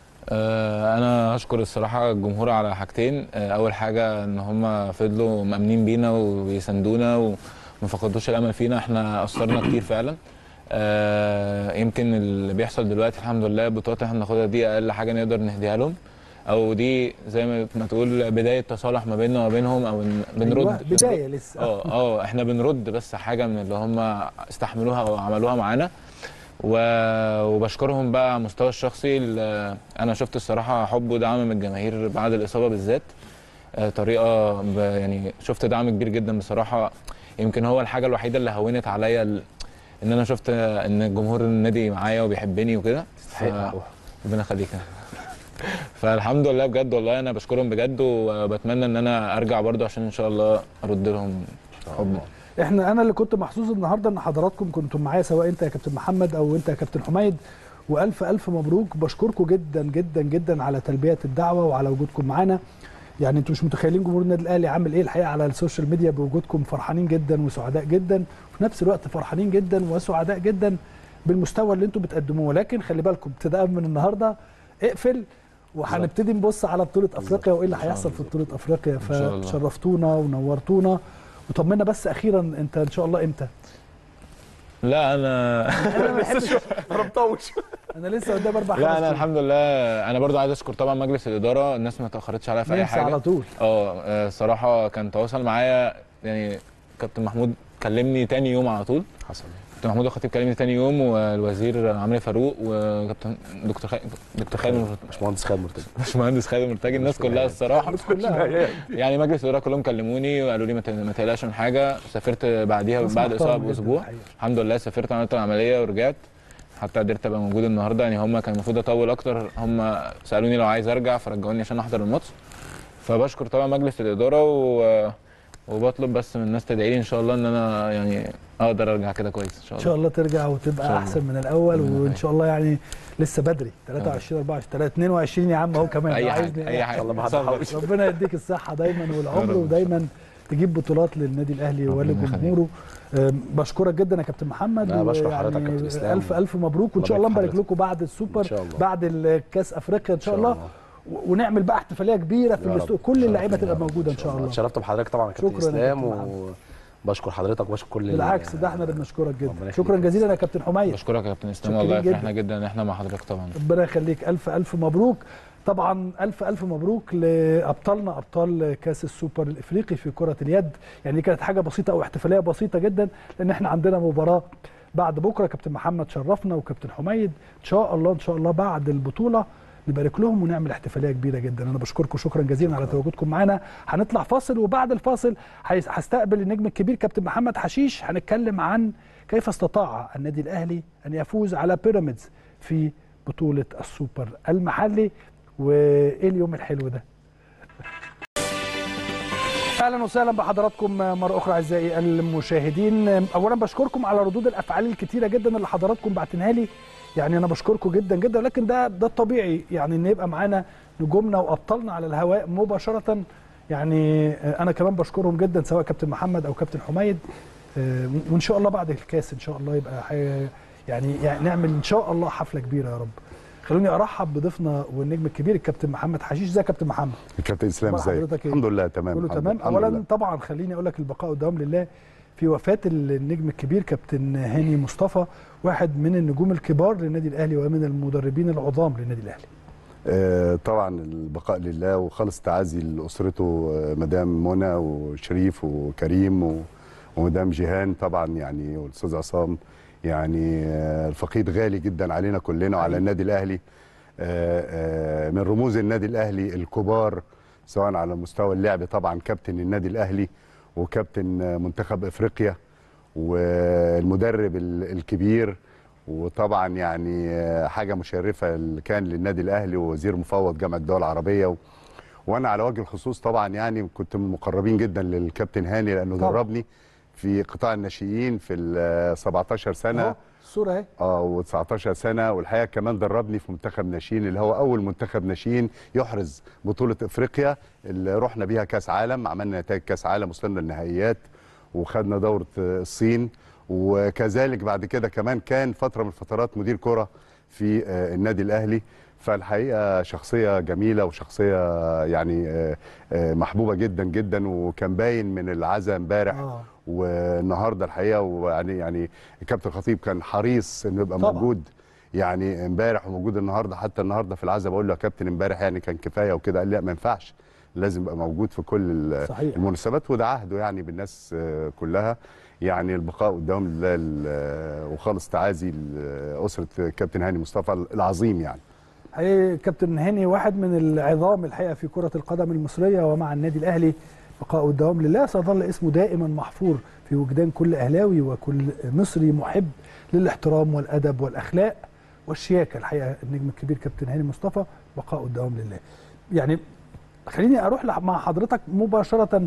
آه، انا هشكر الصراحه الجمهور على حاجتين آه، اول حاجه ان هم فضلوا مامنين بينا وبيساندونا وما فقدوش الامل فينا احنا قصرنا كتير فعلا آه، يمكن اللي بيحصل دلوقتي الحمد لله البطولات اللي احنا بناخدها دي اقل حاجه نقدر نهديها لهم او دي زي ما ما تقول بدايه تصالح ما بيننا وما بينهم او إن بنرد أيوة، بدايه لسه اه اه احنا بنرد بس حاجه من اللي هم استحملوها او عملوها معانا و- وبشكرهم بقى على المستوى الشخصي ال- انا شفت الصراحه حب ودعم من الجماهير بعد الاصابه بالذات آه، طريقه ب- يعني شفت دعم كبير جدا بصراحه يمكن هو الحاجه الوحيده اللي هونت عليا ال- ان انا شفت ان جمهور النادي معايا وبيحبني وكده ف- ربنا يخليك فالحمد لله بجد والله انا بشكرهم بجد وبتمنى ان انا ارجع برضه عشان ان شاء الله ارد لهم حب احنا انا اللي كنت محظوظ النهارده ان حضراتكم كنتم معايا سواء انت يا كابتن محمد او انت يا كابتن حميد والف الف مبروك بشكركم جدا جدا جدا على تلبيه الدعوه وعلى وجودكم معانا يعني انتوا مش متخيلين جمهور النادي الاهلي عامل ايه الحقيقه على السوشيال ميديا بوجودكم فرحانين جدا وسعداء جدا وفي نفس الوقت فرحانين جدا وسعداء جدا بالمستوى اللي انتوا بتقدموه ولكن خلي بالكم ابتداء من النهارده اقفل وهنبتدي نبص على بطوله افريقيا وايه اللي هيحصل في بطوله افريقيا شاء الله. فشرفتونا ونورتونا وطمنا بس اخيرا انت ان شاء الله امتى؟ لا انا انا ما بحبش انا مطوش انا لسه قدام اربع لا خمس انا أيام. الحمد لله انا برضو عايز اشكر طبعا مجلس الاداره الناس ما تاخرتش عليا في اي ننسى حاجه على طول اه آه، الصراحه كان تواصل معايا يعني كابتن محمود كلمني تاني يوم على طول حصل كابتن محمود الخطيب كلمني تاني يوم والوزير عمرو فاروق وكابتن دكتور خالد دكتور خالد باشمهندس خالد مرتضى باشمهندس خالد مرتجي الناس كلها الصراحه الناس كلها يعني مجلس الاداره كلهم كلموني وقالوا لي ما ت- ما تقلقش من حاجه سافرت بعديها ناس بعد محترمة اصابه جداً باسبوع الحقيقة. الحمد لله سافرت عملت العمليه ورجعت حتى قدرت ابقى موجود النهارده يعني هم كان المفروض اطول اكتر هم سالوني لو عايز ارجع فرجعوني عشان احضر الماتش فبشكر طبعا مجلس الاداره و... وبطلب بس من الناس تدعي لي ان شاء الله ان انا يعني اقدر ارجع كده كويس ان شاء ان الله شاء الله ترجع إن وتبقى شاء احسن الله. من الاول ربنا وان يخليك. شاء الله يعني لسه بدري 23 24 22 يا عم اهو كمان اي لو حاجه عايزني اي حاجه الله ما صبر. هتحاولش. ربنا يديك الصحه دايما والعمر رب. ودايما تجيب بطولات للنادي الاهلي ربنا ولجمهوره أم، بشكرك جدا يا كابتن محمد لا، بشكر ويعني حضرتك يا كابتن إسلام. الف الف مبروك وان الله شاء الله يبارك نبارك حضرتك. لكم بعد السوبر إن شاء الله. بعد الكاس افريقيا ان شاء الله و- ونعمل بقى احتفاليه كبيره في يا رب. الاستوديو كل اللعيبه شرفتنا تبقى يا رب. موجوده ان شاء الله اتشرفت بحضرتك طبعا يا كابتن شكراً يا اسلام كابتن وبشكر حضرتك وبشكر كل ال- بالعكس ده احنا اللي بنشكرك جدا ربنا شكرا يخليك. جزيلا يا كابتن حميد بشكرك يا كابتن اسلام شاكرين والله جداً. فرحنا جدا ان احنا مع حضرتك طبعا ربنا يخليك الف الف مبروك طبعا الف الف مبروك لابطالنا ابطال كاس السوبر الافريقي في كره اليد يعني دي كانت حاجه بسيطه او احتفاليه بسيطه جدا لان احنا عندنا مباراه بعد بكره كابتن محمد شرفنا وكابتن حميد ان شاء الله ان شاء الله بعد البطوله نبارك لهم ونعمل احتفاليه كبيره جدا انا بشكركم شكرا جزيلا على تواجدكم معانا هنطلع فاصل وبعد الفاصل هيس- هستقبل النجم الكبير كابتن محمد حشيش هنتكلم عن كيف استطاع النادي الاهلي ان يفوز على بيراميدز في بطوله السوبر المحلي وايه اليوم الحلو ده اهلا وسهلا بحضراتكم مره اخرى اعزائي المشاهدين اولا بشكركم على ردود الافعال الكتيره جدا اللي حضراتكم بعتنها لي يعني انا بشكركم جدا جدا ولكن ده ده الطبيعي يعني ان يبقى معانا نجومنا وابطالنا على الهواء مباشره يعني انا كمان بشكرهم جدا سواء كابتن محمد او كابتن حميد آه، وان شاء الله بعد الكاس ان شاء الله يبقى حي- يعني, يعني نعمل ان شاء الله حفله كبيره يا رب خلوني ارحب بضيفنا والنجم الكبير الكابتن محمد حشيش ازيك يا كابتن محمد كابتن اسلام أخبار ازيك حضرتك إيه؟ الحمد لله تمام كله الحمد- تمام الحمد اولا لله. طبعا خليني اقول لك البقاء والدوام لله في وفاه النجم الكبير كابتن هاني مصطفى واحد من النجوم الكبار للنادي الاهلي ومن المدربين العظام للنادي الاهلي آه طبعا البقاء لله وخالص تعازي لاسرته آه، مدام منى وشريف وكريم و- ومدام جيهان طبعا يعني والاستاذ عصام يعني آه، الفقيد غالي جدا علينا كلنا وعلى النادي الاهلي آه، آه، من رموز النادي الاهلي الكبار سواء على مستوى اللعب طبعا كابتن النادي الاهلي وكابتن آه، منتخب افريقيا والمدرب ال- الكبير وطبعا يعني آه، حاجه مشرفه اللي كان للنادي الاهلي ووزير مفوض جامعه الدول العربيه و... وانا على وجه الخصوص طبعا يعني كنت من المقربين جدا للكابتن هاني لانه طبعاً. دربني في قطاع الناشئين في ال 17 سنه أهو، الصوره اهي اه و19 سنه والحقيقه كمان دربني في منتخب ناشئين اللي هو اول منتخب ناشئين يحرز بطوله افريقيا اللي رحنا بيها كاس عالم عملنا نتائج كاس عالم وصلنا النهائيات وخدنا دوره آه، الصين وكذلك بعد كده كمان كان فتره من الفترات مدير كره في آه، النادي الاهلي فالحقيقه شخصيه جميله وشخصيه يعني آه، آه، محبوبه جدا جدا وكان باين من العزاء امبارح اه والنهارده الحقيقه ويعني يعني الكابتن الخطيب كان حريص انه يبقى طبعاً. موجود يعني امبارح وموجود النهارده حتى النهارده في العزاء بقول له يا كابتن امبارح يعني كان كفايه وكده قال لي لا ما ينفعش لازم يبقى موجود في كل ال- صحيح. المناسبات وده عهده يعني بالناس آه، كلها يعني البقاء قدام لله ال- وخالص تعازي لاسره كابتن هاني مصطفى العظيم يعني حقيقي كابتن هاني واحد من العظام الحقيقه في كره القدم المصريه ومع النادي الاهلي بقاء والدوام لله سيظل اسمه دائما محفور في وجدان كل اهلاوي وكل مصري محب للاحترام والادب والاخلاق والشياكه الحقيقه النجم الكبير كابتن هاني مصطفى بقاء والدوام لله. يعني خليني اروح لح- مع حضرتك مباشره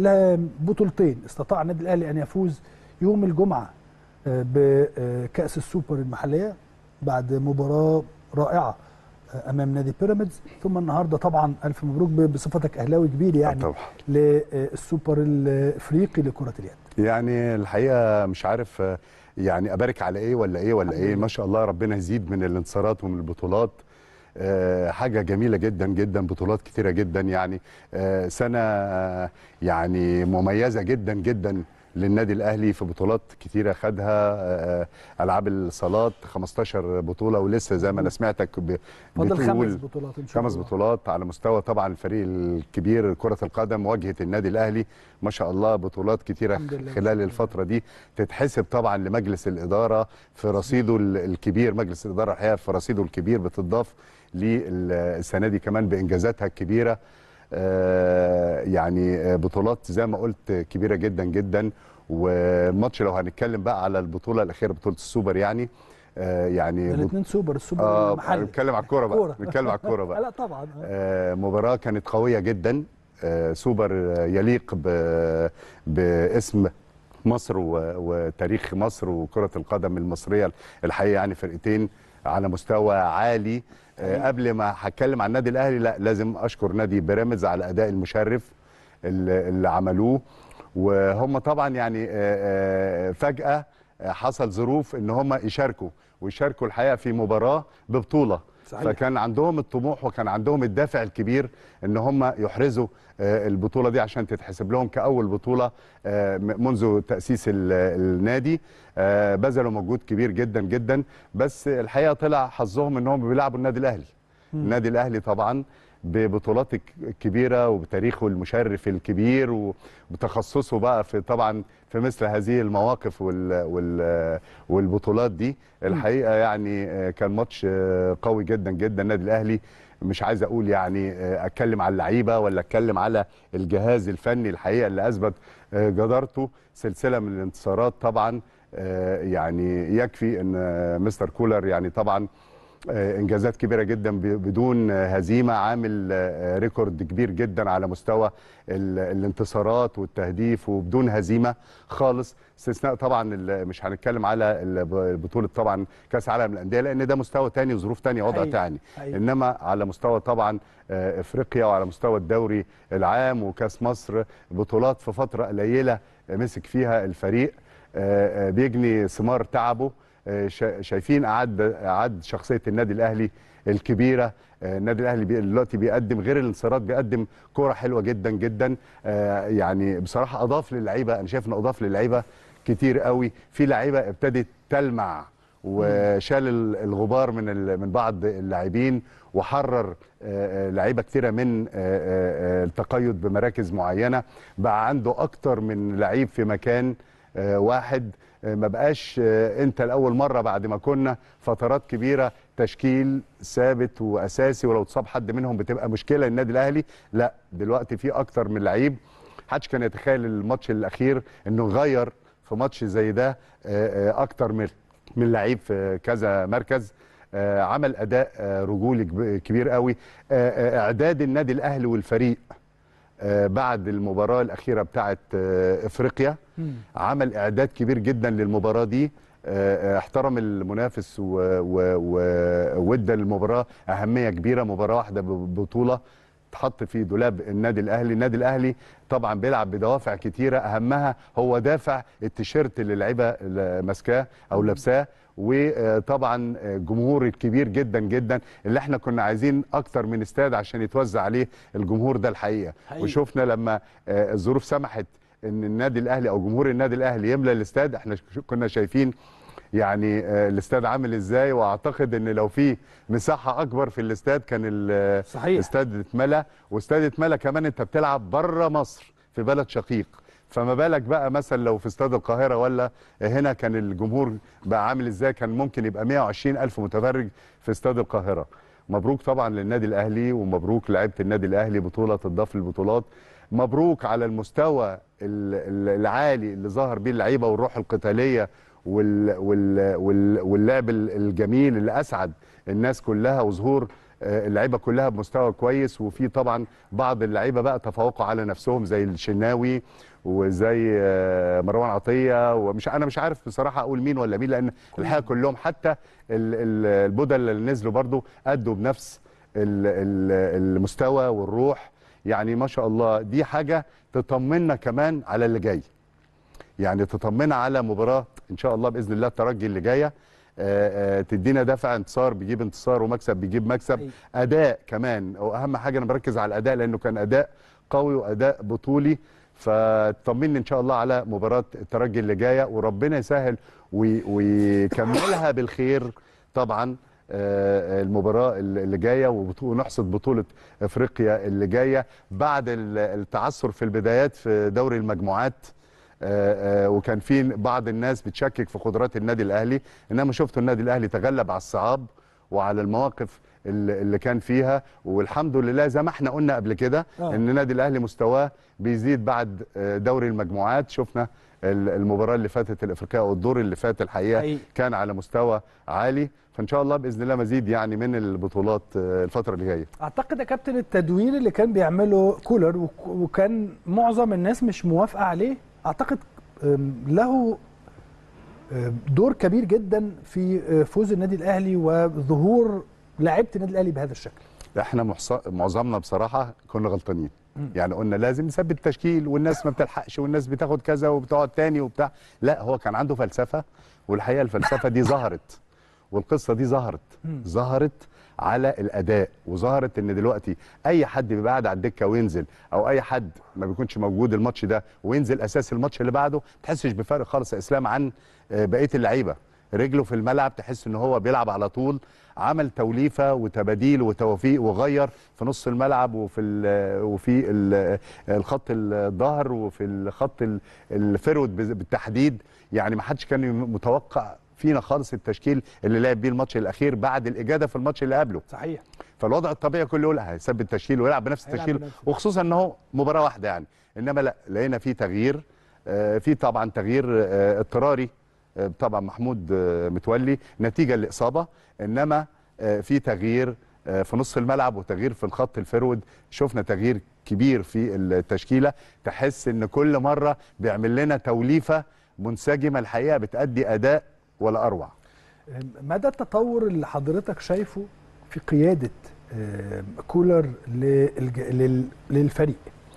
لبطولتين استطاع النادي الاهلي ان يفوز يوم الجمعه آه، بكاس السوبر المحليه بعد مباراه رائعه آه، امام نادي بيراميدز ثم النهارده طبعا الف مبروك ب- بصفتك اهلاوي كبير يعني طبعا للسوبر الافريقي لكره اليد يعني الحقيقه مش عارف آه، يعني ابارك على ايه ولا ايه ولا ايه ما شاء الله ربنا يزيد من الانتصارات ومن البطولات آه، حاجه جميله جدا جدا بطولات كتيره جدا يعني آه، سنه آه، يعني مميزه جدا جدا للنادي الاهلي في بطولات كتيره خدها آه، العاب الصالات 15 بطوله ولسه زي ما انا سمعتك ب- فاضل خمس بتقول بطولات ان شاء خمس الله بطولات على مستوى طبعا الفريق الكبير كرة القدم واجهة النادي الأهلي ما شاء الله بطولات كتيرة الحمد لله. خلال الفترة دي تتحسب طبعا لمجلس الإدارة في رصيده ال- الكبير مجلس الإدارة الحقيقة في رصيده الكبير بتضاف للسنة دي كمان بإنجازاتها الكبيرة آه، يعني آه، بطولات زي ما قلت كبيرة جدا جدا والماتش لو هنتكلم بقى على البطولة الأخيرة بطولة السوبر يعني آه، يعني الاثنين سوبر السوبر اه المحلي نتكلم على الكوره بقى كورة. نتكلم على الكوره بقى لا طبعا آه. آه، مباراة كانت قوية جدا آه، سوبر آه، يليق ب- باسم مصر و- وتاريخ مصر وكرة القدم المصرية الحقيقة يعني فرقتين على مستوى عالي آه، قبل ما هتكلم عن النادي الأهلي لا لازم أشكر نادي بيراميدز على الأداء المشرف اللي اللي عملوه وهم طبعا يعني آه، آه، فجأة آه، حصل ظروف ان هم يشاركوا ويشاركوا الحقيقة في مباراة ببطولة صحيح. فكان عندهم الطموح وكان عندهم الدافع الكبير ان هم يحرزوا آه، البطوله دي عشان تتحسب لهم كاول بطوله آه، م- منذ تاسيس ال- النادي آه، بذلوا مجهود كبير جدا جدا بس الحقيقه طلع حظهم ان هم بيلعبوا النادي الاهلي النادي الاهلي طبعا ببطولات الك- الكبيره وبتاريخه المشرف الكبير وبتخصصه بقى في طبعا في مثل هذه المواقف وال وال والبطولات دي الحقيقه يعني آه، كان ماتش آه، قوي جدا جدا النادي الاهلي مش عايز اقول يعني آه، اتكلم على اللعيبه ولا اتكلم على الجهاز الفني الحقيقه اللي اثبت آه، جدارته سلسله من الانتصارات طبعا آه، يعني يكفي ان آه، مستر كولر يعني طبعا آه، انجازات كبيره جدا ب- بدون آه، هزيمه عامل آه، ريكورد كبير جدا على مستوى ال- الانتصارات والتهديف وبدون هزيمه خالص استثناء طبعا ال- مش هنتكلم على ال- بطوله طبعا كاس عالم الانديه لان ده مستوى تاني وظروف تانية وضع حقيقي. تاني حقيقي. انما على مستوى طبعا آه، افريقيا وعلى مستوى الدوري العام وكاس مصر بطولات في فتره قليله آه، مسك فيها الفريق آه، آه، بيجني ثمار تعبه آه، شا- شايفين اعد اعد شخصيه النادي الاهلي الكبيره آه، النادي الاهلي بي- دلوقتي بيقدم غير الانتصارات بيقدم كوره حلوه جدا جدا آه، يعني بصراحه اضاف للعيبه انا شايف انه اضاف للعيبه كتير قوي في لعيبه ابتدت تلمع وشال ال- الغبار من ال- من بعض اللاعبين وحرر آه، آه، لعيبه كتيره من آه، آه، آه، التقيد بمراكز معينه بقى عنده اكتر من لعيب في مكان آه، واحد آه، ما بقاش آه، انت لاول مره بعد ما كنا فترات كبيره تشكيل ثابت واساسي ولو اتصاب حد منهم بتبقى مشكله النادي الاهلي لا دلوقتي في اكتر من لعيب محدش كان يتخيل الماتش الاخير انه غير في ماتش زي ده آه، آه، اكتر من من لعيب في كذا مركز آه، عمل اداء آه، رجولي كب- كبير قوي آه، آه، اعداد النادي الاهلي والفريق آه، بعد المباراه الاخيره بتاعه آه، افريقيا عمل اعداد كبير جدا للمباراه دي آه، آه، احترم المنافس و- و- و- وادى المباراه اهميه كبيره مباراه واحده ببطوله تحط في دولاب النادي الاهلي النادي الاهلي طبعا بيلعب بدوافع كتيره اهمها هو دافع التيشيرت اللي اللعيبه ماسكاه او لابساه وطبعا الجمهور الكبير جدا جدا اللي احنا كنا عايزين اكتر من استاد عشان يتوزع عليه الجمهور ده الحقيقه حقيقي. وشفنا لما آه، الظروف سمحت ان النادي الاهلي او جمهور النادي الاهلي يملى الاستاد احنا ش- كنا شايفين يعني آه، الاستاد عامل ازاي واعتقد ان لو في مساحه اكبر في الاستاد كان ال- صحيح. الاستاد اتملى واستاد اتملى كمان انت بتلعب بره مصر في بلد شقيق فما بالك بقى مثلا لو في استاد القاهره ولا هنا كان الجمهور بقى عامل ازاي كان ممكن يبقى 120 الف متفرج في استاد القاهره مبروك طبعا للنادي الاهلي ومبروك لعيبه النادي الاهلي بطوله تضاف للبطولات مبروك على المستوى ال- ال- العالي اللي ظهر بيه اللعيبه والروح القتاليه وال وال وال واللعب ال- الجميل اللي اسعد الناس كلها وظهور آه، اللعيبه كلها بمستوى كويس وفي طبعا بعض اللعيبه بقى تفوقوا على نفسهم زي الشناوي وزي آه، مروان عطيه ومش انا مش عارف بصراحه اقول مين ولا مين لان الحقيقه كلهم حتى ال- ال- البدل اللي نزلوا برضو ادوا بنفس ال- ال- المستوى والروح يعني ما شاء الله دي حاجه تطمنا كمان على اللي جاي يعني تطمنا على مباراه ان شاء الله باذن الله الترجي اللي جايه آه، آه، تدينا دافع انتصار بيجيب انتصار ومكسب بيجيب مكسب أيوة. اداء كمان واهم حاجه انا بركز على الاداء لانه كان اداء قوي واداء بطولي فطمني ان شاء الله على مباراه الترجي اللي جايه وربنا يسهل وي- ويكملها بالخير طبعا آه، المباراه اللي جايه وبطو- ونحصد بطوله افريقيا اللي جايه بعد ال- التعثر في البدايات في دوري المجموعات آه، آه، وكان في بعض الناس بتشكك في قدرات النادي الاهلي انما شفتوا النادي الاهلي تغلب على الصعاب وعلى المواقف اللي اللي كان فيها والحمد لله زي ما احنا قلنا قبل كده آه. ان النادي الاهلي مستواه بيزيد بعد آه، دوري المجموعات شفنا ال- المباراه اللي فاتت الافريقيه او الدور اللي فات الحقيقه حقيقي. كان على مستوى عالي فان شاء الله باذن الله مزيد يعني من البطولات آه، الفتره اللي جايه اعتقد يا كابتن التدوير اللي كان بيعمله كولر وك- وكان معظم الناس مش موافقه عليه اعتقد أم، له أم، دور كبير جدا في أه، فوز النادي الاهلي وظهور لعيبه النادي الاهلي بهذا الشكل احنا محص- معظمنا بصراحه كنا غلطانين يعني قلنا لازم نثبت تشكيل والناس ما بتلحقش والناس بتاخد كذا وبتقعد تاني وبتاع لا هو كان عنده فلسفه والحقيقه الفلسفه دي ظهرت والقصه دي ظهرت ظهرت على الاداء وظهرت ان دلوقتي اي حد بيبقى قاعد على الدكه وينزل او اي حد ما بيكونش موجود الماتش ده وينزل اساس الماتش اللي بعده ما تحسش بفرق خالص يا اسلام عن آه، بقيه اللعيبه رجله في الملعب تحس ان هو بيلعب على طول عمل توليفه وتباديل وتوفيق وغير في نص الملعب وفي ال وفي ال الخط الظهر وفي الخط ال- الفرود بز- بالتحديد يعني ما حدش كان متوقع فينا خالص التشكيل اللي لعب بيه الماتش الاخير بعد الاجاده في الماتش اللي قبله صحيح فالوضع الطبيعي كله يقول هيثبت تشكيل ويلعب بنفس هيلعب التشكيل بنفس وخصوصا ان هو مباراه واحده يعني انما لا لقينا في تغيير آه، في طبعا تغيير آه، اضطراري آه، طبعا محمود آه، متولي نتيجه لاصابه انما آه، في تغيير آه، في نص الملعب وتغيير في الخط الفرود شفنا تغيير كبير في التشكيله تحس ان كل مره بيعمل لنا توليفه منسجمه الحقيقه بتادي اداء ولا اروع أم، مدى التطور اللي حضرتك شايفه في قياده أم، كولر للج- لل- للفريق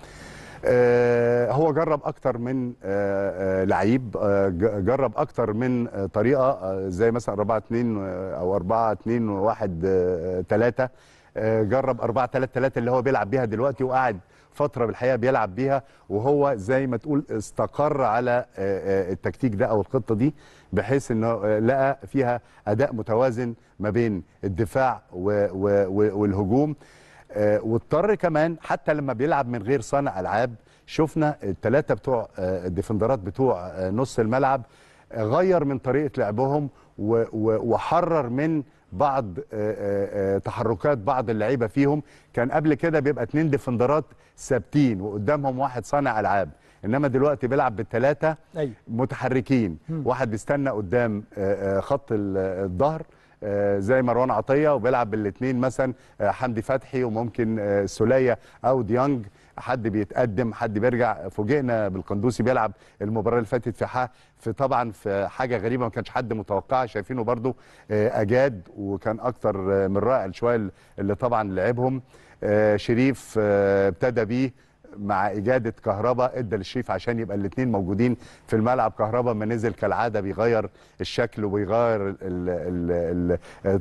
آه، هو جرب اكتر من آه، آه، لعيب آه، ج- جرب اكتر من آه، طريقه آه، زي مثلا 4 2 او 4 2 1 3 جرب 4 3 3 اللي هو بيلعب بيها دلوقتي وقاعد فتره بالحقيقه بيلعب بيها وهو زي ما تقول استقر على آه، آه، التكتيك ده او الخطه دي بحيث انه آه، لقى فيها اداء متوازن ما بين الدفاع و- و- و- والهجوم آه، واضطر كمان حتى لما بيلعب من غير صانع العاب شفنا الثلاثه بتوع آه، الديفندرات بتوع آه، نص الملعب آه، غير من طريقه لعبهم و- و- وحرر من بعض آه، آه، آه، تحركات بعض اللعيبه فيهم كان قبل كده بيبقى اتنين ديفندرات ثابتين وقدامهم واحد صانع العاب انما دلوقتي بيلعب بالثلاثه ايوه متحركين مم. واحد بيستنى قدام آه، آه، خط ال- الظهر آه، زي مروان عطيه وبيلعب بالاثنين مثلا آه، حمدي فتحي وممكن آه، سوليه او ديانج حد بيتقدم حد بيرجع فوجئنا بالقندوسي بيلعب المباراه اللي فاتت في ح- في طبعا في حاجه غريبه ما كانش حد متوقعها شايفينه برضو آه، اجاد وكان اكتر آه، من رائع شويه اللي طبعا لعبهم آه، شريف آه، ابتدى بيه مع اجاده كهربا ادى للشريف عشان يبقى الاثنين موجودين في الملعب كهربا ما نزل كالعاده بيغير الشكل وبيغير ال ال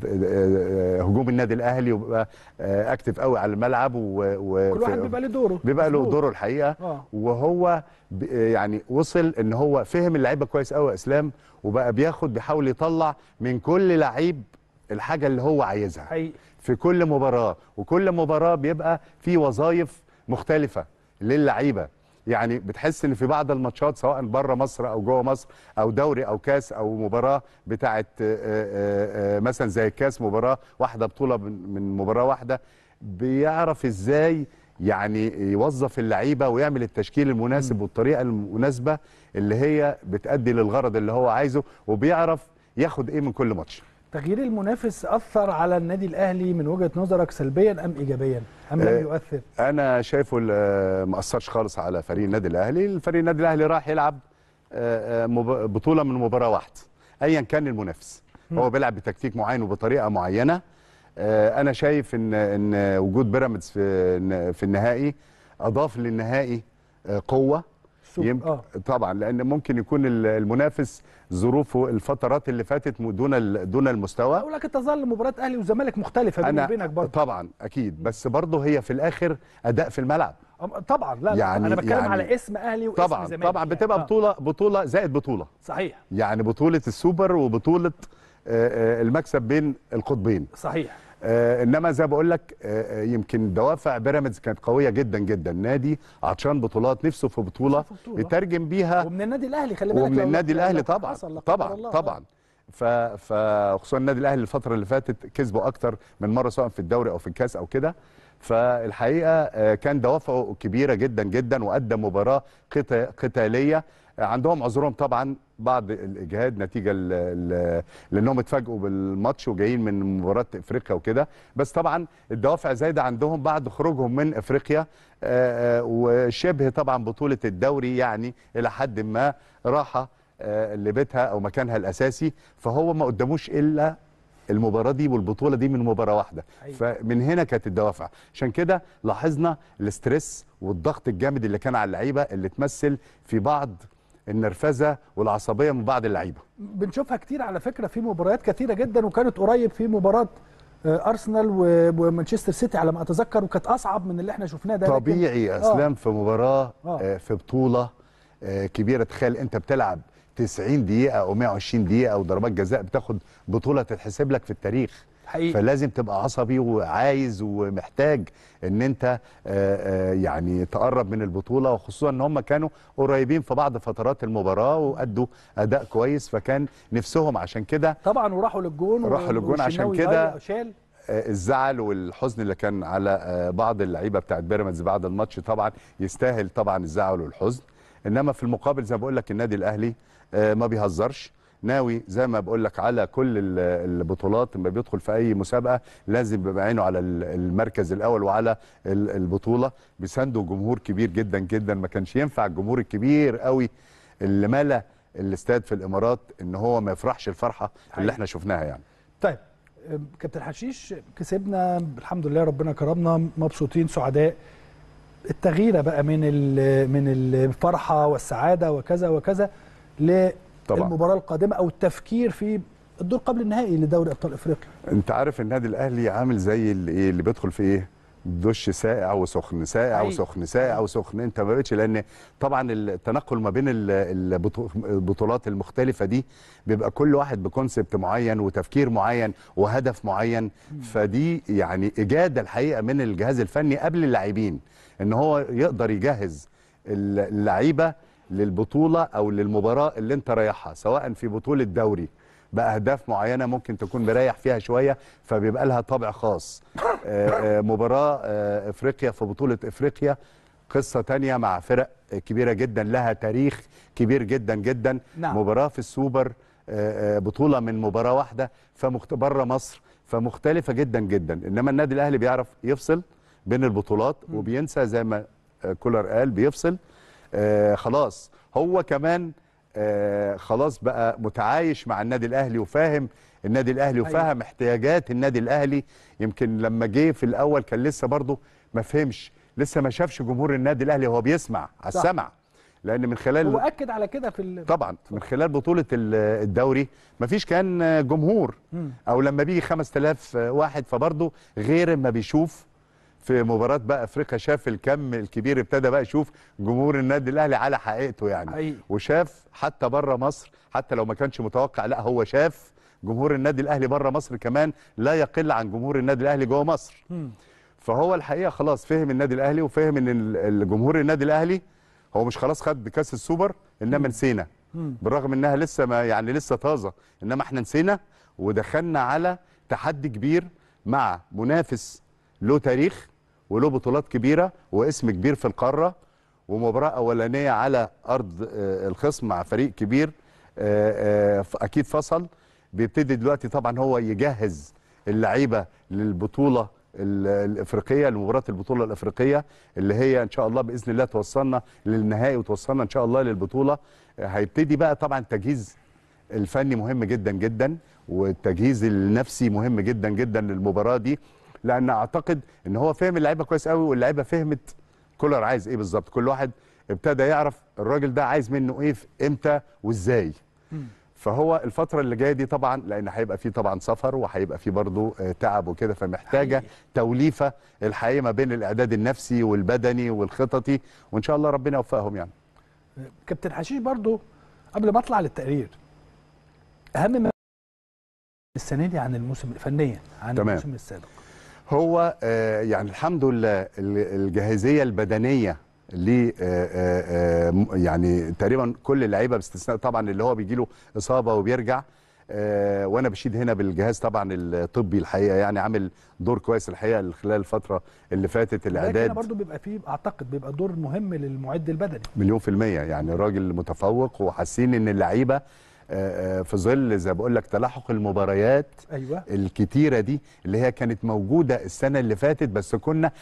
ال هجوم النادي الاهلي وبيبقى آه، اكتف قوي على الملعب و و- كل واحد في- بيبقى له دوره بيبقى له مظبوط. دوره الحقيقه اه وهو ب- يعني وصل ان هو فهم اللعيبه كويس قوي يا اسلام وبقى بياخد بيحاول يطلع من كل لعيب الحاجه اللي هو عايزها حقيقي في كل مباراه وكل مباراه بيبقى في وظائف مختلفه للعيبه يعني بتحس ان في بعض الماتشات سواء بره مصر او جوه مصر او دوري او كاس او مباراه بتاعه آه، آه، آه، مثلا زي الكاس مباراه واحده بطوله من من مباراه واحده بيعرف ازاي يعني يوظف اللعيبه ويعمل التشكيل المناسب والطريقه المناسبه اللي هي بتأدي للغرض اللي هو عايزه وبيعرف ياخد ايه من كل ماتش تغيير المنافس اثر على النادي الاهلي من وجهه نظرك سلبيا ام ايجابيا ام لم آه، يؤثر انا شايفه ال- ما اثرش خالص على فريق النادي الاهلي الفريق النادي الاهلي راح يلعب آه، آه، مب- بطوله من مباراه واحده ايا كان المنافس هو بيلعب بتكتيك معين وبطريقه معينه آه، انا شايف ان ان وجود بيراميدز في في النهائي اضاف للنهائي آه، قوه سوق. يمكن اه طبعا لان ممكن يكون ال- المنافس ظروفه الفترات اللي فاتت م- دون ال- دون المستوى اقول لك تظل مباراه اهلي وزمالك مختلفه بيني انا وبينك برضه طبعا اكيد بس برضه هي في الاخر اداء في الملعب أم- طبعا لا, لا يعني- انا بتكلم يعني على اسم اهلي واسم طبعا زمالك طبعا يعني. بتبقى آه. بطوله بطوله زائد بطوله صحيح يعني بطوله السوبر وبطوله آه، آه، المكسب بين القطبين صحيح آه، انما زي بقول لك آه، آه، يمكن دوافع بيراميدز كانت قويه جدا جدا نادي عطشان بطولات نفسه في بطوله نفسه في بطولة. يترجم بيها ومن النادي الاهلي خلي بالك ومن لو- النادي لو- الاهلي لو طبعا حصل لا قدر طبعا الله. طبعا ف- فخصوصا النادي الاهلي الفتره اللي فاتت كسبوا اكتر من مره سواء في الدوري او في الكاس او كده فالحقيقه آه، كان دوافعه كبيره جدا جدا وقدم مباراه قتا- قتاليه آه، عندهم عذرهم طبعا بعض الاجهاد نتيجه ل- ل- لانهم اتفاجئوا بالماتش وجايين من مباراه افريقيا وكده بس طبعا الدوافع زايده عندهم بعد خروجهم من افريقيا آه، آه، وشبه طبعا بطوله الدوري يعني الى حد ما راحه آه، لبيتها او مكانها الاساسي فهو ما قدموش الا المباراه دي والبطوله دي من مباراه واحده فمن هنا كانت الدوافع عشان كده لاحظنا الاسترس والضغط الجامد اللي كان على اللعيبه اللي تمثل في بعض النرفزه والعصبيه من بعض اللعيبه بنشوفها كتير على فكره في مباريات كتيره جدا وكانت قريب في مباراه آه، ارسنال و- ومانشستر سيتي على ما اتذكر وكانت اصعب من اللي احنا شفناه ده لكن- طبيعي يا آه. اسلام في مباراه آه. آه، في بطوله آه، كبيره تخيل انت بتلعب 90 دقيقه او 120 دقيقه وضربات جزاء بتاخد بطوله تتحسب لك في التاريخ حقيقي. فلازم تبقى عصبي وعايز ومحتاج ان انت آه، آه، يعني تقرب من البطوله وخصوصا ان هم كانوا قريبين في بعض فترات المباراه وادوا اداء كويس فكان نفسهم عشان كده طبعا وراحوا للجون راحوا للجون عشان والشناوي كده ضيع شال آه، الزعل والحزن اللي كان على آه، بعض اللعيبه بتاعت بيراميدز بعد الماتش طبعا يستاهل طبعا الزعل والحزن انما في المقابل زي ما بقول لك النادي الاهلي آه، ما بيهزرش ناوي زي ما بقول لك على كل ال- البطولات لما بيدخل في اي مسابقه لازم يبقى عينه على ال- المركز الاول وعلى ال- البطوله بيساندوا جمهور كبير جدا جدا ما كانش ينفع الجمهور الكبير قوي اللي ملا الاستاد في الامارات ان هو ما يفرحش الفرحه اللي احنا شفناها يعني طيب آم، كابتن حشيش كسبنا الحمد لله ربنا كرمنا مبسوطين سعداء التغييره بقى من ال- من الفرحه والسعاده وكذا وكذا طبعا. للمباراه القادمه او التفكير في الدور قبل النهائي لدوري ابطال افريقيا انت عارف النادي الاهلي عامل زي اللي ايه اللي بيدخل في ايه دش ساقع وسخن ساقع حقيقي. وسخن ساقع وسخن انت ما بقتش لان طبعا التنقل ما بين ال- البطو- البطولات المختلفه دي بيبقى كل واحد بكونسبت معين وتفكير معين وهدف معين فدي يعني اجاده الحقيقه من الجهاز الفني قبل اللاعبين ان هو يقدر يجهز اللعيبه للبطوله او للمباراه اللي انت رايحها سواء في بطوله دوري باهداف معينه ممكن تكون مريح فيها شويه فبيبقى لها طابع خاص آه، آه، مباراه آه، افريقيا في بطوله افريقيا قصه تانية مع فرق كبيره جدا لها تاريخ كبير جدا جدا نعم. مباراه في السوبر آه، آه، بطوله من مباراه واحده فمخت... بره مصر فمختلفه جدا جدا انما النادي الاهلي بيعرف يفصل بين البطولات وبينسى زي ما آه، كولر قال بيفصل آه خلاص هو كمان آه خلاص بقى متعايش مع النادي الاهلي وفاهم النادي الاهلي وفاهم احتياجات النادي الاهلي يمكن لما جه في الاول كان لسه برضه ما فهمش لسه ما شافش جمهور النادي الاهلي هو بيسمع على صح. السمع لان من خلال هو اكد على كده في ال... طبعا من خلال بطوله ال- الدوري مفيش كان جمهور مم. او لما بيجي 5000 واحد فبرضه غير ما بيشوف في مباراه بقى افريقيا شاف الكم الكبير ابتدى بقى يشوف جمهور النادي الاهلي على حقيقته يعني حقيقي. وشاف حتى بره مصر حتى لو ما كانش متوقع لا هو شاف جمهور النادي الاهلي بره مصر كمان لا يقل عن جمهور النادي الاهلي جوه مصر مم. فهو الحقيقه خلاص فهم النادي الاهلي وفهم ان ال- الجمهور النادي الاهلي هو مش خلاص خد كاس السوبر انما نسينا مم. بالرغم انها لسه ما يعني لسه طازه انما احنا نسينا ودخلنا على تحدي كبير مع منافس له تاريخ وله بطولات كبيره واسم كبير في القاره ومباراه اولانيه على ارض آه، الخصم مع فريق كبير آه، آه، ف- اكيد فصل بيبتدي دلوقتي طبعا هو يجهز اللعيبه للبطوله ال- الافريقيه لمباراه البطوله الافريقيه اللي هي ان شاء الله باذن الله توصلنا للنهائي وتوصلنا ان شاء الله للبطوله آه، هيبتدي بقى طبعا تجهيز الفني مهم جدا جدا والتجهيز النفسي مهم جدا جدا للمباراه دي لان اعتقد ان هو فهم اللعيبه كويس قوي واللعيبه فهمت كولر عايز ايه بالظبط كل واحد ابتدى يعرف الراجل ده عايز منه ايه في امتى وازاي فهو الفترة اللي جاية دي طبعا لأن هيبقى فيه طبعا سفر وهيبقى فيه برضه آه، تعب وكده فمحتاجة حقيقي. توليفة الحقيقة ما بين الإعداد النفسي والبدني والخططي وإن شاء الله ربنا يوفقهم يعني كابتن حشيش برضو قبل ما اطلع للتقرير اهم ما السنه دي عن الموسم فنيا عن تمام. الموسم السابق هو آه، يعني الحمد لله ال- الجاهزيه البدنيه ل آه، آه، آه، م- يعني تقريبا كل اللعيبه باستثناء طبعا اللي هو بيجي له اصابه وبيرجع آه، وانا بشيد هنا بالجهاز طبعا الطبي الحقيقه يعني عامل دور كويس الحقيقه خلال الفتره اللي فاتت لكن الاعداد برضو بيبقى فيه اعتقد بيبقى دور مهم للمعد البدني مليون في المية يعني راجل متفوق وحاسين ان اللعيبة آه، آه، في ظل زي بقول لك تلاحق المباريات ايوه الكتيرة دي اللي هي كانت موجودة السنة اللي فاتت بس كنا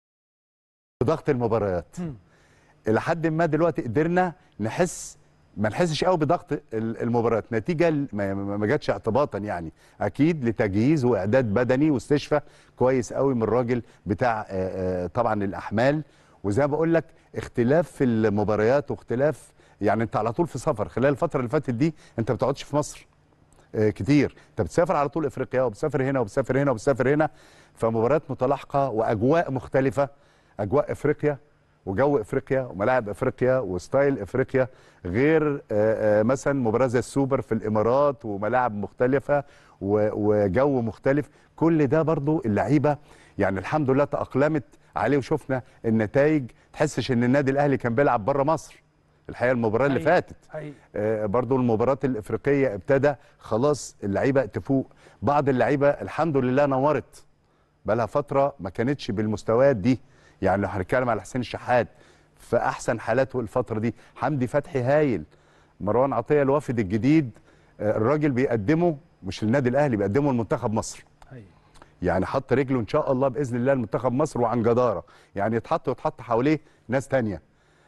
بضغط المباريات مم. إلى حد ما دلوقتي قدرنا نحس ما نحسش قوي بضغط ال- المباريات نتيجة ل- ما ما- ما جاتش اعتباطا يعني اكيد لتجهيز واعداد بدني واستشفاء كويس قوي من الراجل بتاع آه، آه، طبعا الاحمال وزي ما بقول لك اختلاف في المباريات واختلاف يعني انت على طول في سفر خلال الفتره اللي فاتت دي انت ما بتقعدش في مصر آه، كتير انت بتسافر على طول افريقيا وبتسافر هنا وبتسافر هنا وبتسافر هنا فمباريات متلاحقه واجواء مختلفه اجواء افريقيا وجو افريقيا وملاعب افريقيا وستايل افريقيا غير آه، آه، مثلا مباراه زي السوبر في الامارات وملاعب مختلفه و- وجو مختلف كل ده برضو اللعيبه يعني الحمد لله تاقلمت عليه وشفنا النتائج تحسش ان النادي الاهلي كان بيلعب بره مصر الحقيقه المباراه اللي حقيقي. فاتت حقيقي. آه، برضو المباريات الافريقيه ابتدى خلاص اللعيبه تفوق بعض اللعيبه الحمد لله نورت بقالها فتره ما كانتش بالمستويات دي يعني لو هنتكلم على حسين الشحات في احسن حالاته الفتره دي حمدي فتحي هايل مروان عطيه الوافد الجديد آه، الراجل بيقدمه مش للنادي الاهلي بيقدمه لمنتخب مصر حقيقي. يعني حط رجله ان شاء الله باذن الله لمنتخب مصر وعن جداره يعني يتحط ويتحط حواليه ناس تانية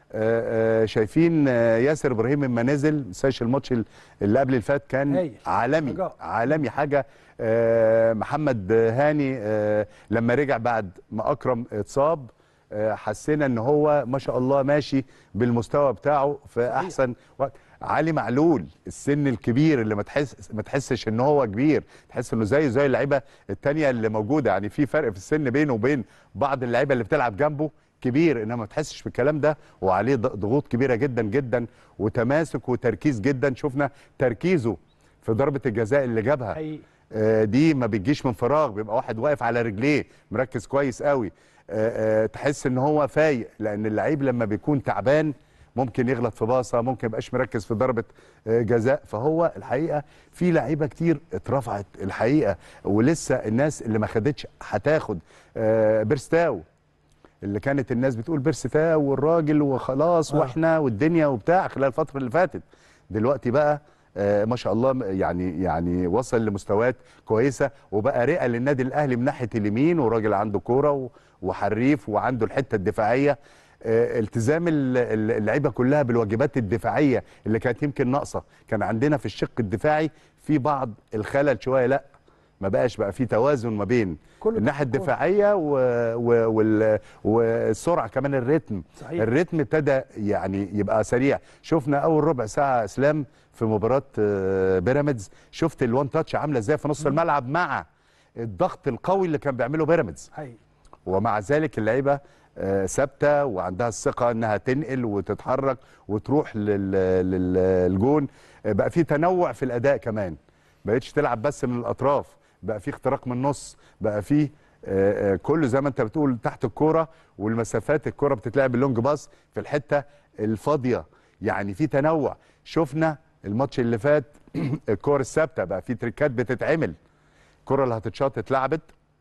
آه، آه، شايفين آه، ياسر ابراهيم لما نزل مساش الماتش ال- اللي قبل اللي فات كان هايل. عالمي رجاء. عالمي حاجه آه، محمد هاني آه، لما رجع بعد ما اكرم اتصاب آه، حسينا ان هو ما شاء الله ماشي بالمستوى بتاعه في احسن وقت علي معلول السن الكبير اللي ما تحس ما تحسش ان هو كبير تحس انه زيه زي اللعيبه التانية اللي موجوده يعني في فرق في السن بينه وبين بعض اللعيبه اللي بتلعب جنبه كبير انما ما تحسش بالكلام ده وعليه ض- ضغوط كبيره جدا جدا وتماسك وتركيز جدا شفنا تركيزه في ضربه الجزاء اللي جابها حقيقي. آه، دي ما بتجيش من فراغ بيبقى واحد واقف على رجليه مركز كويس قوي آه، آه، تحس ان هو فايق لان اللعيب لما بيكون تعبان ممكن يغلط في باصه ممكن يبقاش مركز في ضربه آه، جزاء فهو الحقيقه في لعيبه كتير اترفعت الحقيقه ولسه الناس اللي ما خدتش هتاخد آه، بيرستاو اللي كانت الناس بتقول بيرستاو والراجل وخلاص آه. واحنا والدنيا وبتاع خلال الفتره اللي فاتت دلوقتي بقى آه، ما شاء الله م- يعني يعني وصل لمستويات كويسه وبقى رئه للنادي الاهلي من ناحيه اليمين وراجل عنده كوره و- وحريف وعنده الحته الدفاعيه آه، التزام ال- ال- اللعيبه كلها بالواجبات الدفاعيه اللي كانت يمكن ناقصه كان عندنا في الشق الدفاعي في بعض الخلل شويه لا ما بقاش بقى في توازن ما بين كله الناحيه تحت الكورة. الدفاعيه و... و... وال... والسرعه كمان الريتم صحيح. الريتم ابتدى يعني يبقى سريع شفنا اول ربع ساعه اسلام في مباراه آه، بيراميدز شفت الوان تاتش عامله ازاي في نص الملعب مع الضغط القوي اللي كان بيعمله بيراميدز حقيقي. ومع ذلك اللعيبه آه، ثابته وعندها الثقه انها تنقل وتتحرك وتروح لل- لل- للجون آه، بقى في تنوع في الاداء كمان بقتش تلعب بس من الاطراف بقى في اختراق من النص بقى في آه، آه، كله زي ما انت بتقول تحت الكوره والمسافات الكوره بتتلعب باللونج باص في الحته الفاضيه يعني في تنوع شفنا الماتش اللي فات الكور الثابته بقى في تريكات بتتعمل الكره اللي هتتشاط اتلعبت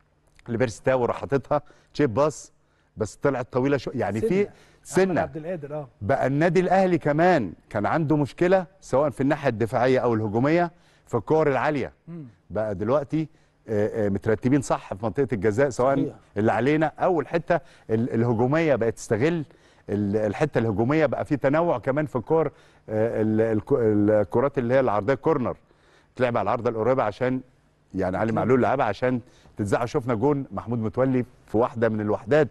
لبيرستاو راح حاططها تشيب باص بس طلعت طويله شو يعني في سنة. احمد سنه عبد القادر اه بقى النادي الاهلي كمان كان عنده مشكله سواء في الناحيه الدفاعيه او الهجوميه في الكور العاليه مم. بقى دلوقتي آه، آه، مترتبين صح في منطقه الجزاء سواء صحيح. اللي علينا او الحته ال- الهجوميه بقت تستغل ال- الحته الهجوميه بقى في تنوع كمان في الكور آه، ال- الك- الكرات اللي هي العرضيه كورنر تلعب على العارضه القريبه عشان يعني علي معلول لعبها عشان تتذاع شفنا جون محمود متولي في واحده من الوحدات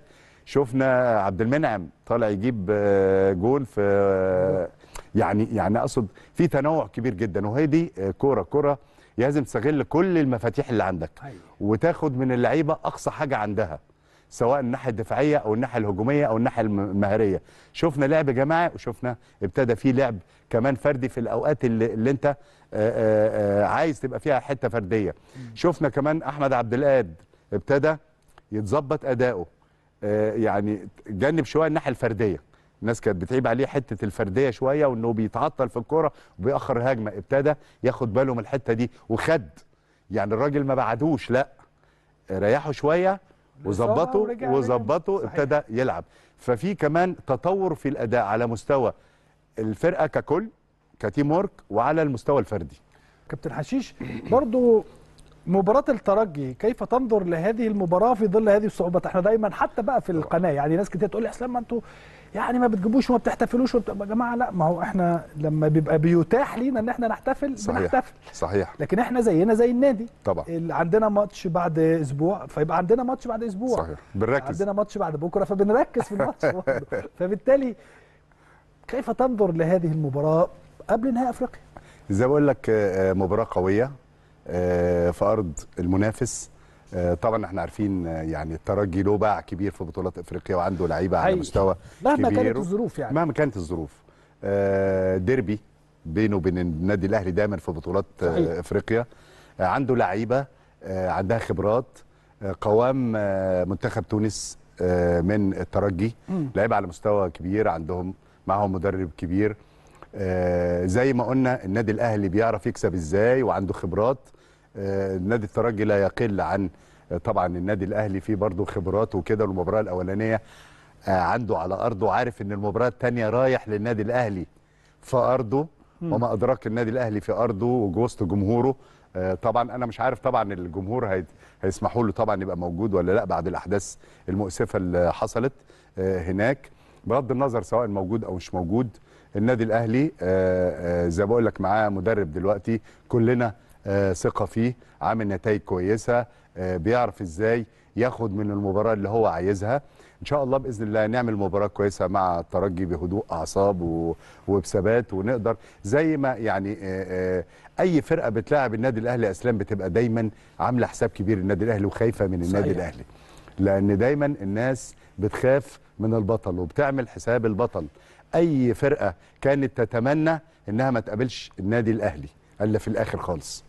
شفنا عبد المنعم طالع يجيب آه، جون في آه، يعني يعني اقصد في تنوع كبير جدا وهي دي آه، كوره كوره لازم تستغل كل المفاتيح اللي عندك حقيقي. وتاخد من اللعيبه اقصى حاجه عندها سواء الناحيه الدفاعيه او الناحيه الهجوميه او الناحيه الم- المهاريه شفنا لعب جماعي وشفنا ابتدى فيه لعب كمان فردي في الاوقات اللي, اللي انت آه، آه، آه، عايز تبقى فيها حته فرديه شفنا كمان احمد عبد القاد ابتدى يتظبط اداؤه آه، يعني جنب شويه الناحيه الفرديه الناس كانت بتعيب عليه حته الفرديه شويه وانه بيتعطل في الكوره وبيأخر الهجمه ابتدى ياخد باله من الحته دي وخد يعني الراجل ما بعدوش لا ريحه شويه وظبطه ورجع وظبطه صحيح. ابتدى يلعب ففي كمان تطور في الاداء على مستوى الفرقه ككل كتيم ورك وعلى المستوى الفردي كابتن حشيش برضو مباراة الترجي كيف تنظر لهذه المباراة في ظل هذه الصعوبات احنا دايما حتى بقى في القناة يعني ناس كتير تقول لي اسلام ما انتوا يعني ما بتجيبوش وما بتحتفلوش وبت... يا جماعة لا ما هو احنا لما بيبقى بيتاح لينا ان احنا نحتفل صحيح بنحتفل صحيح لكن احنا زينا زي النادي طبعا اللي عندنا ماتش بعد اسبوع فيبقى عندنا ماتش بعد اسبوع صحيح بنركز عندنا ماتش بعد بكره فبنركز في الماتش برضه. فبالتالي كيف تنظر لهذه المباراة قبل نهائي افريقيا زي ما بقول لك آه، مباراه قويه آه، في ارض المنافس آه، طبعا احنا عارفين آه، يعني الترجي له باع كبير في بطولات افريقيا وعنده لعيبه على حقيقي. مستوى مهما كبير كانت الظروف يعني مهما كانت الظروف آه، ديربي بينه وبين النادي الاهلي دايما في بطولات آه، صحيح. افريقيا آه، عنده لعيبه آه، عندها خبرات آه، قوام آه، منتخب تونس آه، من الترجي مم. لعيبه على مستوى كبير عندهم معهم مدرب كبير آه، زي ما قلنا النادي الاهلي بيعرف يكسب ازاي وعنده خبرات آه، النادي الترجي لا يقل عن آه، طبعا النادي الاهلي فيه برضه خبرات وكده المباراه الاولانيه آه، عنده على ارضه عارف ان المباراه الثانيه رايح للنادي الاهلي في ارضه مم. وما ادراك النادي الاهلي في ارضه ووسط جمهوره آه، طبعا انا مش عارف طبعا الجمهور هي- هيسمحوا له طبعا يبقى موجود ولا لا بعد الاحداث المؤسفه اللي حصلت آه، هناك بغض النظر سواء موجود او مش موجود النادي الاهلي آه، آه، زي ما بقول لك معاه مدرب دلوقتي كلنا آه، ثقه فيه عامل نتائج كويسه آه، بيعرف ازاي ياخد من المباراه اللي هو عايزها ان شاء الله باذن الله نعمل مباراه كويسه مع الترجي بهدوء اعصاب و- وبثبات ونقدر زي ما يعني آه، آه، اي فرقه بتلاعب النادي الاهلي يا اسلام بتبقى دايما عامله حساب كبير النادي الاهلي وخايفه من النادي صحيح. الاهلي لان دايما الناس بتخاف من البطل وبتعمل حساب البطل اي فرقه كانت تتمنى انها ما تقابلش النادي الاهلي الا في الاخر خالص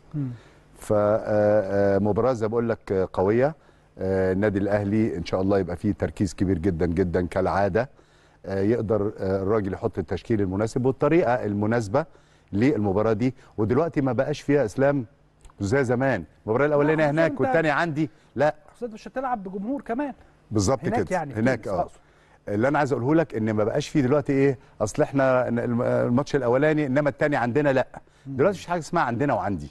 فمباراه زي ما بقول لك آه، قويه آه، النادي الاهلي ان شاء الله يبقى فيه تركيز كبير جدا جدا كالعاده آه، يقدر آه، الراجل يحط التشكيل المناسب والطريقه المناسبه للمباراه دي ودلوقتي ما بقاش فيها اسلام زي زمان المباراه الاولانيه أصل هناك أنت- والثانيه عندي لا أصل أنت مش هتلعب بجمهور كمان بالظبط هناك كده يعني في هناك تونس اه أقصد. اللي انا عايز اقوله لك ان ما بقاش فيه دلوقتي ايه اصل احنا الم- الماتش الاولاني انما الثاني عندنا لا دلوقتي مفيش حاجه اسمها عندنا وعندي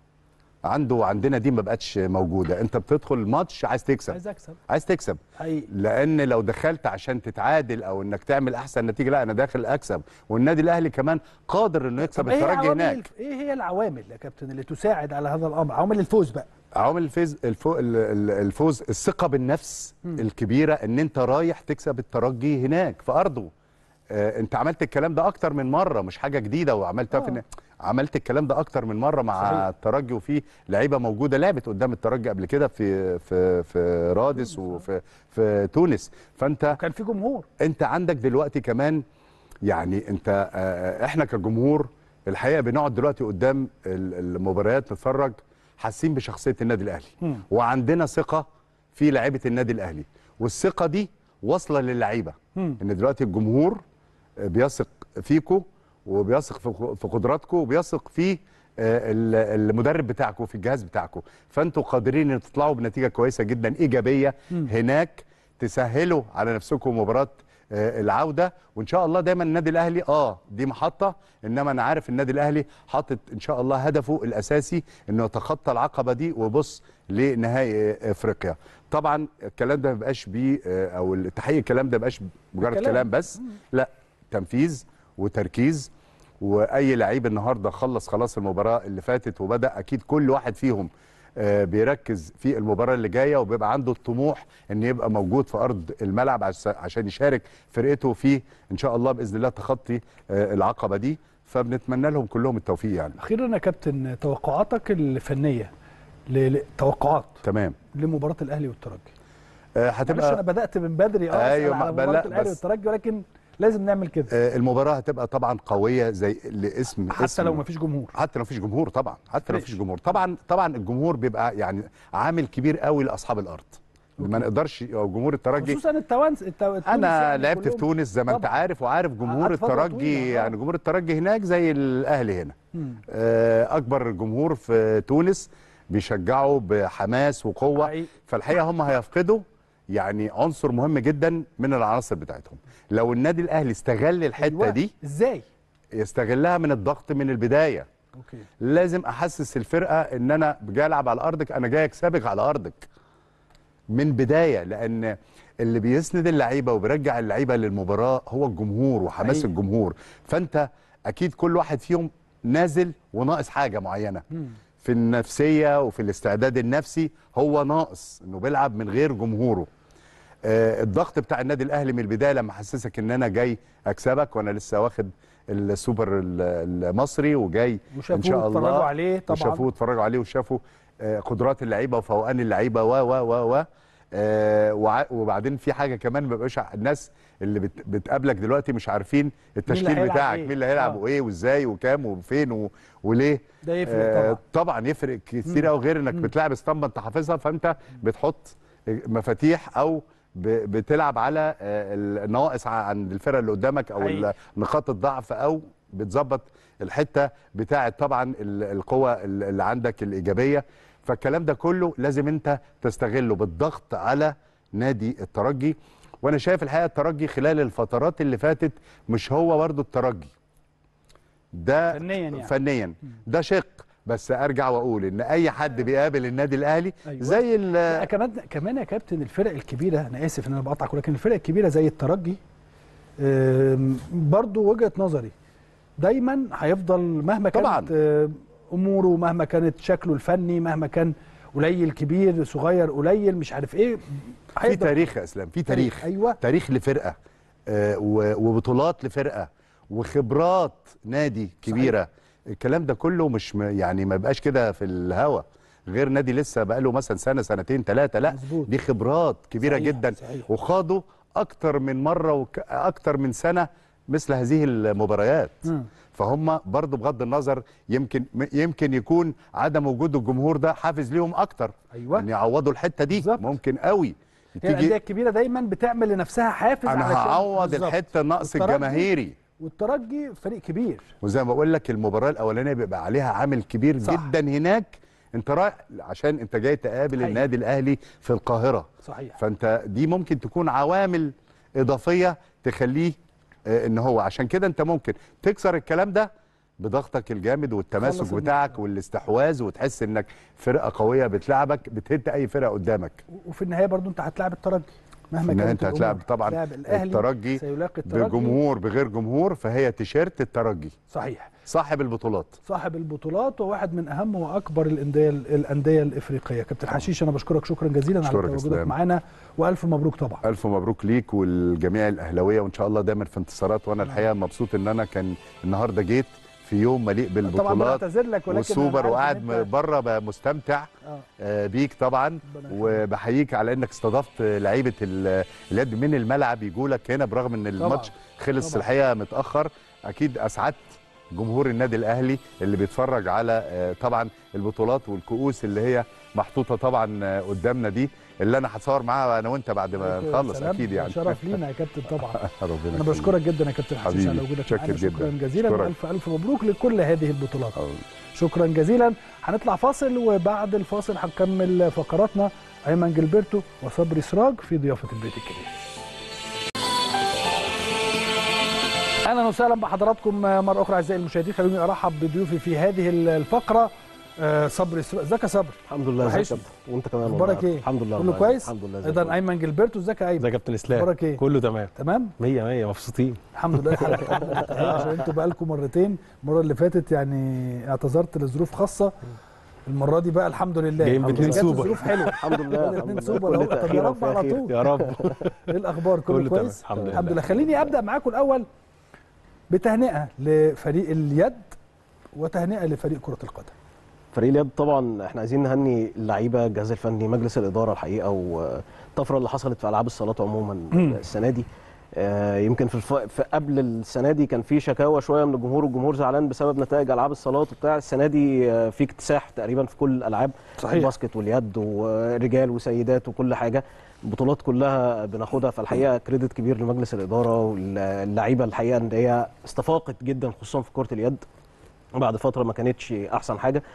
عنده وعندنا دي ما بقتش موجوده انت بتدخل الماتش عايز تكسب عايز اكسب عايز تكسب حقيقي لان لو دخلت عشان تتعادل او انك تعمل احسن نتيجه لا انا داخل اكسب والنادي الاهلي كمان قادر انه يكسب طب ايه الترجي عوامل هناك الف... ايه هي العوامل يا كابتن اللي تساعد على هذا الامر عوامل الفوز بقى عوامل الفوز الفو- ال- ال- الفوز الثقه بالنفس مم. الكبيره ان انت رايح تكسب الترجي هناك في ارضه آه انت عملت الكلام ده اكتر من مره مش حاجه جديده وعملتها آه. في عملت الكلام ده اكتر من مره مع صحيح. الترجي وفي لعيبه موجوده لعبت قدام الترجي قبل كده في في في رادس وفي في تونس فانت كان في جمهور انت عندك دلوقتي كمان يعني انت آه، احنا كجمهور الحقيقه بنقعد دلوقتي قدام ال- المباريات نتفرج حاسين بشخصيه النادي الاهلي مم. وعندنا ثقه في لعيبه النادي الاهلي والثقه دي واصله للعيبه مم. ان دلوقتي الجمهور بيثق فيكم وبيثق في في قدراتكم وبيثق في آه، ال- المدرب بتاعكم في الجهاز بتاعكم فانتوا قادرين ان تطلعوا بنتيجه كويسه جدا ايجابيه مم. هناك تسهلوا على نفسكم مباراه آه، العوده وان شاء الله دايما النادي الاهلي اه دي محطه انما انا عارف النادي الاهلي حاطط ان شاء الله هدفه الاساسي انه يتخطى العقبه دي ويبص لنهائي آه، افريقيا طبعا الكلام ده ما بيبقاش بيه آه، او تحقيق الكلام ده ما بيبقاش مجرد كلام. كلام بس لا تنفيذ وتركيز واي لعيب النهارده خلص خلاص المباراه اللي فاتت وبدا اكيد كل واحد فيهم آه، بيركز في المباراه اللي جايه وبيبقى عنده الطموح ان يبقى موجود في ارض الملعب عش- عشان يشارك فرقته في ان شاء الله باذن الله تخطي آه، العقبه دي فبنتمنى لهم كلهم التوفيق يعني اخيرا يا كابتن توقعاتك الفنيه ل... ل- توقعات تمام لمباراه الاهلي والترجي آه، معلش انا هتبقى بدات من بدري اه أيوة، أيوة ما- على بل- مباراه لا، الاهلي بس- والترجي ولكن لازم نعمل كده آه، المباراه هتبقى طبعا قويه زي لاسم حتى اسم لو ما فيش جمهور حتى لو مفيش جمهور طبعا حتى لو ماشي. مفيش جمهور طبعا طبعا الجمهور بيبقى يعني عامل كبير قوي لاصحاب الارض ما نقدرش او جمهور الترجي خصوصا التوانس التو... التونس انا يعني لعبت في كلهم- تونس زي ما انت طبعاً. عارف وعارف جمهور قعدت فترة الترجي طويلة، آه. يعني جمهور الترجي هناك زي الاهلي هنا مم. آه، اكبر جمهور في تونس بيشجعوا بحماس وقوه حقيقي. فالحقيقه هم هيفقدوا يعني عنصر مهم جدا من العناصر بتاعتهم لو النادي الاهلي استغل الحته أيوة. دي ازاي يستغلها من الضغط من البدايه اوكي لازم احسس الفرقه ان انا جاي العب على ارضك انا جاي اكسبك على ارضك من بدايه لان اللي بيسند اللعيبه وبيرجع اللعيبه للمباراه هو الجمهور وحماس حقيقي. الجمهور فانت اكيد كل واحد فيهم نازل وناقص حاجه معينه مم. في النفسيه وفي الاستعداد النفسي هو ناقص انه بيلعب من غير جمهوره آه، الضغط بتاع النادي الاهلي من البدايه لما حسسك ان انا جاي اكسبك وانا لسه واخد السوبر ال- المصري وجاي وشافوه ان شاء الله واتفرجوا عليه طبعاً. وشافوه واتفرجوا عليه وشافوا آه، قدرات اللعيبه وفوقان اللعيبه و و و و آه، وع- وبعدين في حاجه كمان ما بيبقاش ع- الناس اللي بت- بتقابلك دلوقتي مش عارفين التشكيل هيلعب بتاعك إيه؟ مين اللي هيلعب آه. وايه وازاي وكام وفين و- وليه ده يفرق طبعاً. طبعا يفرق كتير مم. قوي غير انك مم. بتلعب اسطمبه انت حافظها فانت بتحط مفاتيح او ب- بتلعب على آه، النواقص ع- عند الفرقه اللي قدامك او حقيقي. ال- نقاط الضعف او بتظبط الحته بتاعه طبعا ال- القوه ال- اللي عندك الايجابيه فالكلام ده كله لازم انت تستغله بالضغط على نادي الترجي وانا شايف الحقيقه الترجي خلال الفترات اللي فاتت مش هو برضه الترجي ده فنياً يعني. فنيا ده شق بس ارجع واقول ان اي حد بيقابل النادي الاهلي أيوة. زي ال- لا كمان كمان يا كابتن الفرق الكبيره انا اسف ان انا بقطعك ولكن الفرق الكبيره زي الترجي آم، برضو وجهه نظري دايما هيفضل مهما كانت طبعاً. آم، اموره مهما كانت شكله الفني مهما كان قليل كبير صغير قليل مش عارف ايه في هيفضل- تاريخ يا اسلام في تاريخ ايوه تاريخ لفرقه آه، و- وبطولات لفرقه وخبرات نادي كبيره الكلام ده كله مش م- يعني ما بقاش كده في الهوا غير نادي لسه بقاله مثلا سنه سنتين ثلاثه لا مظبوط. دي خبرات كبيره صحيح، جدا صحيح. وخاضوا اكتر من مره واكتر من سنه مثل هذه المباريات مم. فهم برضو بغض النظر يمكن يمكن يكون عدم وجود الجمهور ده حافز ليهم اكتر ايوه ان يعوضوا الحته دي بالظبط. ممكن قوي هي الانديه الكبيره دايما بتعمل لنفسها حافز انا علشان- هعوض بالظبط. الحته النقص والترجي- الجماهيري والترجي فريق كبير وزي ما بقول لك المباراه الاولانيه بيبقى عليها عامل كبير صح. جدا هناك انت رايح عشان انت جاي تقابل حقيقي. النادي الاهلي في القاهره صحيح فانت دي ممكن تكون عوامل اضافيه تخليه آه، ان هو عشان كده انت ممكن تكسر الكلام ده بضغطك الجامد خلص والتماسك الماتش. بتاعك والاستحواذ وتحس انك فرقه قويه بتلعبك بتهد اي فرقه قدامك وفي النهايه برضو انت هتلاعب الترجي مهما ان كانت انت هتلاعب الأمور. طبعا هتلاعب الاهلي الترجي سيلاقي الترجي بجمهور بغير جمهور فهي تيشيرت الترجي صحيح صاحب البطولات صاحب البطولات وواحد من اهم واكبر الانديه الانديه الافريقيه كابتن حشيش انا بشكرك شكرا جزيلا على أشكرك يا تواجدك إسلام. معانا والف مبروك طبعا الف مبروك ليك والجميع الاهلاويه وان شاء الله دايما في انتصارات وانا الحقيقه مبسوط ان انا كان النهارده جيت في يوم مليء طبعا بالبطولات بعتذر لك ولكن والسوبر أنا عارف إن وقاعد أنت- بره بقى مستمتع آه. آه، بيك طبعا ربنا يخليك. وبحييك على انك استضفت لعيبه ال- اليد من الملعب يجوا لك هنا برغم ان الماتش خلص طبعاً. الحقيقه متاخر اكيد اسعدت جمهور النادي الاهلي اللي بيتفرج على آه، طبعا البطولات والكؤوس اللي هي محطوطه طبعا آه، قدامنا دي اللي انا هتصور معاها انا وانت بعد ما يا نخلص سلام، اكيد يعني شرف لينا يا كابتن طبعا ربنا انا يخليك. بشكرك جدا يا كابتن حشيش حبيبي، على وجودك متشكر معانا شكرا جدا. جزيلا أشكرك. والف الف مبروك لكل هذه البطولات أه. شكرا جزيلا هنطلع فاصل وبعد الفاصل هنكمل فقراتنا ايمن جilberto وصبري سراج في ضيافه البيت الكبير اهلا وسهلا بحضراتكم مره اخرى اعزائي المشاهدين خلوني ارحب بضيوفي في هذه الفقره آه، صبري سراج ازيك يا صبري الحمد لله ازيك يا وحشني. كابتن وانت كمان اخبارك والله. ايه الحمد لله كله والله. كويس الحمد لله زي ايضا الفل. ايمن جilberto ازيك يا ايمن ازيك يا كابتن اسلام اخبارك ايه كله تمام تمام 100 100 مبسوطين الحمد لله الحلقه منتهية عشان انتوا بقالكم مرتين المره اللي فاتت يعني اعتذرت لظروف خاصه المره دي بقى الحمد لله جايين الحمد باتنين لله. جت سوبر. ظروف حلوه الحمد لله جت الحمد اتنين لله. سوبر كل اهو طب يا تأخير رب وفي على خير. طول يا رب ايه الاخبار كله كله تمام. كويس الحمد لله. الحمد لله خليني ابدا معاكم الاول بتهنئه لفريق اليد وتهنئه لفريق كره القدم فريق اليد طبعا احنا عايزين نهني اللعيبه الجهاز الفني مجلس الاداره الحقيقه والطفره اللي حصلت في العاب الصالات عموما مم. السنه دي آه، يمكن في, الف... في قبل السنه دي كان في شكاوى شويه من الجمهور والجمهور زعلان بسبب نتائج العاب الصالات وبتاع السنه دي آه، في اكتساح تقريبا في كل الالعاب صحيح. الباسكت واليد ورجال وسيدات وكل حاجه البطولات كلها بناخدها فالحقيقه كريدت كبير لمجلس الاداره واللعيبه الحقيقه ان هي استفاقت جدا خصوصا في كره اليد بعد فتره ما كانتش احسن حاجه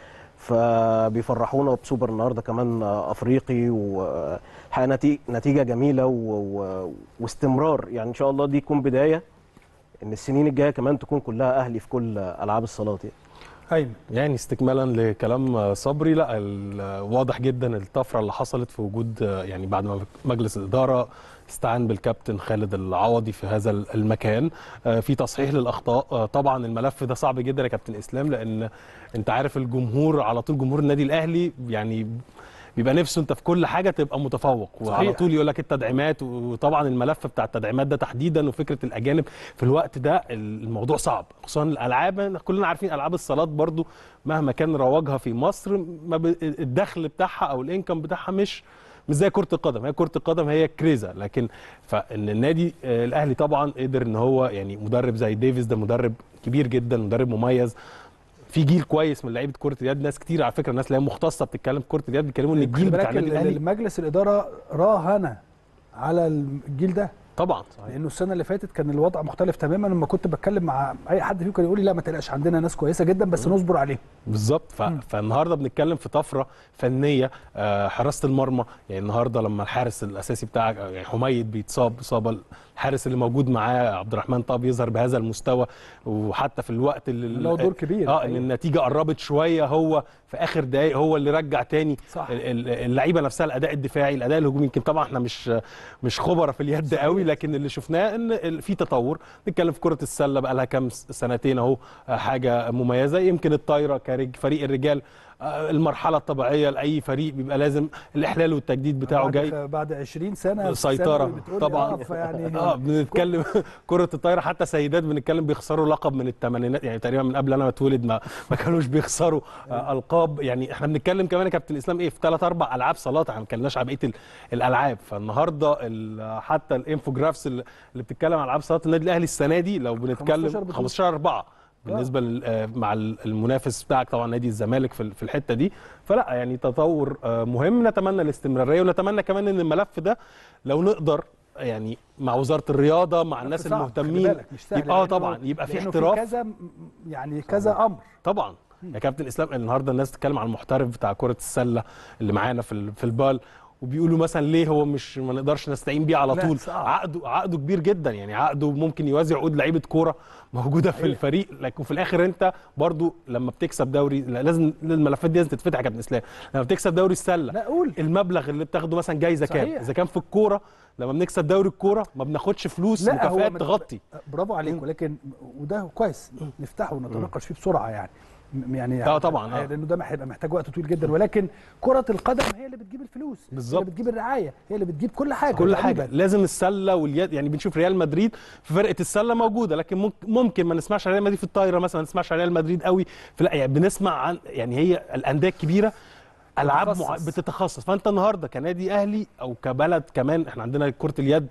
فبيفرحونا بسوبر النهارده كمان افريقي وحقيقه نتي- نتيجه جميله و... و... واستمرار يعني ان شاء الله دي تكون بدايه ان السنين الجايه كمان تكون كلها اهلي في كل العاب الصالات يعني. ايمن يعني استكمالا لكلام صبري لا ال- واضح جدا الطفره اللي حصلت في وجود يعني بعد ما مجلس الاداره استعان بالكابتن خالد العوضي في هذا المكان آه، في تصحيح للاخطاء آه، طبعا الملف ده صعب جدا يا كابتن اسلام لان انت عارف الجمهور على طول جمهور النادي الاهلي يعني بيبقى نفسه انت في كل حاجه تبقى متفوق وعلى صحيح. طول يقول لك التدعيمات وطبعا الملف بتاع التدعيمات ده تحديدا وفكره الاجانب في الوقت ده الموضوع صعب خصوصا الالعاب كلنا عارفين العاب الصالات برضو مهما كان رواجها في مصر ما ب... الدخل بتاعها او الانكم بتاعها مش مش زي كره القدم هي كره القدم هي كريزه لكن فان النادي آه، الاهلي طبعا قدر ان هو يعني مدرب زي ديفيز ده مدرب كبير جدا مدرب مميز في جيل كويس من لعيبه كره اليد ناس كتير على فكره الناس اللي هي مختصه بتتكلم في كره اليد بيتكلموا ان الجيل خلي بتاع بالك النادي ال- الاهلي مجلس الاداره راهن على الجيل ده طبعا صحيح لانه السنه اللي فاتت كان الوضع مختلف تماما لما كنت بتكلم مع اي حد فيكم كان يقول لي لا ما تقلقش عندنا ناس كويسه جدا بس نصبر عليهم بالظبط ف... فالنهارده بنتكلم في طفره فنيه آه، حراسه المرمى يعني النهارده لما الحارس الاساسي بتاعك آه، يعني حميد بيتصاب اصابه الحارس اللي موجود معاه عبد الرحمن طاب يظهر بهذا المستوى وحتى في الوقت اللي له دور كبير اه ان الحقيقة. النتيجه قربت شويه هو في اخر دقائق هو اللي رجع تاني صح. ال- ال- اللعيبه نفسها الاداء الدفاعي الاداء الهجومي يمكن طبعا احنا مش مش خبره في اليد قوي لكن اللي شفناه ان ال- في تطور نتكلم في كره السله بقى لها كام س- سنتين اهو آه، حاجه مميزه يمكن الطايره كرج فريق الرجال آه، المرحله الطبيعيه لاي فريق بيبقى لازم الاحلال والتجديد بتاعه بعد جاي بعد 20 سنه في سيطرة ثانوي بتقولي طبعا آه فيعني اه بنتكلم كرة الطايرة حتى سيدات بنتكلم بيخسروا لقب من الثمانينات يعني تقريبا من قبل انا ما اتولد ما ما كانوش بيخسروا آه القاب يعني احنا بنتكلم كمان يا كابتن اسلام ايه في ثلاث اربع العاب صالات احنا ما اتكلمناش على بقيه ال- الالعاب فالنهارده ال- حتى الانفوجرافس اللي اللي بتتكلم على العاب صالات النادي الاهلي السنه دي لو 15 بنتكلم بطولة. 15 4 بالنسبه لل- آه، مع ال- المنافس بتاعك طبعا نادي الزمالك في ال- في الحته دي فلا يعني تطور آه، مهم نتمنى الاستمراريه ونتمنى كمان ان الملف ده لو نقدر يعني مع وزاره الرياضه مع الناس صعب، خلي المهتمين بالك، مش سهل يبقى اه لأنه- طبعا يبقى في لأنه احتراف كذا يعني كذا امر طبعا يا كابتن اسلام النهارده الناس تتكلم عن المحترف بتاع كره السله اللي معانا في ال- في البال وبيقولوا مثلا ليه هو مش ما نقدرش نستعين بيه على لا، طول صعب. عقده عقده كبير جدا يعني عقده ممكن يوازي عقود لعيبه كوره موجوده في الفريق لكن في الاخر انت برضو لما بتكسب دوري لا، لازم الملفات دي لازم تتفتح يا كابتن اسلام لما بتكسب دوري السله لا قول المبلغ اللي بتاخده مثلا جايزه كام صحيح. اذا كان في الكوره لما بنكسب دوري الكوره ما بناخدش فلوس لا هو مكافآت مت- تغطي برافو عليك ولكن وده كويس نفتحه ونتناقش فيه بسرعه يعني م- يعني آه طبعاً، آه. لانه ده هيبقى محتاج وقت طويل جدا ولكن كره القدم هي اللي بتجيب الفلوس بالظبط. هي اللي بتجيب الرعايه هي اللي بتجيب كل حاجه كل تقريباً. حاجه لازم السله واليد يعني بنشوف ريال مدريد في فرقه السله موجوده لكن ممكن, ممكن ما نسمعش عن ريال مدريد في الطايره مثلا ما نسمعش عن ريال مدريد قوي في لا يعني بنسمع عن يعني هي الانديه الكبيره العاب مع... بتتخصص. بتتخصص فانت النهارده كنادي اهلي او كبلد كمان احنا عندنا كره اليد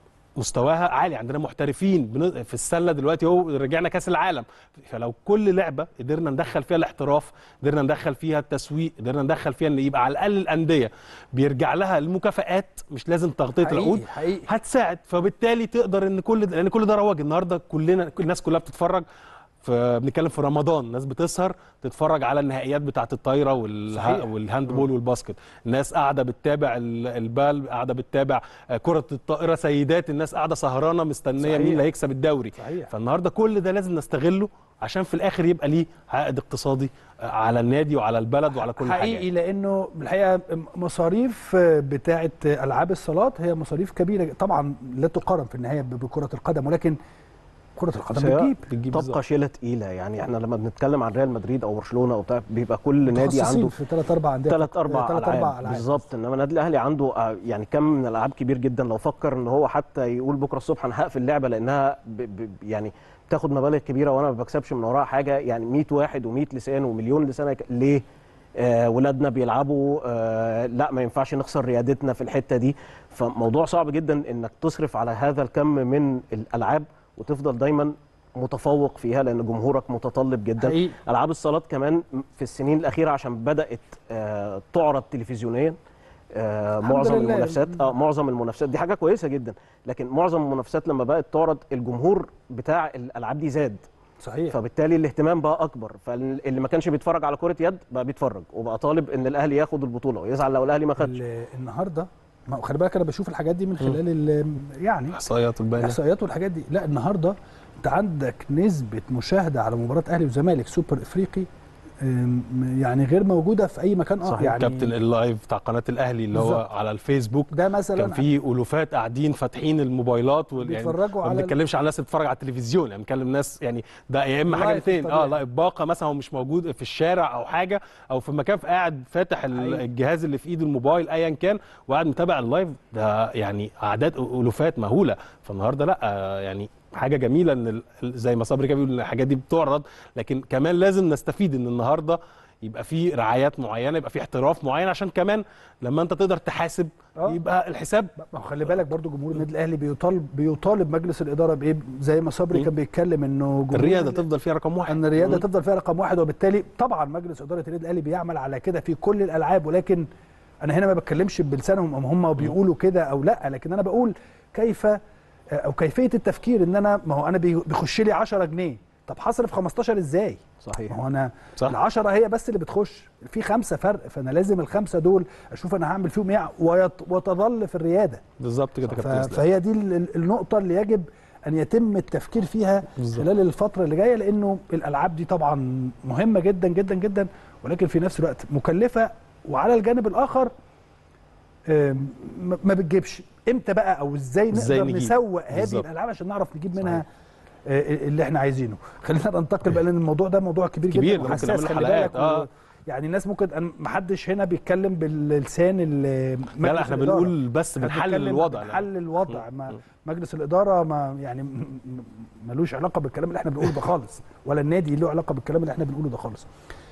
مستواها عالي عندنا محترفين بن- في السله دلوقتي اهو رجعنا كاس العالم فلو كل لعبه قدرنا ندخل فيها الاحتراف قدرنا ندخل فيها التسويق قدرنا ندخل فيها ان يبقى على الاقل الانديه بيرجع لها المكافآت مش لازم تغطيه حقيقي، العقود حقيقي. هتساعد فبالتالي تقدر ان كل ده لان كل ده رواج النهارده كلنا كل الناس كلها بتتفرج فبنتكلم في رمضان الناس بتسهر تتفرج على النهائيات بتاعه الطايره والها صحيح. والهاند بول والباسكت الناس قاعده بتتابع ال- البال قاعده بتتابع آه، كره الطائره سيدات الناس قاعده سهرانه مستنيه صحيح. مين اللي هيكسب الدوري صحيح. فالنهارده كل ده لازم نستغله عشان في الاخر يبقى ليه عائد اقتصادي آه، على النادي وعلى البلد وعلى كل حاجه حقيقي لانه الحقيقه مصاريف بتاعه العاب الصالات هي مصاريف كبيره طبعا لا تقارن في النهايه بكره القدم ولكن كره القدم بس هي بتجيب بتجيب تبقى بالظبط. شيله تقيله يعني احنا لما بنتكلم عن ريال مدريد او برشلونه او بتاع بيبقى كل نادي متخصصين عنده في ثلاث اربع انديه ثلاث اربع ثلاث العاب, اربع العاب بالظبط انما النادي الاهلي عنده آه، يعني كم من الالعاب كبير جدا لو فكر ان هو حتى يقول بكره الصبح انا هقفل اللعبه لانها ب ب يعني بتاخد مبالغ كبيره وانا ما بكسبش من وراها حاجه يعني 100 واحد و100 لسان ومليون لسان يك- ليه؟ آه، ولادنا بيلعبوا آه، لا ما ينفعش نخسر ريادتنا في الحته دي فموضوع صعب جدا انك تصرف على هذا الكم من الالعاب وتفضل دايما متفوق فيها لان جمهورك متطلب جدا حقيقي. العاب الصالات كمان في السنين الاخيره عشان بدات آه، تعرض تلفزيونيا آه، الحمد معظم لله. المنافسات اه معظم المنافسات دي حاجه كويسه جدا لكن معظم المنافسات لما بقت تعرض الجمهور بتاع الالعاب دي زاد صحيح فبالتالي الاهتمام بقى اكبر فاللي ما كانش بيتفرج على كره يد بقى بيتفرج وبقى طالب ان الاهلي ياخد البطوله ويزعل لو الاهلي ما خدش ال- النهارده ما هو خلي بالك انا بشوف الحاجات دي من خلال ال- يعني احصائيات البيانات الاحصائيات والحاجات دي لا النهارده انت عندك نسبه مشاهده على مباراه اهلي وزمالك سوبر افريقي أم، يعني غير موجوده في اي مكان صحيح يعني كابتن اللايف بتاع قناه الاهلي اللي هو بالظبط. على الفيسبوك ده مثلا كان في الوفات قاعدين فاتحين الموبايلات وال- يعني بيتفرجوا ما على ال- بنتكلمش على الناس اللي بتتفرج على التلفزيون يعني بنتكلم ناس يعني ده يا اما حاجه لايف في الاثنين اه الطبيعي. لا باقه مثلا هو مش موجود في الشارع او حاجه او في مكان قاعد فاتح ال- حقيقي. الجهاز اللي في ايده الموبايل ايا كان وقاعد متابع اللايف ده يعني اعداد الوفات مهوله فالنهارده لا آه، يعني حاجه جميله ان ال- زي ما صبري كان بيقول ان الحاجات دي بتعرض لكن كمان لازم نستفيد ان النهارده يبقى في رعايات معينه يبقى في احتراف معين عشان كمان لما انت تقدر تحاسب آه. يبقى الحساب ما هو خلي بالك برضو جمهور النادي الاهلي بيطالب بيطالب مجلس الاداره بايه زي ما صبري كان بيتكلم انه جمهور الرياده ال- تفضل فيها رقم واحد ان الرياده مم. تفضل فيها رقم واحد وبالتالي طبعا مجلس اداره النادي الاهلي بيعمل على كده في كل الالعاب ولكن انا هنا ما بتكلمش بلسانهم ام هم بيقولوا كده او لا لكن انا بقول كيف او كيفيه التفكير ان انا ما هو انا بي- بيخش لي 10 جنيه طب هصرف 15 ازاي؟ صحيح ما هو انا صح. ال 10 هي بس اللي بتخش في خمسه فرق فانا لازم الخمسه دول اشوف انا هعمل فيهم ايه ويت- وتظل في الرياده بالظبط كده ف- كابتن اسلام فهي دي ال- ال- النقطة اللي يجب أن يتم التفكير فيها بالظبط. خلال الفترة اللي جاية لأنه الألعاب دي طبعا مهمة جدا جدا جدا ولكن في نفس الوقت مكلفة وعلى الجانب الآخر آم، ما ما بتجيبش امتى بقى او ازاي إزاي نقدر نجيب؟ نسوق هذه بالظبط. الالعاب عشان نعرف نجيب منها آه، اللي احنا عايزينه خلينا ننتقل بقى لان الموضوع ده موضوع كبير, كبير، جدا ده ممكن وحساس نعمله خلي حلقات، بالك آه. و- يعني الناس ممكن أنا- محدش هنا بيتكلم باللسان ال- لا مجلس لا احنا الإدارة. بنقول بس إحنا بنحلل بنتكلم الوضع لا. بنحلل الوضع ما مجلس الاداره ما يعني م- م- ملوش علاقه بالكلام اللي احنا بنقوله ده خالص ولا النادي له علاقه بالكلام اللي احنا بنقوله ده خالص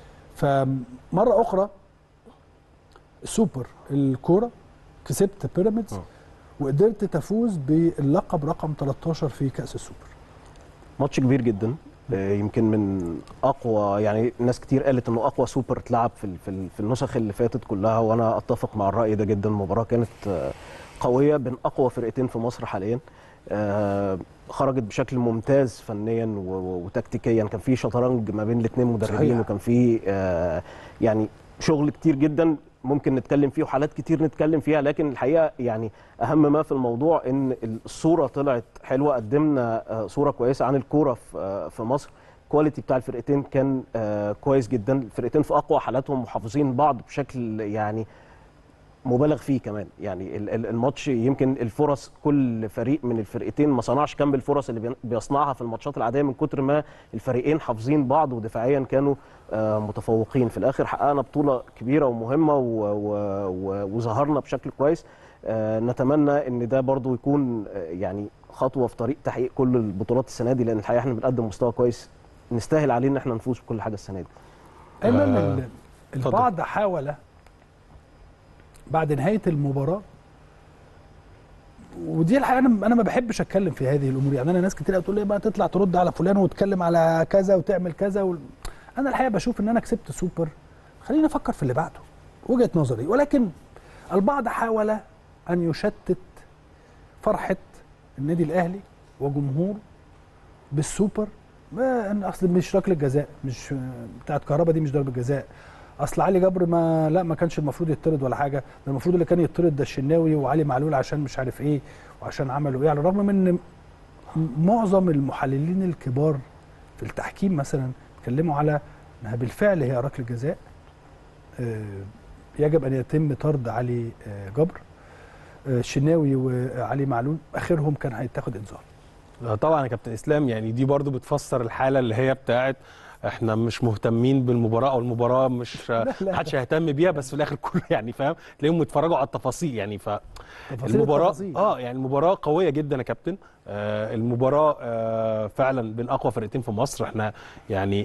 فمره اخرى السوبر الكوره كسبت بيراميدز آه. وقدرت تفوز باللقب رقم 13 في كاس السوبر ماتش كبير جدا آه، يمكن من اقوى يعني ناس كتير قالت انه اقوى سوبر اتلعب في ال- في ال- في النسخ اللي فاتت كلها وانا اتفق مع الراي ده جدا المباراه كانت آه، قويه بين اقوى فرقتين في مصر حاليا آه، خرجت بشكل ممتاز فنيا و- و- وتكتيكيا كان في شطرنج ما بين الاثنين مدربين صحيح. وكان في آه، يعني شغل كتير جدا ممكن نتكلم فيه وحالات كتير نتكلم فيها لكن الحقيقه يعني اهم ما في الموضوع ان الصوره طلعت حلوه قدمنا آه، صوره كويسه عن الكوره في آه، في مصر الكواليتي بتاع الفرقتين كان آه، كويس جدا الفرقتين في اقوى حالاتهم محافظين بعض بشكل يعني مبالغ فيه كمان يعني ال- ال- الماتش يمكن الفرص كل فريق من الفرقتين ما صنعش كم الفرص اللي بين- بيصنعها في الماتشات العاديه من كتر ما الفريقين حافظين بعض ودفاعيا كانوا آه، متفوقين في الاخر حققنا بطوله كبيره ومهمه و- و- و- وظهرنا بشكل كويس آه، نتمنى ان ده برضو يكون آه، يعني خطوه في طريق تحقيق كل البطولات السنه دي لان الحقيقه احنا بنقدم مستوى كويس نستاهل عليه ان احنا نفوز بكل حاجه السنه دي ايمن آه، ال- اتفضل. البعض حاول بعد نهايه المباراه ودي الحقيقه انا انا ما بحبش اتكلم في هذه الامور يعني انا ناس كتير تقول لي بقى تطلع ترد على فلان وتتكلم على كذا وتعمل كذا و... انا الحقيقه بشوف ان انا كسبت سوبر خليني افكر في اللي بعده وجهه نظري ولكن البعض حاول ان يشتت فرحه النادي الاهلي وجمهوره بالسوبر ما ان اصل مش ركله جزاء مش بتاعت كهربا دي مش ضربه جزاء اصل علي جبر ما لا ما كانش المفروض يطرد ولا حاجه ده المفروض اللي كان يطرد ده الشناوي وعلي معلول عشان مش عارف ايه وعشان عملوا ايه على الرغم من ان معظم المحللين الكبار في التحكيم مثلا اتكلموا على انها بالفعل هي ركله جزاء آه، يجب ان يتم طرد علي آه، جبر آه، الشناوي وعلي معلول اخرهم كان هيتاخد انذار آه، طبعا يا كابتن اسلام يعني دي برضو بتفسر الحاله اللي هي بتاعت احنا مش مهتمين بالمباراه او المباراه مش لا، لا. محدش هيهتم بيها بس في الاخر كله يعني فاهم تلاقيهم بيتفرجوا على التفاصيل يعني ف تفاصيل المباراه التفاصيل. اه يعني المباراه قويه جدا يا كابتن آه المباراه آه فعلا بين اقوى فرقتين في مصر احنا يعني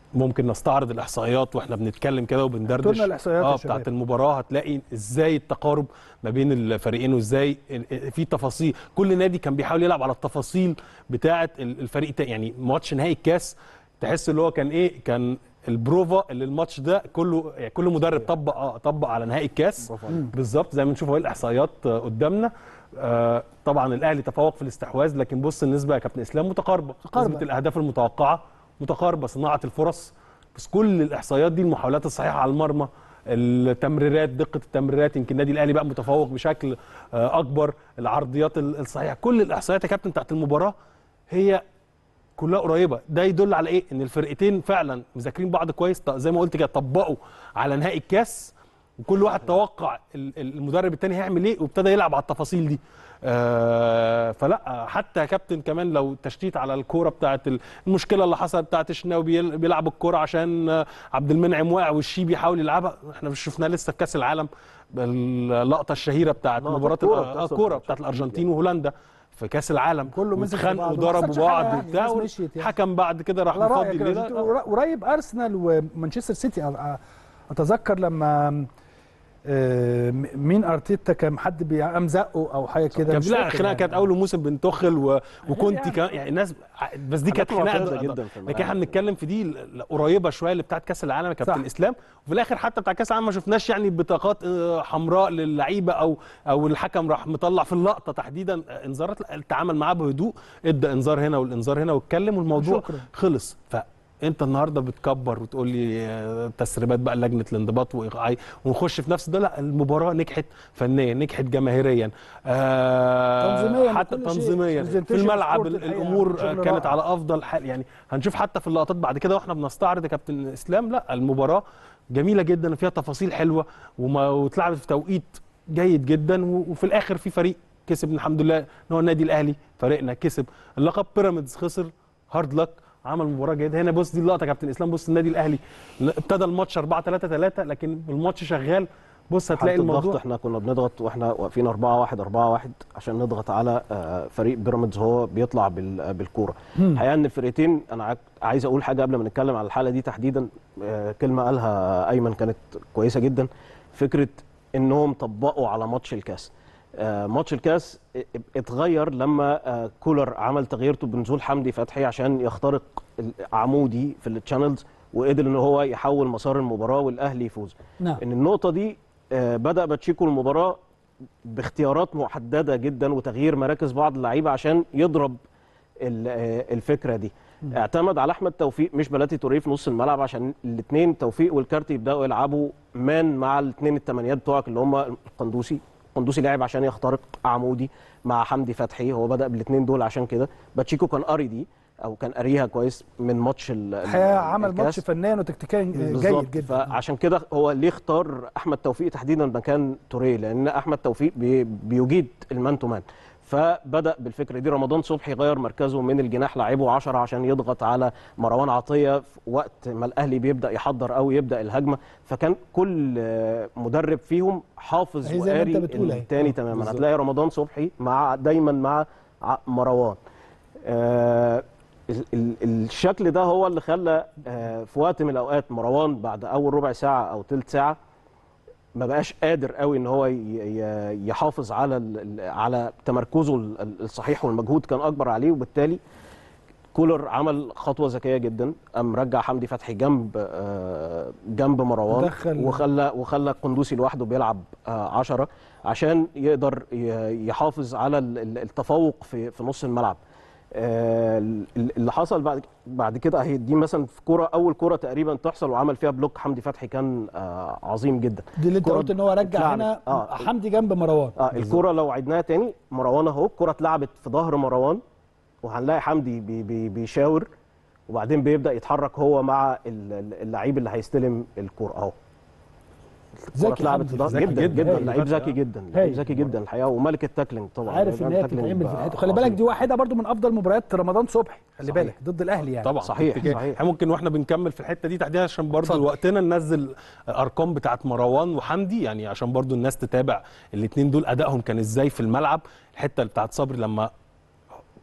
ممكن نستعرض الاحصائيات واحنا بنتكلم كده وبندردش هاتوا لنا الإحصائيات يا اه شباب. بتاعت المباراه هتلاقي ازاي التقارب ما بين الفريقين وازاي ال- في تفاصيل كل نادي كان بيحاول يلعب على التفاصيل بتاعه ال- الفريق التاني. يعني ماتش نهائي الكاس تحس اللي هو كان ايه كان البروفا اللي الماتش ده كله يعني كل مدرب طبق اه طبق على نهائي الكاس بالظبط زي ما نشوف اهو الاحصائيات آه، قدامنا آه طبعا الاهلي تفوق في الاستحواذ لكن بص النسبه يا كابتن اسلام متقاربه متقاربة. نسبه الاهداف المتوقعه متقاربه صناعه الفرص بس كل الاحصائيات دي المحاولات الصحيحه على المرمى التمريرات دقه التمريرات يمكن النادي الاهلي بقى متفوق بشكل آه، اكبر العرضيات ال- الصحيحه كل الاحصائيات يا كابتن بتاعت المباراه هي كلها قريبه ده يدل على ايه ان الفرقتين فعلا مذاكرين بعض كويس ط- زي ما قلت كده طبقوا على نهائي الكاس وكل واحد توقع ال- ال- المدرب التاني هيعمل ايه وابتدى يلعب على التفاصيل دي آه فلا حتى يا كابتن كمان لو تشتيت على الكوره بتاعت المشكله اللي حصلت بتاعت الشناوي بيل- بيلعب الكوره عشان آه، عبد المنعم واقع والشي بيحاول يلعبها احنا مش شفناها لسه في كاس العالم اللقطه الشهيره بتاعت لقطة مباراه كورة الأ- آه، بتحصل الكوره في بتاعت الارجنتين وهولندا في كاس العالم كله مسك في واتخانقوا بعض وما وضربوا حصلش بعض حاجة يعني، وبتاع الناس مشيت يعني. حكم بعد كده راح على مفضي رايك الليله قر- قريب ارسنال ومانشستر سيتي أ- أ- اتذكر لما آه، م- مين ارتيتا كان حد بيقام زقه او حاجه كده كان مش لا فاكر خناقه يعني. كانت اول موسم بين توخل و... وكنت يعني. كان يعني الناس بس دي كانت حاجات خناقه معتادة ض- جدا في لكن احنا الملاعب. بنتكلم في دي ل- قريبه شويه اللي بتاعت كاس العالم يا كابتن صح. اسلام وفي الاخر حتى بتاع كاس العالم ما شفناش يعني بطاقات آه، حمراء للعيبه او او الحكم راح مطلع في اللقطه تحديدا آه، انذارات لا، التعامل معاه بهدوء ادى انذار هنا والانذار هنا واتكلم والموضوع شكراً. خلص فانت النهارده بتكبر وتقول لي آه، تسريبات بقى لجنه الانضباط وإيقاعي ونخش في نفس ده لا المباراه نجحت فنيا نجحت جماهيريا آه تنظيمياً حتى وكل شيء. تنظيميا في presentation الملعب sport ال- الحقيقة الامور شغل كانت رائع. على افضل حال يعني هنشوف حتى في اللقطات بعد كده واحنا بنستعرض يا كابتن اسلام لا المباراه جميله جدا وفيها تفاصيل حلوه وما واتلعبت في توقيت جيد جدا و- وفي الاخر في فريق كسب الحمد لله ان هو النادي الاهلي فريقنا كسب اللقب بيراميدز خسر هارد لك عمل مباراه جيده هنا بص دي اللقطه يا كابتن اسلام بص النادي الاهلي ابتدى الماتش 4 3 3 لكن الماتش شغال بص هتلاقي حالة الضغط الموضوع احنا كنا بنضغط واحنا واقفين 4 1 4 1 عشان نضغط على آه، فريق بيراميدز هو بيطلع بال- آه، بالكوره الحقيقه ان الفرقتين انا عاك- عايز اقول حاجه قبل ما نتكلم على الحاله دي تحديدا آه، كلمه قالها ايمن كانت كويسه جدا فكره انهم طبقوا على ماتش الكاس آه، ماتش الكاس ا- اتغير لما آه، كولر عمل تغييرته بنزول حمدي فتحي عشان يخترق ال- عمودي في التشانلز وقدر ان هو يحول مسار المباراه والاهلي يفوز نعم ان النقطه دي آه، بدا باتشيكو المباراه باختيارات محدده جدا وتغيير مراكز بعض اللعيبه عشان يضرب ال- آه، الفكره دي اعتمد على احمد توفيق مش بلاتي توريه في نص الملعب عشان الاثنين توفيق والكارتي يبداوا يلعبوا مان مع الاثنين الثمانيات بتوعك اللي هم القندوسي القندوسي لعب عشان يخترق عمودي مع حمدي فتحي هو بدا بالاثنين دول عشان كده باتشيكو كان قاري دي او كان قاريها كويس من ماتش ال- ال- الحقيقه عمل الكاس. ماتش فنيا وتكتيكيا بالظبط. جيد جدا فعشان كده هو ليه اختار احمد توفيق تحديدا مكان توريه لان احمد توفيق بي بيجيد المان تو مان فبدا بالفكره دي رمضان صبحي غير مركزه من الجناح لعبه 10 عشان يضغط على مروان عطيه في وقت ما الاهلي بيبدا يحضر او يبدا الهجمه فكان كل آه، مدرب فيهم حافظ هي زي ما وقاري أنت بتقول أهي. التاني آه، تماما بالظبط. هتلاقي رمضان صبحي مع دايما مع ع- مروان آه، ال- ال- الشكل ده هو اللي خلى آه، في وقت من الاوقات مروان بعد اول ربع ساعه او ثلث ساعه ما بقاش قادر قوي ان هو ي- ي- يحافظ على ال- ال- على تمركزه ال- ال- الصحيح والمجهود كان اكبر عليه وبالتالي كولر عمل خطوه ذكيه جدا قام رجع حمدي فتحي جنب آه، جنب مروان دخل- وخلى وخلى القندوسي لوحده بيلعب 10 عشان يقدر ي- يحافظ على ال- ال- التفوق في في نص الملعب آه، ال- اللي حصل بعد بعد كده اهي دي مثلا في كوره اول كوره تقريبا تحصل وعمل فيها بلوك حمدي فتحي كان آه، عظيم جدا دي اللي انت كرة قلت ان هو رجع اتلعبت. هنا اه حمدي جنب مروان اه الكوره لو عدناها تاني مروان اهو الكوره اتلعبت في ظهر مروان وهنلاقي حمدي بي بي بيشاور وبعدين بيبدا يتحرك هو مع ال- ال- اللعيب اللي هيستلم الكوره اهو الكوره ذكي اتلعبت حمدي، في ظهر ذكي جدا جدا. جدا هايل. لعيب ذكي جدا لعيب هايل. ذكي جدا الحقيقه وملك التاكلينج طبعا عارف ان لعيب هي التاكلينج بتتعمل في بقى الحته خلي بالك عظيم. دي واحده برضو من افضل مباريات رمضان صبحي خلي صحيح. بالك ضد الاهلي يعني طبعا صحيح، تكتيكية. صحيح. احنا ممكن واحنا بنكمل في الحته دي تحديدا عشان برضه اتفضل. وقتنا ننزل ارقام بتاعت مروان وحمدي يعني عشان برضه الناس تتابع الاثنين دول ادائهم كان ازاي في الملعب الحته بتاعت صبري لما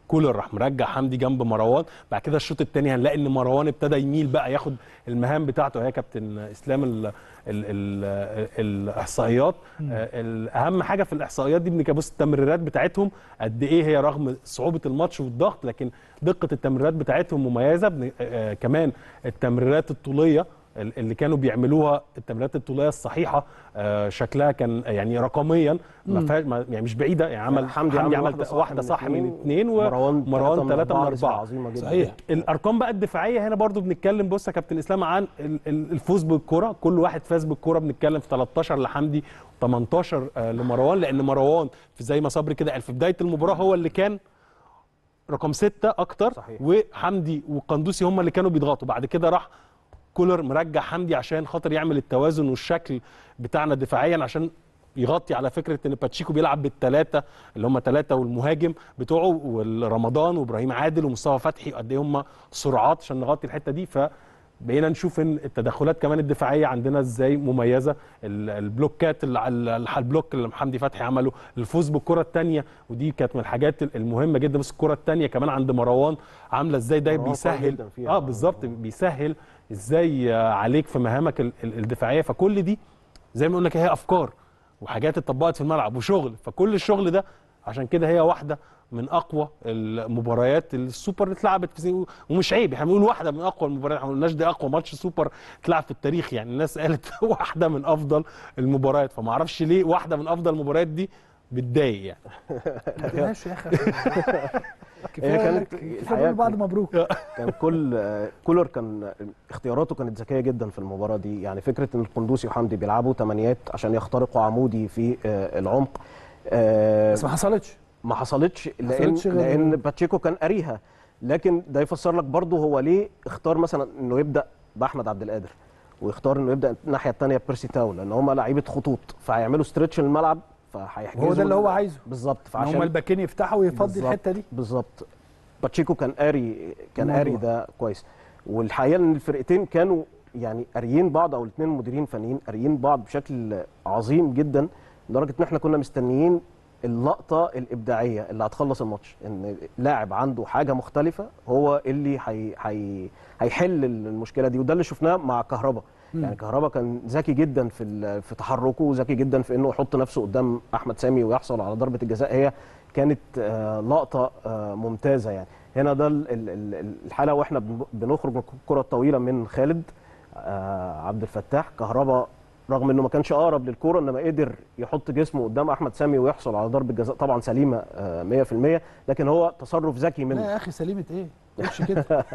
كولر راح مرجع حمدي جنب مروان بعد كده الشوط الثاني هنلاقي ان مروان ابتدى يميل بقى ياخد المهام بتاعته هي كابتن اسلام ال ال ال الاحصائيات آه، الاهم حاجه في الاحصائيات دي بنك بص التمريرات بتاعتهم قد ايه هي رغم صعوبه الماتش والضغط لكن دقه التمريرات بتاعتهم مميزه بن- آه، كمان التمريرات الطوليه ال- اللي كانوا بيعملوها التمريرات الطوليه الصحيحه آه، شكلها كان يعني رقميا ما مم. فيهاش ما- يعني مش بعيده يعني عمل حمدي حمدي, عمل عمل واحدة واحده صح صح, من من اتنين، اثنين ومروان ومروان تلاتة ثلاثه من من أربعة، لسه اربعه عظيمة جدا. صحيح الارقام بقى الدفاعيه هنا برضو بنتكلم بص يا كابتن اسلام عن ال- ال- الفوز بالكره كل واحد فاز بالكره بنتكلم في 13 لحمدي 18 آه، لمروان لان مروان في زي ما صبري كده قال في بدايه المباراه هو اللي كان رقم ستة اكتر صحيح. وحمدي وقندوسي هم اللي كانوا بيضغطوا بعد كده راح كولر مرجع حمدي عشان خاطر يعمل التوازن والشكل بتاعنا دفاعيا عشان يغطي على فكره ان باتشيكو بيلعب بالثلاثه اللي هم ثلاثه والمهاجم بتوعه والرمضان وابراهيم عادل ومصطفى فتحي قد ايه هم سرعات عشان نغطي الحته دي فبقينا نشوف ان التدخلات كمان الدفاعيه عندنا ازاي مميزه ال- البلوكات ال- ال- البلوك اللي حمدي فتحي عمله الفوز بالكره الثانيه ودي كانت من الحاجات المهمه جدا بس الكره الثانيه كمان عند مروان عامله ازاي ده مروان قوي بيسهل جدا فيها. اه بالظبط بيسهل ازاي آه، عليك في مهامك ال- ال- الدفاعيه فكل دي زي ما قلنا كده هي افكار وحاجات اتطبقت في الملعب وشغل فكل الشغل ده عشان كده هي واحده من اقوى المباريات السوبر اللي اتلعبت في سنين ومش عيب احنا بنقول واحده من اقوى المباريات احنا ما قلناش دي اقوى ماتش سوبر اتلعب في التاريخ يعني الناس قالت واحده من افضل المباريات فما اعرفش ليه واحده من افضل المباريات دي بتضايق يعني ماشي يا اخي هي كانت كفايه نقول بعد مبروك كان كل آه، كولر كان اختياراته كانت ذكيه جدا في المباراه دي يعني فكره ان القندوسي وحمدي بيلعبوا تمانيات عشان يخترقوا عمودي في آه، العمق آه، بس ما حصلتش ما حصلتش لان حصلتش غير- لان باتشيكو كان قاريها لكن ده يفسر لك برضه هو ليه اختار مثلا انه يبدا باحمد عبد القادر ويختار انه يبدا الناحيه الثانيه بيرسي تاو لان هم لعيبه خطوط فهيعملوا ستريتش للملعب فهيحجزوا هو ده اللي هو عايزه بالظبط ان هم الباكين يفتحوا ويفضي بالظبط- الحته دي بالظبط باتشيكو كان قاري كان الموضوع. قاري ده كويس والحقيقه ان الفرقتين كانوا يعني قاريين بعض او الاثنين مديرين فنيين قاريين بعض بشكل عظيم جدا لدرجه ان احنا كنا مستنيين اللقطه الابداعيه اللي هتخلص الماتش ان لاعب عنده حاجه مختلفه هو اللي هي هي هيحل المشكله دي وده اللي شفناه مع كهربا مم. يعني كهربا كان ذكي جدا في ال- في تحركه وذكي جدا في انه يحط نفسه قدام احمد سامي ويحصل على ضربه الجزاء هي كانت آه، لقطه آه، ممتازه يعني هنا ده ال- ال- ال- الحاله واحنا بن- بنخرج من الكره الطويله من خالد آه، عبد الفتاح كهربا رغم انه ما كانش اقرب للكوره انما قدر يحط جسمه قدام احمد سامي ويحصل على ضربه جزاء طبعا سليمه آه، 100% لكن هو تصرف ذكي لا منه يا اخي سليمه ايه؟ ما تقولش كده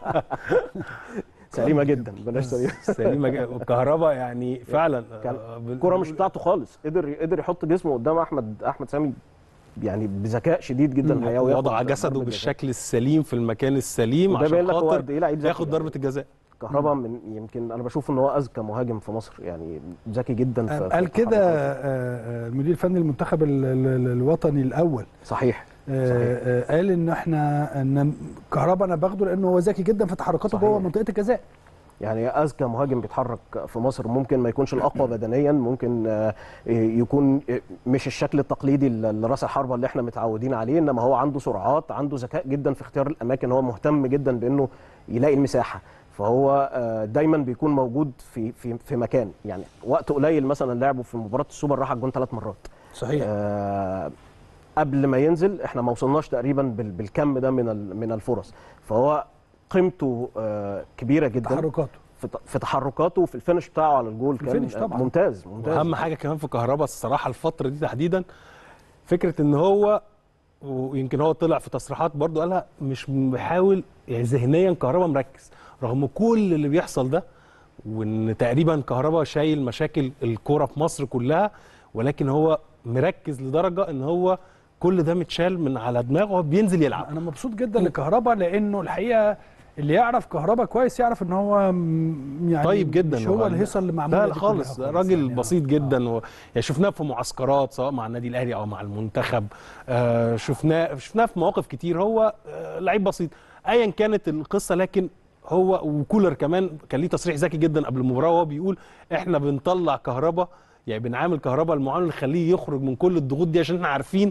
سليمه جدا بلاش سليمه سليمه جدا. والكهرباء يعني فعلا كان آه، بال- الكوره مش بتاعته خالص قدر قدر يحط جسمه قدام احمد احمد سامي يعني بذكاء شديد جدا الحقيقه وياخد وضع جسده ضربة بالشكل السليم في المكان السليم وده باين عشان لك هو خاطر قد ايه لعيب ذكي ياخد يعني. ضربه الجزاء كهربا من يمكن انا بشوف ان هو اذكى مهاجم في مصر يعني ذكي جدا في في قال كده تحركاته. آه، آه، المدير الفني المنتخب ال- ال- الوطني الاول صحيح آه، آه، قال ان احنا ان كهربا انا باخده لانه هو ذكي جدا في تحركاته صحيح. جوه منطقه الجزاء يعني اذكى مهاجم بيتحرك في مصر ممكن ما يكونش الاقوى بدنيا ممكن آه، يكون مش الشكل التقليدي لراس الحربه اللي احنا متعودين عليه انما هو عنده سرعات عنده ذكاء جدا في اختيار الاماكن هو مهتم جدا بانه يلاقي المساحه فهو آه، دايما بيكون موجود في في في مكان يعني وقت قليل مثلا لعبه في مباراه السوبر راح على الجون ثلاث مرات صحيح آه قبل ما ينزل احنا ما وصلناش تقريبا بال- بالكم ده من ال- من الفرص فهو قيمته آه كبيره جدا تحركاته في ت- في تحركاته وفي الفينش بتاعه على الجول كان الفينش طبعاً. ممتاز ممتاز واهم حاجه كمان في كهربا الصراحه الفتره دي تحديدا فكره ان هو ويمكن هو طلع في تصريحات برضو قالها مش بيحاول يعني ذهنيا كهربا مركز رغم كل اللي بيحصل ده وان تقريبا كهربا شايل مشاكل الكوره في مصر كلها ولكن هو مركز لدرجه ان هو كل ده متشال من على دماغه وهو بينزل يلعب انا مبسوط جدا لكهربا لانه الحقيقه اللي يعرف كهربا كويس يعرف ان هو م- يعني طيب جدا مش هو وغ- الهيصه اللي معموله لا دي لا كلها خالص راجل يعني بسيط جدا و... يعني شفناه في معسكرات سواء مع النادي الاهلي او مع المنتخب آه شفناه شفناه في مواقف كتير هو آه لعيب بسيط ايا كانت القصه لكن هو وكولر كمان كان ليه تصريح ذكي جدا قبل المباراه وهو بيقول احنا بنطلع كهربا يعني بنعامل كهربا المعامل اللي يخليه يخرج من كل الضغوط دي عشان احنا عارفين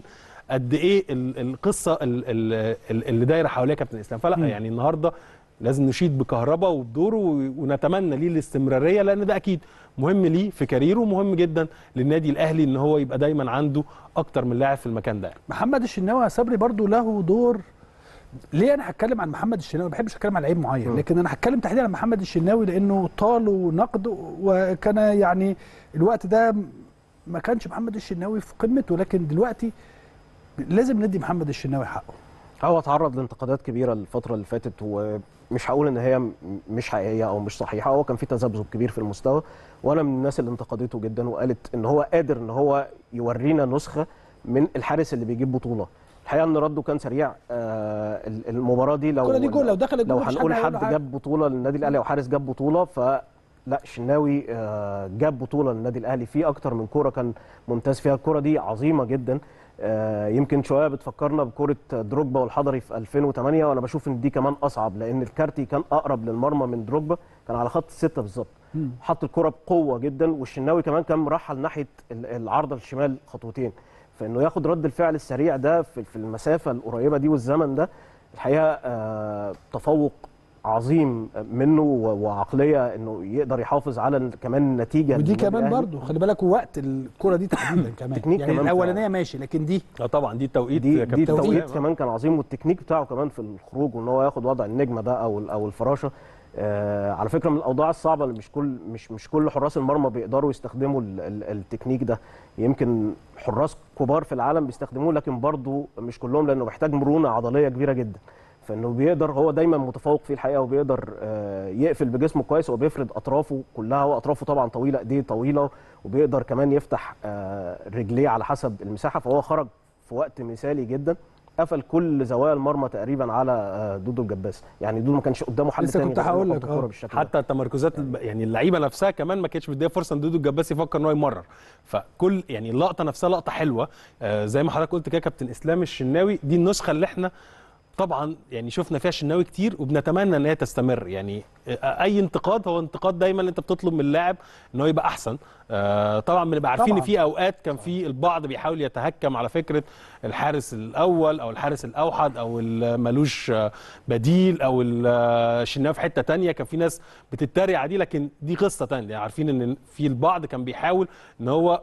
قد ايه ال- القصه ال- ال- ال- اللي دايره حواليها كابتن اسلام فلا مم. يعني النهارده لازم نشيد بكهرباء وبدوره و- ونتمنى ليه الاستمراريه لان ده اكيد مهم ليه في كاريره ومهم جدا للنادي الاهلي ان هو يبقى دايما عنده اكتر من لاعب في المكان ده محمد الشناوي يا صبري برضو له دور ليه انا هتكلم عن محمد الشناوي ما بحبش اتكلم عن لعيب معين لكن انا هتكلم تحديدا عن محمد الشناوي لانه طاله نقد وكان يعني الوقت ده ما كانش محمد الشناوي في قمته لكن دلوقتي لازم ندي محمد الشناوي حقه هو اتعرض لانتقادات كبيره الفتره اللي فاتت ومش هقول ان هي م- مش حقيقيه او مش صحيحه هو كان في تذبذب كبير في المستوى وانا من الناس اللي انتقدته جدا وقالت ان هو قادر ان هو يورينا نسخه من الحارس اللي بيجيب بطوله الحقيقه ان رده كان سريع آه ال- المباراه دي لو الكرة دي جول، لو دخلت لو جول مفيش هنقول حد هيقول حد حاجة. جاب بطوله للنادي الاهلي او حارس جاب بطوله ف لا الشناوي آه، جاب بطوله للنادي الاهلي في اكتر من كوره كان ممتاز فيها الكوره دي عظيمه جدا آه، يمكن شويه بتفكرنا بكوره دروجبا والحضري في 2008 وانا بشوف ان دي كمان اصعب لان الكارتي كان اقرب للمرمى من دروجبا كان على خط السته بالظبط حط الكرة بقوة جدا والشناوي كمان كان مرحل ناحية ال- العارضة الشمال خطوتين فإنه ياخد رد الفعل السريع ده في في المسافة القريبة دي والزمن ده الحقيقة آه، تفوق عظيم منه و- وعقلية إنه يقدر يحافظ على ال- كمان النتيجة ودي للنادي كمان الأهلي. برضو خلي بالك وقت الكرة دي تحديدا كمان تكنيك يعني كمان الاولانيه ماشي لكن دي اه طبعا دي التوقيت دي يا دي كابتن التوقيت إسلام. كمان كان عظيم والتكنيك بتاعه كمان في الخروج وان هو ياخد وضع النجمه ده او ال- او الفراشه آه على فكره من الاوضاع الصعبه اللي مش كل مش مش كل حراس المرمى بيقدروا يستخدموا ال ال التكنيك ده يمكن حراس كبار في العالم بيستخدموه لكن برضه مش كلهم لانه بيحتاج مرونه عضليه كبيره جدا فانه بيقدر هو دايما متفوق فيه الحقيقه وبيقدر آه، يقفل بجسمه كويس وبيفرد اطرافه كلها واطرافه طبعا طويله ايديه طويله وبيقدر كمان يفتح آه، رجليه على حسب المساحه فهو خرج في وقت مثالي جدا قفل كل زوايا المرمى تقريبا على آه، دودو الجباس يعني دودو ما كانش قدامه حل لسه تاني كنت غير إنه هقول يحط لك، الكرة آه. بالشكل ده. حتى التمركزات الب- يعني اللعيبه نفسها كمان ما كانتش مديه فرصه ان دودو الجباس يفكر ان هو يمرر فكل يعني اللقطه نفسها لقطه حلوه آه زي ما حضرتك قلت كده كابتن اسلام الشناوي دي النسخه اللي احنا طبعا يعني شفنا فيها الشناوي كتير وبنتمنى ان هي تستمر يعني آه، اي انتقاد هو انتقاد دايما اللي انت بتطلب من اللاعب ان هو يبقى احسن آه طبعا بنبقى عارفين ان طبعاً. في اوقات كان في البعض بيحاول يتهكم على فكره الحارس الاول او الحارس الاوحد او اللي ملوش آه، بديل او ال- آه، الشناوي في حته تانية كان في ناس بتتريق عليه لكن دي قصه تانية يعني عارفين ان في البعض كان بيحاول ان هو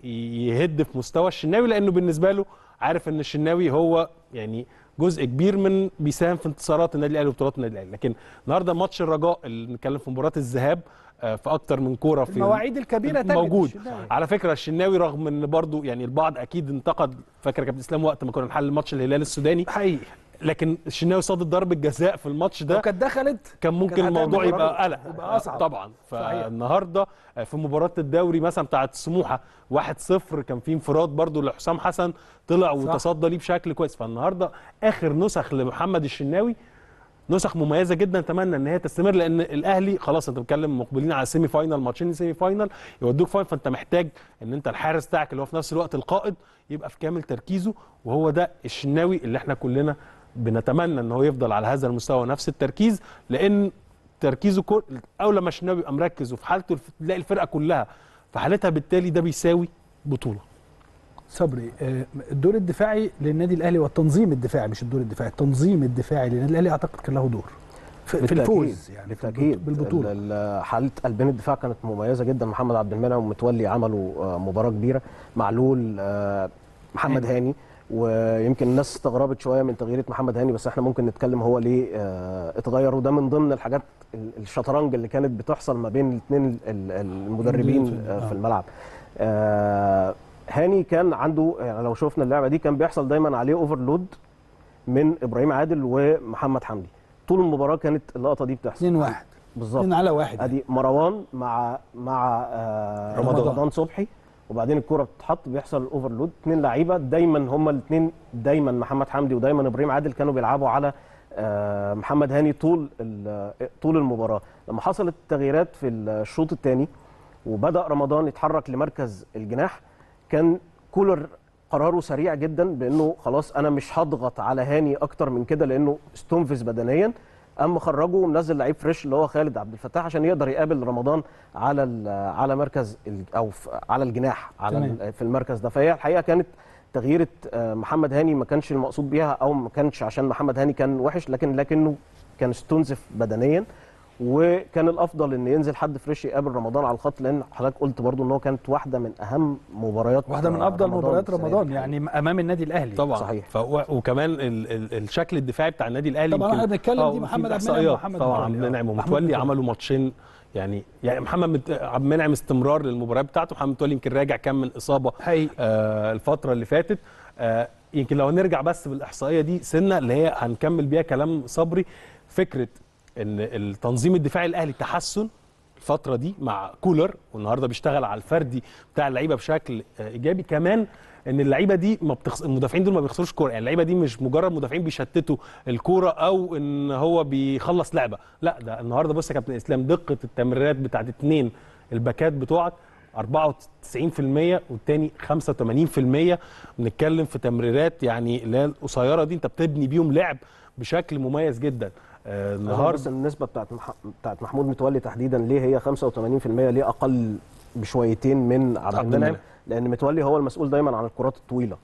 يهد في مستوى الشناوي لانه بالنسبه له عارف ان الشناوي هو يعني جزء كبير من بيساهم في انتصارات النادي الاهلي وبطولات النادي الاهلي لكن النهارده ماتش الرجاء اللي بنتكلم في مباراه الذهاب آه، في اكتر من كوره في المواعيد الكبيره تجد موجود الشناوي. على فكره الشناوي رغم ان برضو يعني البعض اكيد انتقد فاكر يا كابتن اسلام وقت ما كنا نحل ماتش الهلال السوداني حقيقي لكن الشناوي صاد ضربه جزاء في الماتش ده لو كانت دخلت كان ممكن كان هتعمل الموضوع يبقى مباراة. قلق يبقى أصعب. طبعا صحيح. فالنهارده في مباراه الدوري مثلا بتاعه سموحه 1-0 كان في انفراد برضو لحسام حسن طلع وتصدى ليه بشكل كويس فالنهارده اخر نسخ لمحمد الشناوي نسخ مميزه جدا اتمنى ان هي تستمر لان الاهلي خلاص انت بتتكلم مقبلين على سيمي فاينال ماتشين سيمي فاينال يودوك فاينل فانت محتاج ان انت الحارس بتاعك اللي هو في نفس الوقت القائد يبقى في كامل تركيزه وهو ده الشناوي اللي احنا كلنا بنتمنى ان هو يفضل على هذا المستوى نفس التركيز لان تركيزه كل اول لما الشناوي يبقى مركز وفي حالته الف- تلاقي الفرقه كلها في حالتها بالتالي ده بيساوي بطوله صبري آه، الدور الدفاعي للنادي الاهلي والتنظيم الدفاعي مش الدور الدفاعي التنظيم الدفاعي للنادي الاهلي اعتقد كان له دور في, في بالتأكيد. الفوز يعني في بالتاكيد البط- بالبطوله ال- ال- حاله قلبين الدفاع كانت مميزه جدا محمد عبد المنعم ومتولي عملوا آه، مباراه كبيره معلول آه، محمد هاني ويمكن الناس استغربت شويه من تغييره محمد هاني بس احنا ممكن نتكلم هو ليه آه، اتغير وده من ضمن الحاجات ال- الشطرنج اللي كانت بتحصل ما بين الاثنين المدربين في- آه، آه. في الملعب آه، هاني كان عنده يعني لو شفنا اللعبه دي كان بيحصل دايما عليه اوفرلود من ابراهيم عادل ومحمد حمدي طول المباراه كانت اللقطه دي بتحصل 2 1 بالظبط 2 على 1 ادي مروان مع مع آه رمضان. رمضان صبحي وبعدين الكره بتتحط بيحصل الاوفرلود اثنين لعيبه دايما هما الاثنين دايما محمد حمدي ودايما ابراهيم عادل كانوا بيلعبوا على آه محمد هاني طول ال- طول المباراه لما حصلت التغييرات في الشوط الثاني وبدا رمضان يتحرك لمركز الجناح كان كولر قراره سريع جدا بانه خلاص انا مش هضغط على هاني اكتر من كده لانه استنفذ بدنيا قام مخرجه ومنزل لعيب فريش اللي هو خالد عبد الفتاح عشان يقدر يقابل رمضان على على مركز ال- او في- على الجناح على تمام. ال- في المركز ده فهي الحقيقه كانت تغييره آه، محمد هاني ما كانش المقصود بيها او ما كانش عشان محمد هاني كان وحش لكن لكنه كان استنزف بدنيا وكان الافضل ان ينزل حد فريش يقابل رمضان على الخط لان حضرتك قلت برضو ان هو كانت واحده من اهم مباريات واحده من آه، افضل مباريات السنة دي. رمضان يعني امام النادي الاهلي طبعا صحيح. ف... وكمان ال... ال... الشكل الدفاعي بتاع النادي الاهلي طبعاً يمكن- احنا بنتكلم آه، دي وفي محمد عبد المنعم الإحصائيات. ومحمد طبعا متولي. عبد المنعم محمود ومتولي متولي. عملوا ماتشين يعني يعني محمد مت... عبد المنعم استمرار للمباريات بتاعته محمد متولي يمكن راجع كان من اصابه حقيقي. آه الفتره اللي فاتت آه يمكن لو نرجع بس بالاحصائيه دي سنه اللي هي هنكمل بيها كلام صبري فكره ان التنظيم الدفاعي الاهلي تحسن الفتره دي مع كولر والنهارده بيشتغل على الفردي بتاع اللعيبه بشكل آه، ايجابي كمان ان اللعيبه دي ما بتخس... المدافعين دول ما بيخسروش كوره يعني اللعيبه دي مش مجرد مدافعين بيشتتوا الكوره او ان هو بيخلص لعبه لا ده النهارده بص يا كابتن اسلام دقه التمريرات بتاعت اتنين الباكات بتوعك 94% والتاني 85% بنتكلم في تمريرات يعني اللي هي القصيره دي انت بتبني بيهم لعب بشكل مميز جدا آه النهارده النهارده بس النسبه بتاعت مح... بتاعت محمود متولي تحديدا ليه هي 85% ليه اقل بشويتين من عبد عبد المنعم المنعم. لان متولي هو المسؤول دايما عن الكرات الطويله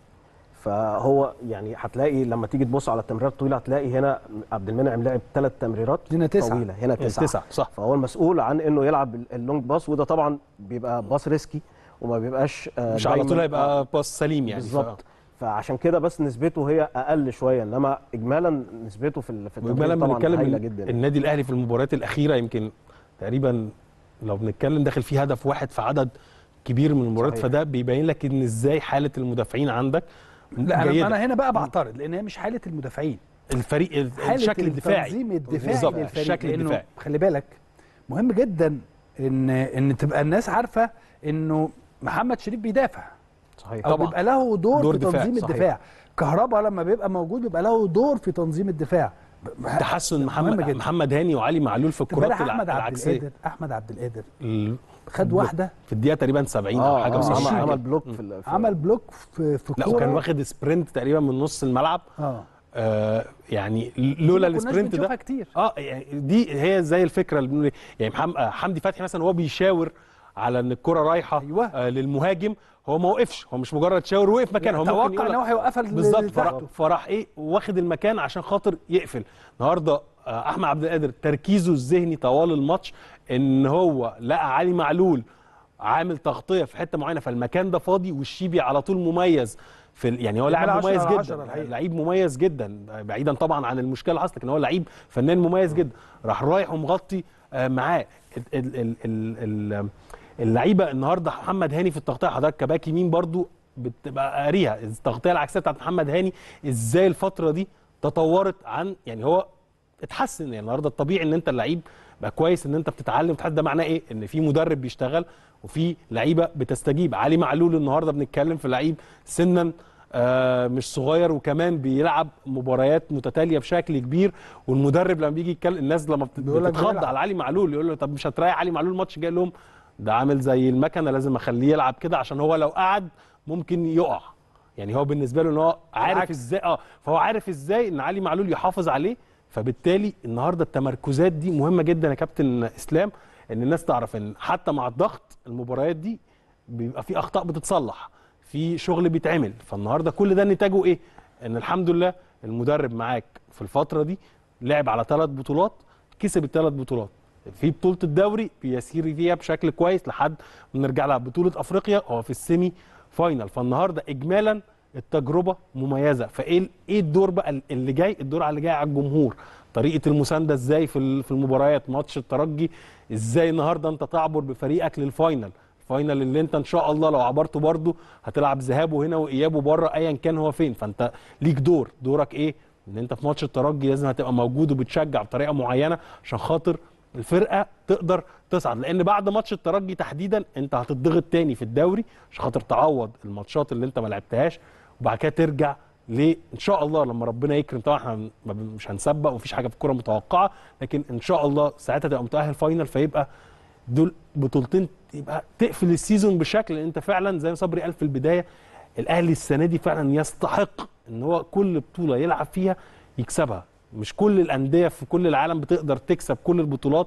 فهو يعني هتلاقي لما تيجي تبص على التمريرات الطويله هتلاقي هنا عبد المنعم لعب ثلاث تمريرات هنا تسعة. طويله هنا تسعه تسعة، صح. فهو المسؤول عن انه يلعب ال- اللونج باص وده طبعا بيبقى باص ريسكي وما بيبقاش آه، مش على دايماً- طول هيبقى آه، باص سليم يعني بالظبط فعشان كده بس نسبته هي اقل شويه انما اجمالا نسبته في ال- في واجمالا التمرير طبعا بنتكلم هايله إن جدا النادي الاهلي في المباريات الاخيره يمكن تقريبا لو بنتكلم داخل فيه هدف واحد في عدد كبير من المباريات صحيح. فده بيبين لك ان ازاي حاله المدافعين عندك لا انا جيدة. انا هنا بقى بعترض لان هي مش حاله المدافعين الفريق ال- حاله الشكل الدفاعي التنظيم الدفاعي بالظبط، للفريق الشكل لأنه الدفاعي خلي بالك مهم جدا ان ان تبقى الناس عارفه انه محمد شريف بيدافع صحيح او طبعاً. بيبقى له دور, دور في دفاع، تنظيم صحيح. الدفاع كهربا لما بيبقى موجود بيبقى له دور في تنظيم الدفاع تحسن مهم محمد جدا. محمد هاني وعلي معلول في الكرات امبارح الع- احمد عبد العكسيه القادر احمد عبد القادر ال- خد واحده في الدقيقه تقريبا 70 او اه حاجه آه، و70 عمل, عمل كده. بلوك في, ال- في عمل بلوك في في لا كوره وكان واخد سبرنت تقريبا من نص الملعب اه آه يعني لولا ما كناش السبرنت بنشوفها ده كتير اه يعني دي هي زي الفكره اللي بنقول إيه، يعني محم- آه، حمدي فتحي مثلا هو بيشاور على ان الكره رايحه أيوة. آه للمهاجم هو ما وقفش هو مش مجرد شاور وقف مكان هو ممكن توقع يقول ان لك- هو هيوقفها ل- بالظبط لتحته. فراح, فراح ايه واخد المكان عشان خاطر يقفل النهارده آه، احمد عبد القادر تركيزه الذهني طوال الماتش ان هو لقى علي معلول عامل تغطيه في حته معينه فالمكان ده فاضي والشيبي على طول مميز في ال- يعني هو يعمل لاعب 10 مميز على 10 جدا الحقيقة. لعيب مميز جدا بعيدا طبعا عن المشكله اللي حصلت لكن هو لعيب فنان مميز جدا راح رايح ومغطي آه، معاه ال- ال- ال- ال- ال- اللعيبه النهارده محمد هاني في التغطيه حضرتك كباك يمين برضو بتبقى قاريها التغطيه العكسيه بتاعت محمد هاني ازاي الفتره دي تطورت عن يعني هو اتحسن يعني النهارده الطبيعي ان انت اللعيب بقى كويس ان انت بتتعلم وتتحدى ده معناه ايه ان في مدرب بيشتغل وفي لعيبه بتستجيب علي معلول النهارده بنتكلم في لعيب سنا آه مش صغير وكمان بيلعب مباريات متتاليه بشكل كبير والمدرب لما بيجي يتكلم الناس لما بت- بيقول لك بتتخض بيلعب. على علي معلول يقول له طب مش هتريح علي معلول الماتش جاي لهم ده عامل زي المكنه لازم اخليه يلعب كده عشان هو لو قعد ممكن يقع يعني هو بالنسبه له ان هو عارف العكس. ازاي اه فهو عارف ازاي ان علي معلول يحافظ عليه فبالتالي النهارده التمركزات دي مهمه جدا يا كابتن اسلام ان الناس تعرف ان حتى مع الضغط المباريات دي بيبقى في اخطاء بتتصلح في شغل بيتعمل فالنهارده كل ده نتاجه ايه ان الحمد لله المدرب معاك في الفتره دي لعب على ثلاث بطولات كسب الثلاث بطولات في بطوله الدوري بيسير فيها بشكل كويس لحد ما نرجع لها بطوله افريقيا هو في السيمي فاينل فالنهارده اجمالا التجربه مميزه فايه ال- ايه الدور بقى اللي جاي الدور على اللي جاي على الجمهور طريقه المسانده ازاي في ال- في المباريات ماتش الترجي ازاي النهارده انت تعبر بفريقك للفاينل الفاينل اللي انت ان شاء الله لو عبرته برده هتلعب ذهابه هنا وايابه بره ايا كان هو فين فانت ليك دور دورك ايه ان انت في ماتش الترجي لازم هتبقى موجود وبتشجع بطريقه معينه عشان خاطر الفرقه تقدر تصعد لان بعد ماتش الترجي تحديدا انت هتضغط تاني في الدوري عشان خاطر تعوض الماتشات اللي انت ما لعبتهاش وبعد كده ترجع ليه ان شاء الله لما ربنا يكرم طبعا احنا ما بن- مش هنسبق ومفيش حاجه في الكوره متوقعه لكن ان شاء الله ساعتها تبقى متاهل فاينل فيبقى دول بطولتين يبقى تقفل السيزون بشكل انت فعلا زي ما صبري قال في البدايه الاهلي السنه دي فعلا يستحق ان هو كل بطوله يلعب فيها يكسبها مش كل الانديه في كل العالم بتقدر تكسب كل البطولات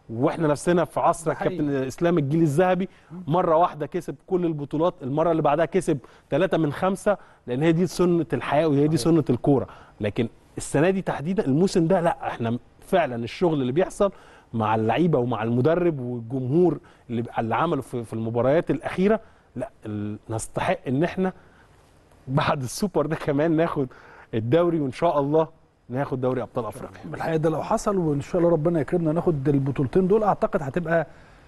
واحنا نفسنا في عصر ده حقيقي. كابتن اسلام الجيل الذهبي مره واحده كسب كل البطولات المره اللي بعدها كسب ثلاثة من خمسة لان هي دي سنه الحياه وهي دي سنه الكوره لكن السنه دي تحديدا الموسم ده لا احنا فعلا الشغل اللي بيحصل مع اللعيبه ومع المدرب والجمهور اللي اللي عمله في في المباريات الاخيره لا ال- نستحق ان احنا بعد السوبر ده كمان ناخد الدوري وان شاء الله ناخد دوري ابطال افريقيا الحقيقه ده لو حصل وان شاء الله ربنا يكرمنا ناخد البطولتين دول اعتقد هتبقى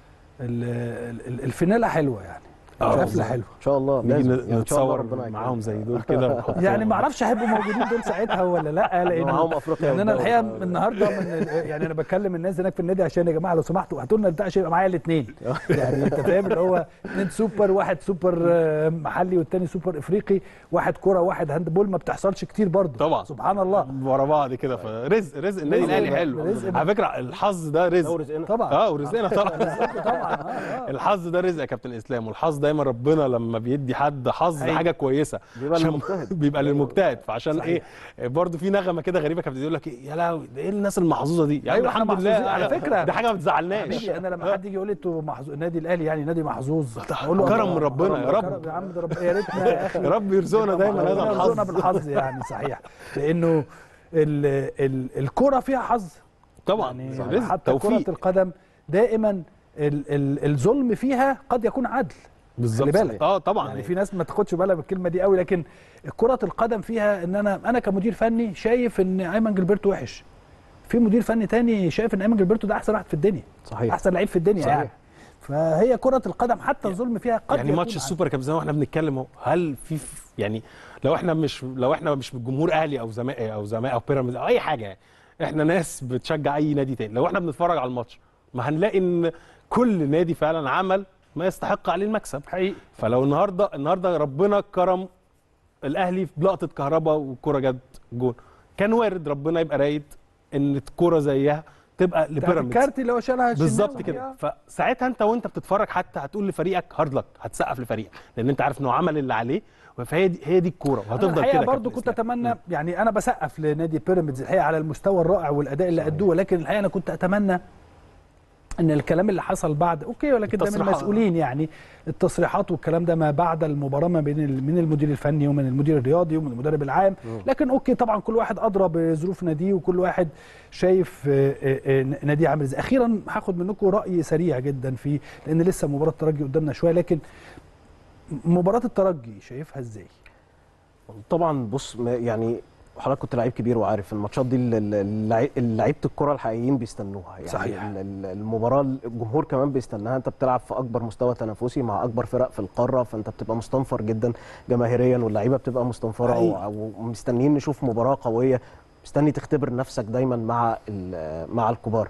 ال- ال- الفينالة حلوه يعني حفله حلوه ان شاء الله نيجي لازم يعني ان شاء الله نتصور ربنا يكرمك. معاهم زي دول كده ونحط يعني ما اعرفش هيبقوا موجودين دول ساعتها ولا لا لان معاهم أفريقيا يعني انا والدوري. الحقيقه النهارده من ال- يعني انا بكلم الناس هناك في النادي عشان يا جماعه لو سمحتوا هاتوا لنا البتاع عشان يبقى معايا الاثنين يعني انت فاهم اللي هو اثنين سوبر واحد سوبر آه، محلي والتاني سوبر افريقي واحد كوره واحد هاند بول ما بتحصلش كتير برضه طبعا سبحان الله ورا بعض كده فرزق رزق النادي رزق الاهلي بقى، حلو رزق على فكره الحظ ده رزق ورزقنا. طبعا اه ورزقنا طبعا طبعا آه، آه. الحظ ده رزق يا كابتن اسلام والحظ دايما ربنا لما بيدي حد حظ أيوة. حاجه كويسه بيبقى عشان- للمجتهد. بيبقى للمجتهد فعشان صحيح. ايه برضه في نغمه كده غريبه كانت بتقول لك إيه، يا لهوي ده ايه الناس المحظوظه دي يا عم أيوة، إحنا الحمد لله محظوظين. على فكرة. دي حاجه ما بتزعلناش حبيبي انا لما حد يجي يقول لي انتوا محظوظ النادي الاهلي يعني نادي محظوظ اقول له كرم آه، من ربنا، يا رب. كرم- يا عم ده رب يا ريتنا يا اخي يا رب يرزقنا دايما هذا ربنا يرزقنا الحظ بالحظ يعني صحيح لانه ال ال الكره فيها حظ طبعا يعني رزق حتى كره توفيق القدم دائما ال ال الظلم فيها قد يكون عدل بالظبط خلي بالك. اه طبعا يعني في ناس ما تاخدش بالها من الكلمه دي قوي لكن كره القدم فيها ان انا انا كمدير فني شايف ان ايمن جilberto وحش في مدير فني تاني شايف ان ايمن جilberto ده احسن واحد في الدنيا صحيح احسن لعيب في الدنيا صحيح. يعني فهي كره القدم حتى الظلم فيها قد يعني يكون ماتش عدل. السوبر كابتن زي ما احنا بنتكلم اهو هل في في- يعني لو احنا مش لو احنا مش بالجمهور اهلي او زمالك او زمالك او بيراميدز او اي حاجه يعني احنا ناس بتشجع اي نادي تاني لو احنا بنتفرج على الماتش ما هنلاقي ان كل نادي فعلا عمل ما يستحق عليه المكسب حقيقي فلو النهارده النهارده ربنا كرم الاهلي بلقطه كهرباء والكره جت جون كان وارد ربنا يبقى رايد ان الكره زيها تبقى بتاعت لبيراميدز الكارت اللي هو شالها بالظبط الشناوي. كده فساعتها انت وانت بتتفرج حتى هتقول لفريقك هارد لك هتسقف لفريقك لان انت عارف انه عمل اللي عليه فهي دي هي دي الكوره أنا وهتفضل الحقيقه كده برضو كابتن كنت إسلام. اتمنى يعني انا بسقف لنادي بيراميدز الحقيقه على المستوى الرائع والاداء اللي ادوه ولكن الحقيقه انا كنت اتمنى ان الكلام اللي حصل بعد اوكي ولكن ده من التصريحات. المسؤولين يعني التصريحات والكلام ده ما بعد المباراه ما بين ال- من المدير الفني ومن المدير الرياضي ومن المدرب العام لكن اوكي طبعا كل واحد ادرى بظروف ناديه وكل واحد شايف آه، آه، آه، ناديه عامل ازاي اخيرا هاخد منكم راي سريع جدا في لان لسه مباراه الترجي قدامنا شويه لكن مباراه الترجي شايفها ازاي طبعا بص ما- يعني حضرتك كنت لعيب كبير وعارف الماتشات دي ال- ال- اللعي- لعيبه الكره الحقيقيين بيستنوها يعني صحيح. ال- ال- المباراه الجمهور كمان بيستناها انت بتلعب في اكبر مستوى تنافسي مع اكبر فرق في القاره فانت بتبقى مستنفر جدا جماهيريا واللعيبه بتبقى مستنفره حقيقي. و- ومستنيين نشوف مباراه قويه مستني تختبر نفسك دايما مع ال- مع الكبار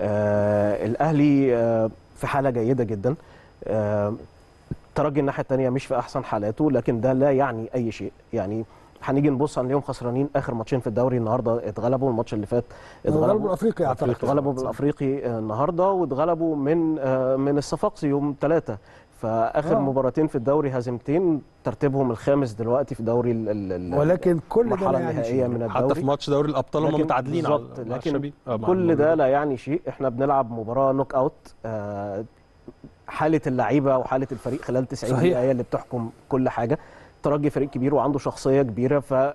آه الاهلي آه في حاله جيده جدا آه الترجي الناحيه الثانيه مش في احسن حالاته لكن ده لا يعني اي شيء يعني هنيجي نبص هنلاقيهم خسرانين اخر ماتشين في الدوري النهارده اتغلبوا الماتش اللي فات اتغلبوا الافريقي اعتقد اتغلبوا بالافريقي آه، النهارده واتغلبوا من آه، من الصفاقسي يوم ثلاثة فاخر آه. مباراتين في الدوري هزيمتين ترتيبهم الخامس دلوقتي في دوري ال- ال- ال- ولكن كل ده المرحله لا يعني النهائيه شيء. من الدوري حتى في ماتش دوري الابطال هم لكن متعادلين على- بالظبط مع لكن الشبيب. آه، مع كل المغرب. ده لا يعني شيء احنا بنلعب مباراه نوك اوت آه، حاله اللعيبه وحاله الفريق خلال 90 صحيح. دقيقه هي اللي بتحكم كل حاجه ترجي فريق كبير وعنده شخصيه كبيره ف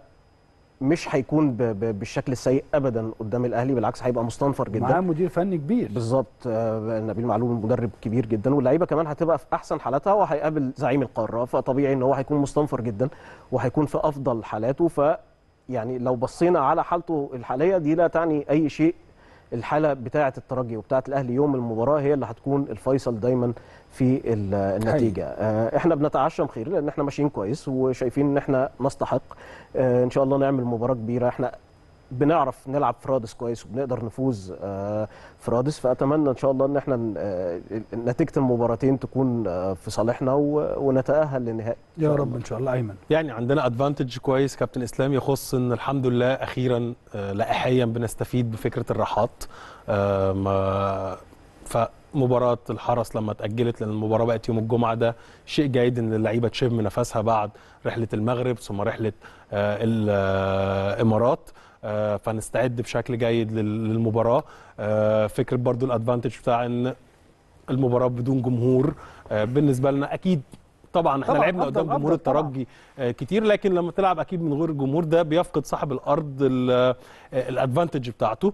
مش هيكون ب- ب- بالشكل السيء ابدا قدام الاهلي بالعكس هيبقى مستنفر جدا معاه مدير فني كبير بالظبط آه، نبيل معلول مدرب كبير جدا واللعيبه كمان هتبقى في احسن حالاتها وهيقابل زعيم القاره فطبيعي ان هو هيكون مستنفر جدا وهيكون في افضل حالاته ف يعني لو بصينا على حالته الحاليه دي لا تعني اي شيء الحاله بتاعه الترجي وبتاعه الاهلي يوم المباراه هي اللي هتكون الفيصل دايما في ال- النتيجه آه، احنا بنتعشم خير لان احنا ماشيين كويس وشايفين ان احنا نستحق آه، ان شاء الله نعمل مباراه كبيره احنا بنعرف نلعب في رادس كويس وبنقدر نفوز آه، في رادس فاتمنى ان شاء الله ان احنا ن- آه، نتيجه المباراتين تكون آه، في صالحنا و- ونتاهل للنهائي يا رب ان شاء الله ايمن يعني عندنا ادفانتج كويس كابتن اسلام يخص ان الحمد لله اخيرا آه، لائحيا بنستفيد بفكره الراحات آه، ما فمباراه الحرس لما اتاجلت لان المباراه بقت يوم الجمعه ده شيء جيد ان اللعيبه تشم نفسها بعد رحله المغرب ثم رحله آه، الامارات آه، فنستعد بشكل جيد لل- للمباراه آه، فكره برضو الادفانتج بتاع ان المباراه بدون جمهور آه، بالنسبه لنا اكيد طبعا احنا طبعاً لعبنا أفضل- قدام جمهور أفضل طبعاً. الترجي آه، كتير لكن لما تلعب اكيد من غير الجمهور ده بيفقد صاحب الارض ال- آه، الادفانتج بتاعته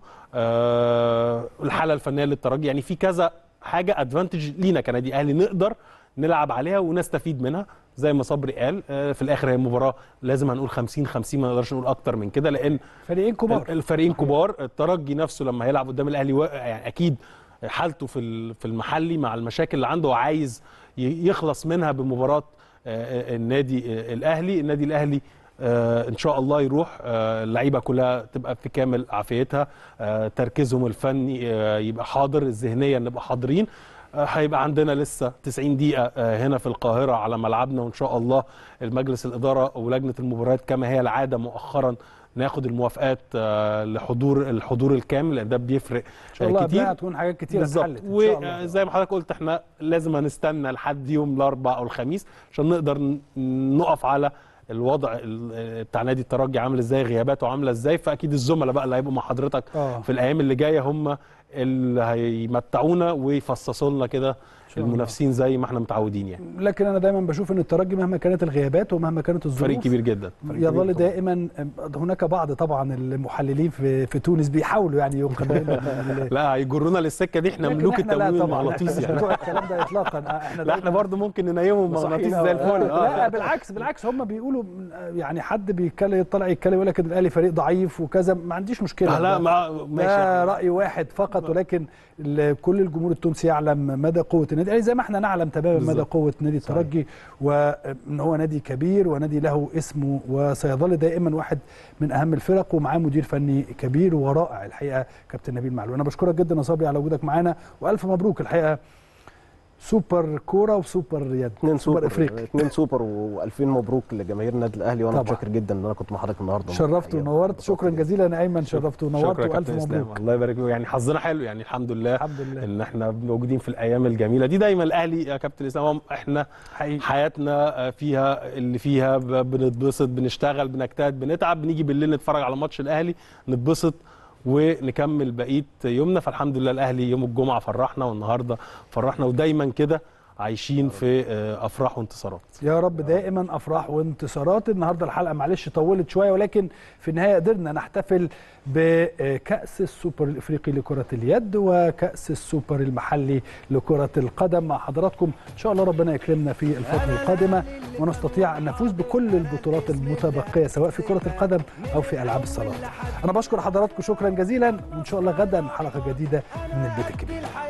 آه، الحاله الفنيه للترجي يعني في كذا حاجه ادفانتج لينا كنادي اهلي نقدر نلعب عليها ونستفيد منها زي ما صبري قال آه، في الاخر هي مباراه لازم هنقول 50 50 ما نقدرش نقول اكتر من كده لان فريقين كبار الفريقين كبار الترجي نفسه لما هيلعب قدام الاهلي وا- يعني اكيد حالته في ال- في المحلي مع المشاكل اللي عنده وعايز ي- يخلص منها بمباراه آه، آه، النادي آه، الاهلي النادي الاهلي آه، ان شاء الله يروح آه، اللعيبه كلها تبقى في كامل عافيتها آه، تركيزهم الفني آه، يبقى حاضر الذهنيه نبقى حاضرين آه، هيبقى عندنا لسه 90 دقيقة آه، هنا في القاهرة على ملعبنا وإن شاء الله المجلس الإدارة ولجنة المباريات كما هي العادة مؤخرا ناخد الموافقات آه، لحضور الحضور الكامل لأن ده بيفرق ان شاء الله آه، قبلها كتير هتكون حاجات كتيره بالظبط اتحلت ان شاء الله وزي ما حضرتك قلت احنا لازم هنستنى لحد يوم الاربعاء او الخميس عشان نقدر ن- نقف على الوضع ال- بتاع نادي الترجي عامل ازاي غياباته عامله ازاي فاكيد الزملاء بقى اللي هيبقوا مع حضرتك آه. في الايام اللي جايه هم اللي هيمتعونا ويفصصوا لنا كده الله. المنافسين زي ما احنا متعودين يعني لكن انا دايما بشوف ان الترجي مهما كانت الغيابات ومهما كانت الظروف فريق كبير جدا فريق يظل كبير طبعاً. دائما هناك بعض طبعا المحللين في في تونس بيحاولوا يعني يقنعونا بال- لا هيجرونا للسكه دي احنا لكن ملوك إحنا لا التمويل طبعاً، المغناطيسي إحنا يعني مش بتوع الكلام ده اطلاقا آه، احنا لا احنا دايماً- برضو ممكن ننيمهم مغناطيس صحيح. زي الفل لا آه. بالعكس بالعكس هم بيقولوا يعني حد بيتكلم طلع يتكلم يقول لك الاهلي فريق ضعيف وكذا ما عنديش مشكله لا، ده- ما- ماشي. ده راي واحد فقط ولكن ال- كل الجمهور التونسي يعلم مدى قوه النادي الاهلي زي ما احنا نعلم تماما مدى بالظبط. قوه نادي الترجي وان هو نادي كبير ونادي له اسمه وسيظل دائما واحد من اهم الفرق ومعاه مدير فني كبير ورائع الحقيقه كابتن نبيل معلول انا بشكرك جدا يا صبري على وجودك معانا والف مبروك الحقيقه سوبر كوره وسوبر يد اثنين سوبر افريقي اثنين سوبر و2000 مبروك لجماهير النادي الاهلي وانا طبعاً. متشكر جدا ان انا كنت مع حضرتك النهارده شرفت ونورت شكرا جزيلا يا ايمن شرفت ونورت شكرا يا والف كابتن اسلام مبروك الله يبارك فيك يعني حظنا حلو يعني الحمد لله الحمد لله ان احنا موجودين في الايام الجميله دي دايما الاهلي يا كابتن اسلام احنا حقيقي. حياتنا فيها اللي فيها ب- بنتبسط بنشتغل بنجتهد بنتعب بنيجي بالليل نتفرج على ماتش الاهلي نتبسط ونكمل بقيه يومنا فالحمد لله الاهلي يوم الجمعه فرحنا والنهارده فرحنا ودايما كده عايشين في آه، افراح وانتصارات يا رب دائما افراح وانتصارات النهارده الحلقه معلش طولت شويه ولكن في النهايه قدرنا نحتفل بكاس السوبر الافريقي لكره اليد وكاس السوبر المحلي لكره القدم مع حضراتكم ان شاء الله ربنا يكرمنا في الفتره القادمه ونستطيع ان نفوز بكل البطولات المتبقيه سواء في كره القدم او في العاب الصالات انا بشكر حضراتكم شكرا جزيلا وان شاء الله غدا حلقه جديده من البيت الكبير